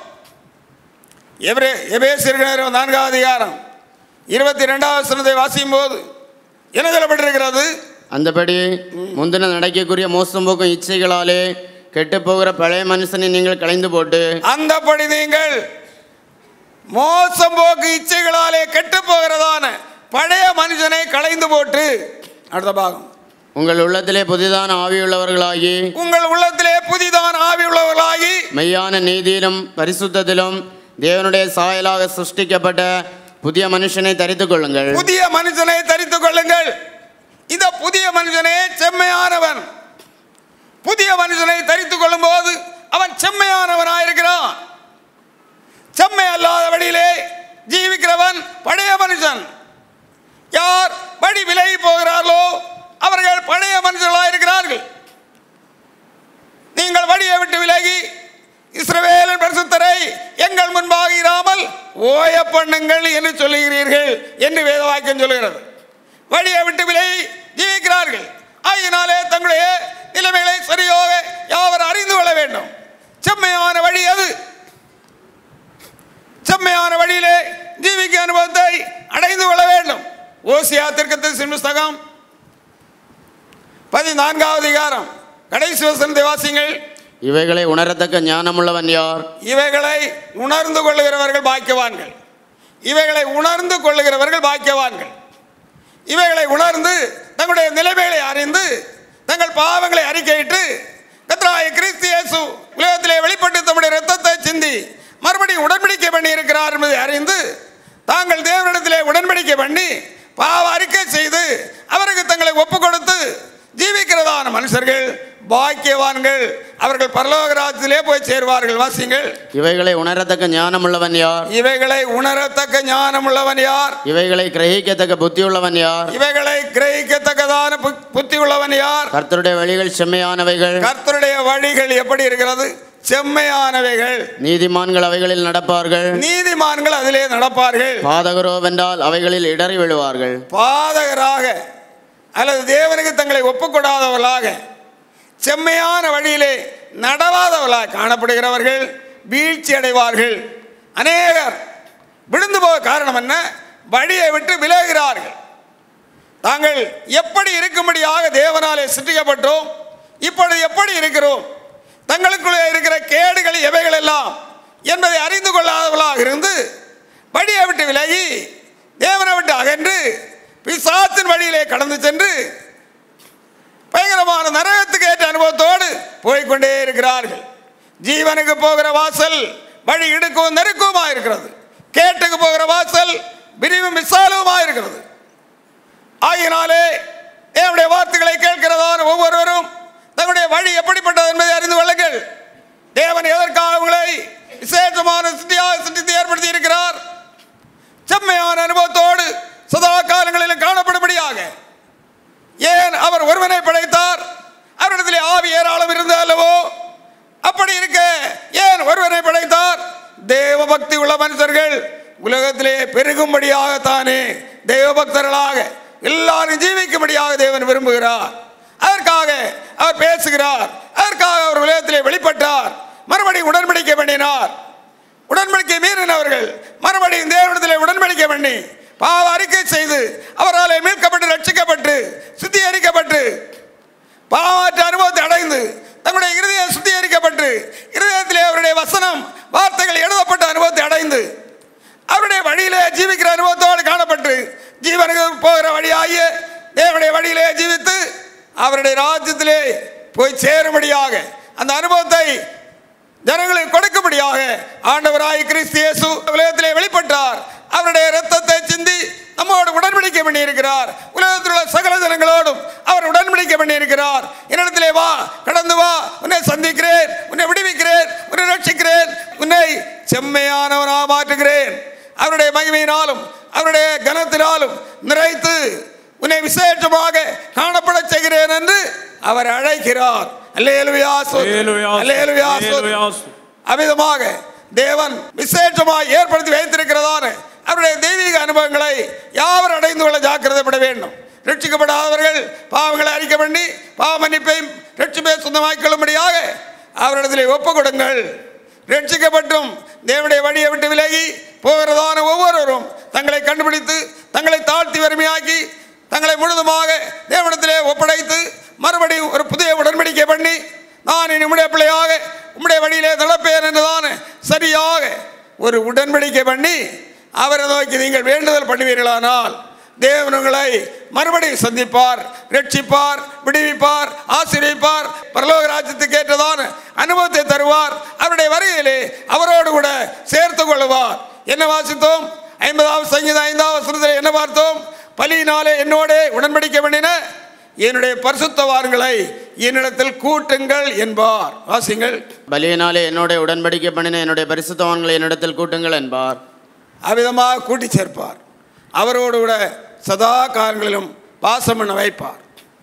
எவரே எபேசியர்கள் நான்காவது அதிகாரம் இருபத்தி ரெண்டாவது சனத்தை வாசிக்கும் போது என்ன சொல்லப்பட்டிருக்கிறது அந்தபடி முந்தின நடக்கக்கூடிய மோசம் போக்கும் இச்சைகளாலே கெட்டுப்போகிற பழைய மனுஷனை நீங்கள் களைந்து போட்டு அந்தபடி நீங்கள் மோசம் போக்கு இச்சைகளாலே கெட்டு போகிறதான பழைய மனுஷனை களைந்து போட்டு அடுத்த பாகம் உங்கள் உள்ளத்திலே புதிதான ஆவியுள்ளவர்களாகி உங்கள் உள்ளத்திலே புதிதான ஆவி உள்ளவர்களாகி மெய்யான நீதியிலும் பரிசுத்தத்திலும் தேவனுடைய சாயலாக சிருஷ்டிக்கப்பட்ட புதிய மனுஷனை தரித்துக் கொள்ளுங்கள் புதிய மனுஷனை தரித்துக் கொள்ளுங்கள் இந்த புதிய மனுஷனே செம்மையானவன் புதிய மனுஷனை தரித்துக் கொள்ளும் போது அவன் செம்மையானவனாயிருக்கிறான் செம்மை அல்லாத வழியிலே ஜீவிக்கிறவன் பழைய மனுஷன் யார் வழி விலகி போகிறார்களோ அவர்கள் பழைய மனுஷர்களாக இருக்கிறார்கள் நீங்கள் வழியை விட்டு விலகி இஸ்ரவேலின் பரிசுத்தரை எங்கள் முன்பாக இராமல் ஓய பண்ணுங்கள் என்று சொல்லுகிறீர்கள் என்று வேதவாக்கியம் சொல்லுகிறது வழியை விட்டு விலகி ஜீவிக்கிறார்கள் ஆகினாலே தங்களுடைய நிலைமைகளை சரியாக யாவர் அறிந்து கொள்ள வேண்டும் செம்மையான வழி அது செம்மையான வழியிலே ஜீவிக்க அனுபவத்தை அடைந்து கொள்ள வேண்டும் ஓசியா திருக்கத்தின் புஸ்தகம் பதினான்காவது அதிகாரம் கடைசி வசனத்தை வாசிங்கள் இவைகளை உணரத்தக்க ஞானமுள்ளவன் யார் இவைகளை உணர்ந்து கொள்ளுகிறவர்கள் பாக்கியவான்கள் இவைகளை உணர்ந்து கொள்ளுகிறவர்கள் பாக்கியவான்கள் இவைகளை உணர்ந்து தங்களுடைய நிலைமைகளை அறிந்து தங்கள் பாவங்களை அறிக்கையிட்டு கத்ராய கிறிஸ்து இயேசு உலகத்திலே வெளிப்பட்டு தம்முடைய இரத்தத்தை சிந்தி மறுபடியும் உடன்படிக்கை பண்ணி இருக்கிறார் என்பதை அறிந்து தாங்கள் தேவனிடத்திலே உடன்படிக்கை பண்ணி பாவ அறிக்கை செய்து அவருக்கு தங்களை ஒப்பு கொடுத்து ஜீவிக்கிறதான மனுஷர்கள் பாக்கியவான்கள் அவர்கள் பரலோக ராஜ்யத்திலே போய் சேருவார்கள் வாசிங்கள் இவைகளை உணரத்தக்க ஞானமுள்ளவன் யார் இவைகளை உணரத்தக்க ஞானம் உள்ளவன் யார் இவைகளை கிரகிக்கத்தக்க புத்தியுள்ளவன் யார் இவைகளை கிரகிக்கத்தக்கதான பு- புத்தி உள்ளவன் யார் கர்த்தருடைய வழிகள் செம்மையானவைகள் கர்த்தருடைய வழிகள் எப்படி இருக்கிறது செம்மையானவைகள் நீதிமான்கள் அவைகளில் நடப்பார்கள் நீதிமான்கள் அதிலே நடப்பார்கள் பாதகரோ வென்றால் அவைகளில் இடறி விழுவார்கள் பாதகராக அல்லது தேவனுக்கு தங்களை ஒப்புக்கொடாதவர்களாக செம்மையான வழியிலே நடவாதவர்களாக காணப்படுகிறவர்கள் வீழ்ச்சி அடைவார்கள் அநேகர் விழுந்து போக காரணம் என்ன வழியை விட்டு விலகுகிறார்கள் தாங்கள் எப்படி இருக்கும்படியாக தேவனாலே சிற்றிக்கப்பட்டோம் இப்பொழுது எப்படி இருக்கிறோம் தங்களுக்குள்ளே இருக்கிற கேடுகள் எவைகள் எல்லாம் என்பதை அறிந்து கொள்ளாதவர்களாக இருந்து வழியை விட்டு விலகி தேவனை விட்டு அகன்று பிசாத்தின் வழியிலே கடந்து சென்று பயங்கரமான நரகத்துக்கு ஏற்ற அனுபவத்தோடு போய்க்கொண்டே இருக்கிறார்கள் ஜீவனுக்கு போகிற வாசல் வழி இடுக்கவும் நெருக்கவுமா இருக்கிறது கேட்டுக்கு போகிற வாசல் விரிவும் விசாலவுமா இருக்கிறது ஆகினாலே தேவனுடைய வார்த்தைகளை கேட்கிறதான ஒவ்வொருவரும் தங்களுடைய வழி எப்படிப்பட்டது என்பதை அறிந்து கொள்ளுங்கள் தேவன் எதற்காக உங்களை விசேஷமான சிட்டியாக சிட்டித்து ஏற்படுத்தி இருக்கிறார் செம்மையான அனுபவத்தோடு சதா காலங்களிலும் காணப்படும்படியாக ஏன் அவர் ஒருவனை படைத்தார் அவரிடத்திலே ஆவி ஏராளம் இருந்த அல்லவோ அப்படி இருக்க ஏன் ஒருவனை படைத்தார் தேவ பக்தி உள்ள மனுஷர்கள் உலகத்திலே பெருகும்படியாகத்தானே தேவ பக்தர்களாக எல்லாரும் ஜீவிக்கும்படியாக தேவன் விரும்புகிறார் அதற்காக அவர் பேசுகிறார் அதற்காக அவர் உலகத்திலே வெளிப்பட்டார் மறுபடியும் உடன்படிக்கை பண்ணினார் உடன்படிக்கை மீறினவர்கள் மறுபடியும் தேவனத்திலே உடன்படிக்கை பண்ணி பாவ அறிக்கை செய்து அவராலே மீட்கப்பட்டு ரட்சிக்கப்பட்டு சுத்திகரிக்கப்பட்டு பாவற்ற அனுபவத்தை அடைந்து தங்களுடைய இருதயம் சுத்திகரிக்கப்பட்டு இருதயத்திலே அவருடைய வசனம் வார்த்தைகள் எழுதப்பட்ட அனுபவத்தை அடைந்து அவருடைய வழியிலே ஜீவிக்கிற அனுபவத்தோடு காணப்பட்டு ஜீவனுக்கு போகிற வழியாகிய தேவனுடைய வழியிலே ஜீவித்து அவருடைய ராஜ்யத்திலே போய் சேரும்படியாக அந்த அனுபவத்தை ஜனங்களுக்கு கொடுக்கும்படியாக ஆண்டவராய் கிறிஸ்து இயேசு உலகத்திலே வெளிப்பட்டார் அவருடைய இரத்தத்தை சிந்தி நம்மோடு உடன்படிக்கை பண்ணி இருக்கிறார் உலகத்தில் உள்ள சகல ஜனங்களோடும் அவர் உடன்படிக்கை பண்ணி இருக்கிறார் என்னிடத்திலே வா கடந்து வா உன்னை சந்திக்கிறேன் உன்னை விடுவிக்கிறேன் உன்னை ரட்சிக்கிறேன் உன்னை செம்மையானவனாக மாற்றுகிறேன் அவருடைய மகிமையினாலும் அவருடைய கனத்தினாலும் நிறைத்து உன்னை விசேஷமாக காணப்பட செய்கிறேன் என்று அவர் அழைக்கிறார் அல்லேலுயா அல்லேலூயா. அல்லேலுயா அல்லேலூயா. அமிதமாக தேவன் விசேஷமாக ஏற்படுத்தி வைத்திருக்கிறதான அவருடைய தெய்வீக அனுபவங்களை யாவர் அடைந்து கொள்ள ஜாக்கிரதைப்பட வேண்டும் ரட்சிக்கப்படாதவர்கள் பாவங்களை அறிக்கை பண்ணி பாவ மன்னிப்பையும் ரட்சிப்பை சொந்தமாக்கிக் கொள்ளும்படியாக அவரிடத்திலே ஒப்பு கொடுங்கள் ரட்சிக்கப்பட்டும் தேவனுடைய வழியை விட்டு விலகி போகிறதான ஒவ்வொருவரும் தங்களை கண்டுபிடித்து தங்களை தாழ்த்தி வறுமையாக்கி தங்களை முழுதுமாக தேவனிடத்திலே ஒப்படைத்து மறுபடியும் ஒரு புதிய உடன்படிக்கை பண்ணி நான் இனி உம்முடைய பிள்ளையாக உம்முடைய வழியிலே நடப்பேன் என்றுதான் சரியாக ஒரு உடன்படிக்கை பண்ணி அவரை நோக்கி நீங்கள் வேண்டுதல் பண்ணுவீர்களானால் தேவன் உங்களை மறுபடியும் சந்திப்பார் ரட்சிப்பார் விடுவிப்பார் ஆசீர்விப்பார் பரலோக ராஜ்யத்துக்கு ஏற்றதான அனுபவத்தை தருவார் அவருடைய வருகையிலே அவரோடு கூட சேர்த்து கொள்வார் என்ன வாசித்தோம் ஐம்பதாவது சங்கீதம் ஐந்தாவது வசனத்தில் என்ன பார்த்தோம் பலியினாலே என்னோடே உடன்படிக்கை பண்ணின என்னுடைய பரிசுத்தவான்களை என்னிடத்தில் கூட்டுங்கள் என்பார் வாசிங்கள் பலியினாலே என்னோட உடன்படிக்கை பண்ணின என்னுடைய பரிசுத்தவான்களை என்னிடத்தில் கூட்டுங்கள் என்பார் அவ்விதமாக கூட்டி சேர்ப்பார் அவரோடு கூட சதா காலங்களிலும் பாசம் பண்ண வைப்பார்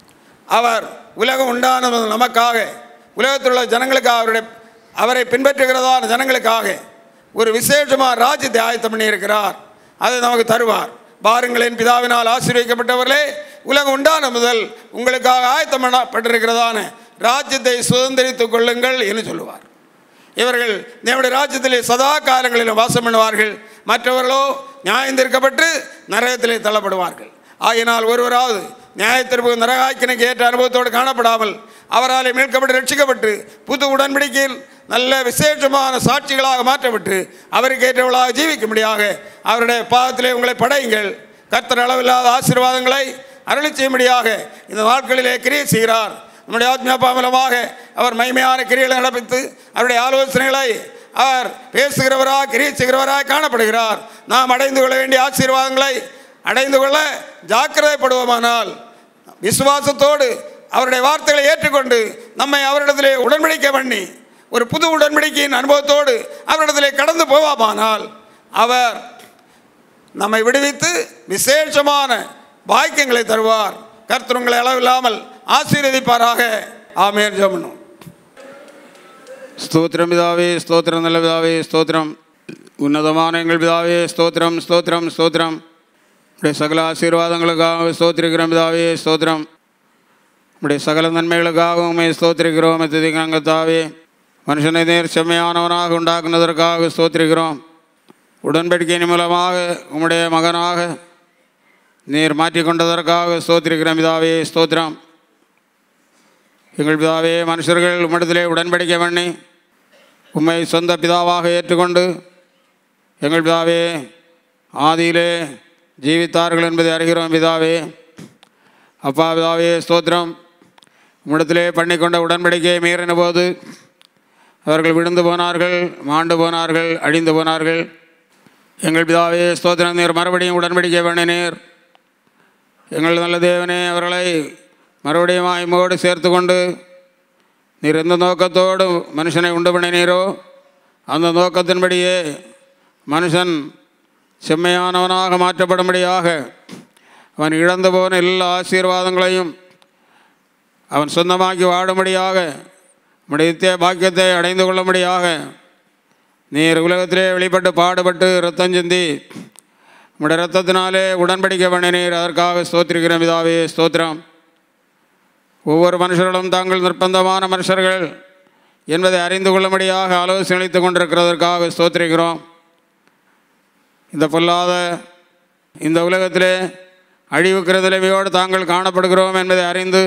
அவர் உலகம் உண்டானது நமக்காக உலகத்தில் உள்ள ஜனங்களுக்காக அவருடைய அவரை பின்பற்றுகிறதான ஜனங்களுக்காக ஒரு விசேஷமாக ராஜ்யத்தை ஆயத்தம் பண்ணியிருக்கிறார் அதை நமக்கு தருவார் பாருங்களின் பிதாவினால் ஆசீர்வதிக்கப்பட்டவர்களே உலகம் உண்டான முதல் உங்களுக்காக ஆயத்தம் பண்ணப்பட்டிருக்கிறதான ராஜ்யத்தை சுதந்திரித்துக் கொள்ளுங்கள் என்று சொல்லுவார் இவர்கள் தேவனுடைய ராஜ்யத்திலே சதா காலங்களிலும் வாசம் பண்ணுவார்கள் மற்றவர்களோ நியாயந்திருக்கப்பட்டு நரகத்திலே தள்ளப்படுவார்கள் ஆகினால் ஒருவராவது நியாயத்திற்கு நரகாக்கினைக்கு ஏற்ற அனுபவத்தோடு காணப்படாமல் அவராலே மீட்கப்பட்டு ரட்சிக்கப்பட்டு புது உடன்படிக்கையில் நல்ல விசேஷமான சாட்சிகளாக மாற்றப்பட்டு அவருக்கு ஏற்றவர்களாக ஜீவிக்கும்படியாக அவருடைய பாதத்திலே உங்களை படையுங்கள் கர்த்தர் அளவில்லாத ஆசீர்வாதங்களை அருளி செய்யும்படியாக இந்த நாட்களிலே கிரியை செய்கிறார் நம்முடைய ஆத்மாப்பா மூலமாக அவர் மகிமையான கிரிகளை நடப்பித்து அவருடைய ஆலோசனைகளை அவர் பேசுகிறவராக கிரியை செய்கிறவராக காணப்படுகிறார் நாம் அடைந்து கொள்ள வேண்டிய ஆசீர்வாதங்களை அடைந்து கொள்ள ஜாக்கிரதைப்படுவோமானால் விசுவாசத்தோடு அவருடைய வார்த்தைகளை ஏற்றுக்கொண்டு நம்மை அவரிடத்திலே உடன்படிக்கை பண்ணி ஒரு புது உடன்படிக்கையின் அனுபவத்தோடு அவரிடத்திலே கடந்து போவாமானால் அவர் நம்மை விடுவித்து விசேஷமான பாக்கியங்களை தருவார் கர்த்தர் உங்களை அளவில்லாமல் ஆசீர்வதிப்பாராக ஆமேன் ஜெபனும் ஸ்தோத்திரம் பிதாவே ஸ்தோத்திரம் நல்ல பிதாவே ஸ்தோத்திரம் உன்னதமான எங்கள் பிதாவே ஸ்தோத்திரம் ஸ்தோத்திரம் ஸ்தோத்திரம் உடைய சகல ஆசீர்வாதங்களுக்காக ஸ்தோத்திரிக்கிறோம் பிதாவே ஸ்தோத்திரம் உடைய சகல நன்மைகளுக்காகவும் உண்மை ஸ்தோத்திரிக்கிறோம் திதிகங்கத்தாவே மனுஷனை நேர் செம்மையானவனாக உண்டாக்குனதற்காக ஸ்தோத்திரிக்கிறோம் உடன்படிக்கையின் மூலமாக உம்முடைய மகனாக நீர் மாற்றிக்கொண்டதற்காக ஸ்தோத்திரிக்கிறோம் பிதாவே ஸ்தோத்திரம் எங்கள் பிதாவே மனுஷர்கள் உம்மிடத்திலே உடன்படிக்கை பண்ணி உம்மை சொந்த பிதாவாக ஏற்றுக்கொண்டு எங்கள் பிதாவே ஆதியிலே ஜீவித்தார்கள் என்பதை அறிகிறோம் பிதாவே அப்பா பிதாவே ஸ்தோத்திரம் உம்மிடத்திலே பண்ணிக்கொண்ட உடன்படிக்கையை மீறின போது அவர்கள் விழுந்து போனார்கள் மாண்டு போனார்கள் அழிந்து போனார்கள் எங்கள் பிதாவே ஸ்தோத்திரம் நீர் மறுபடியும் உடன்படிக்கை பண்ணினீர் எங்கள் நல்ல தேவனே அவர்களை மறுபடியும் ஆய்மோடு சேர்த்து கொண்டு நீர் எந்த நோக்கத்தோடு மனுஷனை உண்டு பண்ணினீரோ அந்த நோக்கத்தின்படியே மனுஷன் செம்மையானவனாக மாற்றப்படும்படியாக அவன் இழந்து போன எல்லா ஆசீர்வாதங்களையும் அவன் சொந்தமாக்கி வாடும்படியாக உம்முடைய நித்திய பாக்கியத்தை அடைந்து கொள்ளும்படியாக நீர் உலகத்திலே வெளிப்பட்டு பாடுபட்டு ரத்தம் சிந்தி உம்முடைய ரத்தத்தினாலே உடன்படிக்கை பண்ணினீர் அதற்காக ஸ்தோத்திரிக்கிற பிதாவே ஸ்தோத்திரம் ஒவ்வொரு மனுஷர்களும் தாங்கள் நிர்பந்தமான மனுஷர்கள் என்பதை அறிந்து கொள்ளும்படியாக ஆலோசனை அளித்துக் கொண்டிருக்கிறதற்காக ஸ்தோத்திரிக்கிறோம் இந்த பொல்லாத இந்த உலகத்திலே அழிவுக்கிற நிலைமையோடு தாங்கள் காணப்படுகிறோம் என்பதை அறிந்து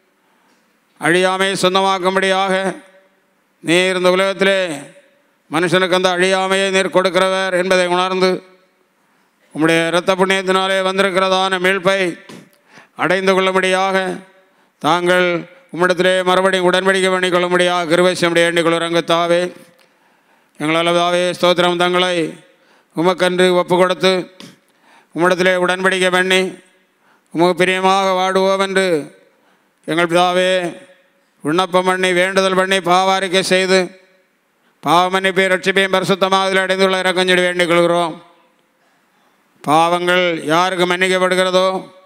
அழியாமை சொந்தமாக்கும்படியாக நீர் இந்த உலகத்திலே மனுஷனுக்கு அந்த அழியாமையை நீர் கொடுக்கிறவர் என்பதை உணர்ந்து உம்முடைய இரத்த புண்ணியத்தினாலே வந்திருக்கிறதான மீட்பை அடைந்து கொள்ளும்படியாக தாங்கள் உம்மிடத்திலே மறுபடியும் உடன்படிக்கை பண்ணி கொள்ளும்படியாக கிருபேசமுடைய எண்ணிக் கொள்ளுறங்கத்தாவே எங்களால் தாவே ஸ்தோத்திரம் தங்களை உமக்கன்று ஒப்பு கொடுத்து உம்மிடத்திலே உடன்படிக்கை பண்ணி உமக்கு பிரியமாக வாடுவோம் என்று எங்கள் பிதாவே விண்ணப்பம் பண்ணி வேண்டுதல் பண்ணி பாவாரிக்கை செய்து பாவ மன்னிப்பை ரட்சிப்பையும் பரிசுத்தமாக அதில் அடைந்துள்ள இறக்கஞ்செடி வேண்டிக் கொள்கிறோம் பாவங்கள் யாருக்கு மன்னிக்கப்படுகிறதோ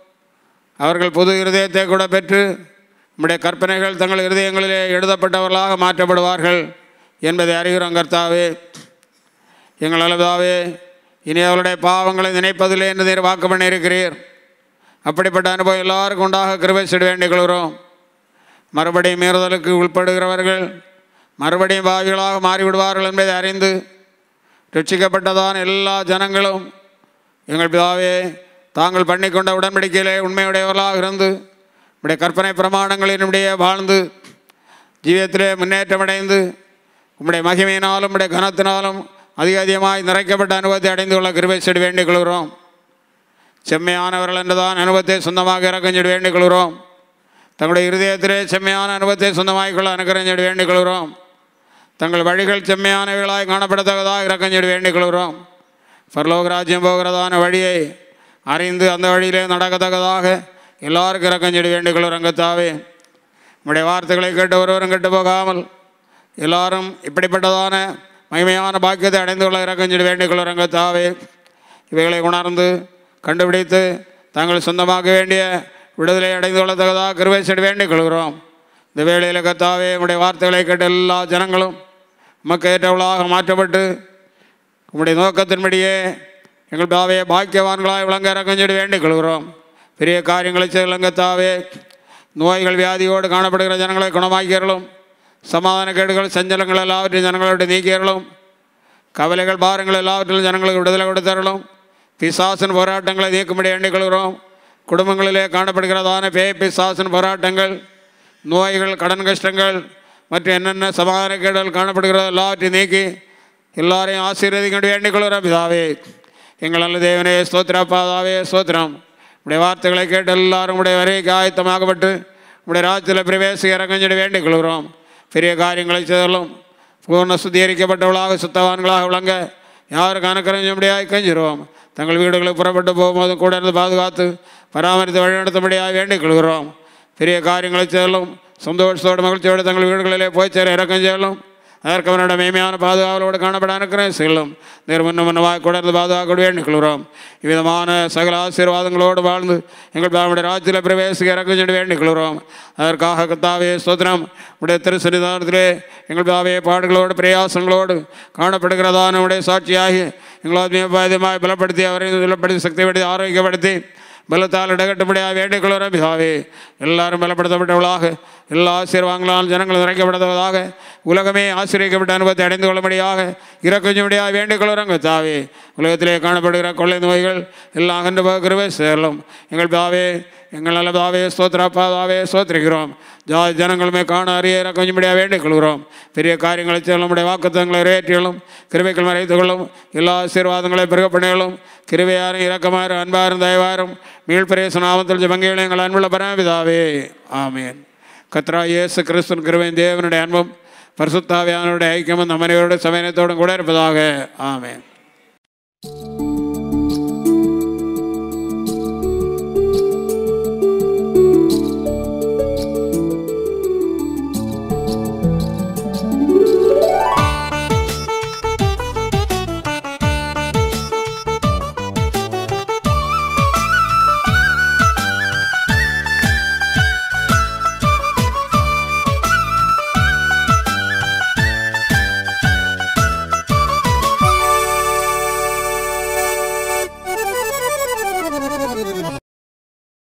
அவர்கள் புது இருதயத்தை கூட பெற்று நம்முடைய கற்பனைகள் தங்கள் இருதயங்களிலே எழுதப்பட்டவர்களாக மாற்றப்படுவார்கள் என்பதை அறிகிறோம் கர்த்தாவே எங்கள் அளவுதாவே இனி அவருடைய பாவங்களை நினைப்பதில்லை என்று நீர் வாக்கு பண்ணியிருக்கிறீர் அப்படிப்பட்ட அனுபவம் எல்லாருக்கும் உண்டாக கிருபை செய்ய வேண்டிக் கொள்கிறோம் மறுபடியும் மீறுதலுக்கு உட்படுகிறவர்கள் மறுபடியும் பாவிகளாக மாறிவிடுவார்கள் என்பதை அறிந்து ரட்சிக்கப்பட்டதான எல்லா ஜனங்களும் எங்கள் பிதாவே தாங்கள் பண்ணிக்கொண்ட உடன்படிக்கையிலே உண்மையுடையவர்களாக இருந்து உடைய கற்பனை பிரமாணங்களினுடைய வாழ்ந்து ஜீவியத்திலே முன்னேற்றமடைந்து உம்முடைய மகிமையினாலும் உம்முடைய கனத்தினாலும் அதிக அதிகமாய் நிறைக்கப்பட்ட அனுபவத்தை அடைந்து கொள்ள கிருபை செடி வேண்டிக் கொள்கிறோம் செம்மையானவர்கள் என்றுதான் அனுபவத்தை சொந்தமாக இறக்கஞ்சிட வேண்டிக் கொள்கிறோம் தங்களுடைய இருதயத்திலே செம்மையான அனுபவத்தை சொந்தமாகிக் கொள்ள அனுக்கரஞ்செடி வேண்டிக் கொள்கிறோம் தங்கள் வழிகள் செம்மையானவைகளாய் காணப்படத்தக்கதாக இறக்கஞ்செடி வேண்டிக் கொள்கிறோம் பரலோக ராஜ்யம் போகிறதான வழியை அறிந்து அந்த வழியிலே நடக்கத்தக்கதாக எல்லாருக்கும் இறக்கஞ்செடி வேண்டிக் கொள்கிறோம் ரங்கத்தாவே உம்முடைய வார்த்தைகளை கேட்டு ஒருவரும் கெட்டு போகாமல் எல்லாரும் இப்படிப்பட்டதான மகிமையான பாக்கியத்தை அடைந்து கொள்ள இறக்கஞ்செடி வேண்டிக் கொள்கிறோம் ரங்கத்தாவே இவைகளை உணர்ந்து கண்டுபிடித்து தாங்கள் சொந்தமாக்க வேண்டிய விடுதலை அடைந்து கொள்ளத்தக்கதாக கிருபை செடி வேண்டிக் கொள்கிறோம் இந்த வேளையில் கத்தாவே உம்முடைய வார்த்தைகளை கேட்ட எல்லா ஜனங்களும் உமக்கு ஏற்றவளாக மாற்றப்பட்டு உம்முடைய நோக்கத்தின்படியே எங்கள் தாவே பாக்கியவான்களாய் விளங்க இறக்கஞ்செடி வேண்டிக் கொள்கிறோம் பெரிய காரியங்களை செய்யலங்கத்தாவே நோய்கள் வியாதியோடு காணப்படுகிற ஜனங்களை குணமாக்கியர்களும் சமாதான கேடுகள் சஞ்சலங்கள் எல்லாவற்றையும் ஜனங்களோடு நீக்கியர்களும் கவலைகள் பாரங்கள் எல்லாவற்றிலும் ஜனங்களுக்கு விடுதலை கொடுத்தரலும் பிசாசன் போராட்டங்களை நீக்கும்படி எண்ணிக் கொள்கிறோம் குடும்பங்களிலே காணப்படுகிறதான பேய் பிசாசன் போராட்டங்கள் நோய்கள் கடன் கஷ்டங்கள் மற்றும் என்னென்ன சமாதான கேடுகள் காணப்படுகிறதோ எல்லாவற்றையும் நீக்கி எல்லாரையும் ஆசீர்வதிக்க வேண்டிக் கொள்கிறோம் பிதாவே எங்கள் நல்ல தேவனே ஸ்தோத்திரப்பாதாவே ஸ்தோத்திரம் உடைய வார்த்தைகளை கேட்டு எல்லாரும் உடைய வரைக்கு ஆயத்தமாகப்பட்டு உடைய ராஜ்யத்தில் பிரவேசி இறங்கஞ்சிட வேண்டிக் கொள்கிறோம் பெரிய காரியங்களை செய்தாலும் பூர்ண சுத்திகரிக்கப்பட்டவர்களாக சுத்தவான்களாக விளங்க யாருக்கு அனுக்கரஞ்ச முடியாது கஞ்சிருவோம் தங்கள் வீடுகளுக்கு புறப்பட்டு போகும்போது கூட இருந்து பாதுகாத்து பராமரித்து வழிநடத்தும்படியாக வேண்டிக் கொள்கிறோம் பெரிய காரியங்களை செய்யலும் சந்தோஷத்தோடு மகிழ்ச்சியோடு தங்கள் வீடுகளிலே போய் சேர இறக்கம் செய்யலும் அதற்கு அவனோட மேன்மையான பாதுகாவலோடு காணப்பட இருக்கிறேன் செல்லும் நீர் முன்ன முன்னமாக கூட இருந்து பாதுகாக்க வேண்டிக் கொள்கிறோம் இவ்விதமான சகல ஆசீர்வாதங்களோடு வாழ்ந்து எங்கள் நம்முடைய ராஜ்யத்தில் பிரவேசிக்க இறக்கம் சென்று வேண்டிக் கொள்கிறோம் அதற்காக கத்தாவே சோதனம் உடைய திருசன்னிதானத்திலே எங்கள் பாவைய பாடுகளோடு பிரயாசங்களோடு காணப்படுகிறதான உடைய சாட்சியாகி எங்கள் ஆத்மீயபாயமாய் பலப்படுத்தி அவரை பலப்படுத்தி சக்திப்படுத்தி ஆரோக்கியப்படுத்தி பலத்தால் இடகட்டும்படியாக வேண்டிக் கொள்கிறோம் பிதாவே எல்லாரும் பலப்படுத்தப்பட்டவர்களாக எல்லா ஆசீர்வாங்களால் ஜனங்கள் நிறைக்கப்பட்டதாக உலகமே ஆசீர்விக்கப்பட்ட அனுபவத்தை அடைந்து கொள்ளும்படியாக இறக்கும்படியாக வேண்டிக் கொள்கிறோம் தாவே உலகத்திலே காணப்படுகிற கொள்ளை நோய்கள் எல்லாம் அகன்று போகிறவே சேரலும் எங்கள் தாவே எங்கள் நல்ல தாவே ஸ்தோத்திரப்பா தாவே ஸ்தோத்திரிக்கிறோம் ஜா ஜனங்களுமே காண அறிய இறக்கும்படியாக வேண்டிக் கொள்கிறோம் பெரிய காரியங்களை செய்யலும் நம்முடைய வாக்குத்தங்களை நிறைவேற்றிகளும் கிருபைகள் மறைத்து கொள்ளும் எல்லா ஆசீர்வாதங்களை பெருக பண்ணிகளும் கிருபையாரும் இரக்கமாறும் அன்பாரும் தயவாரும் மீள்பிரேச நாமத்தில் ஜபங்கிகளும் எங்கள் அன்புள்ள பரமபிதாவே ஆமேன் கத்ரா இயேசு கிறிஸ்துவின் கிருபையின் தேவனுடைய அன்பும் பரிசுத்தாவியானுடைய ஐக்கியமும் நம்மனையோட சமயத்தோடும் கூட இருப்பதாக ஆமென்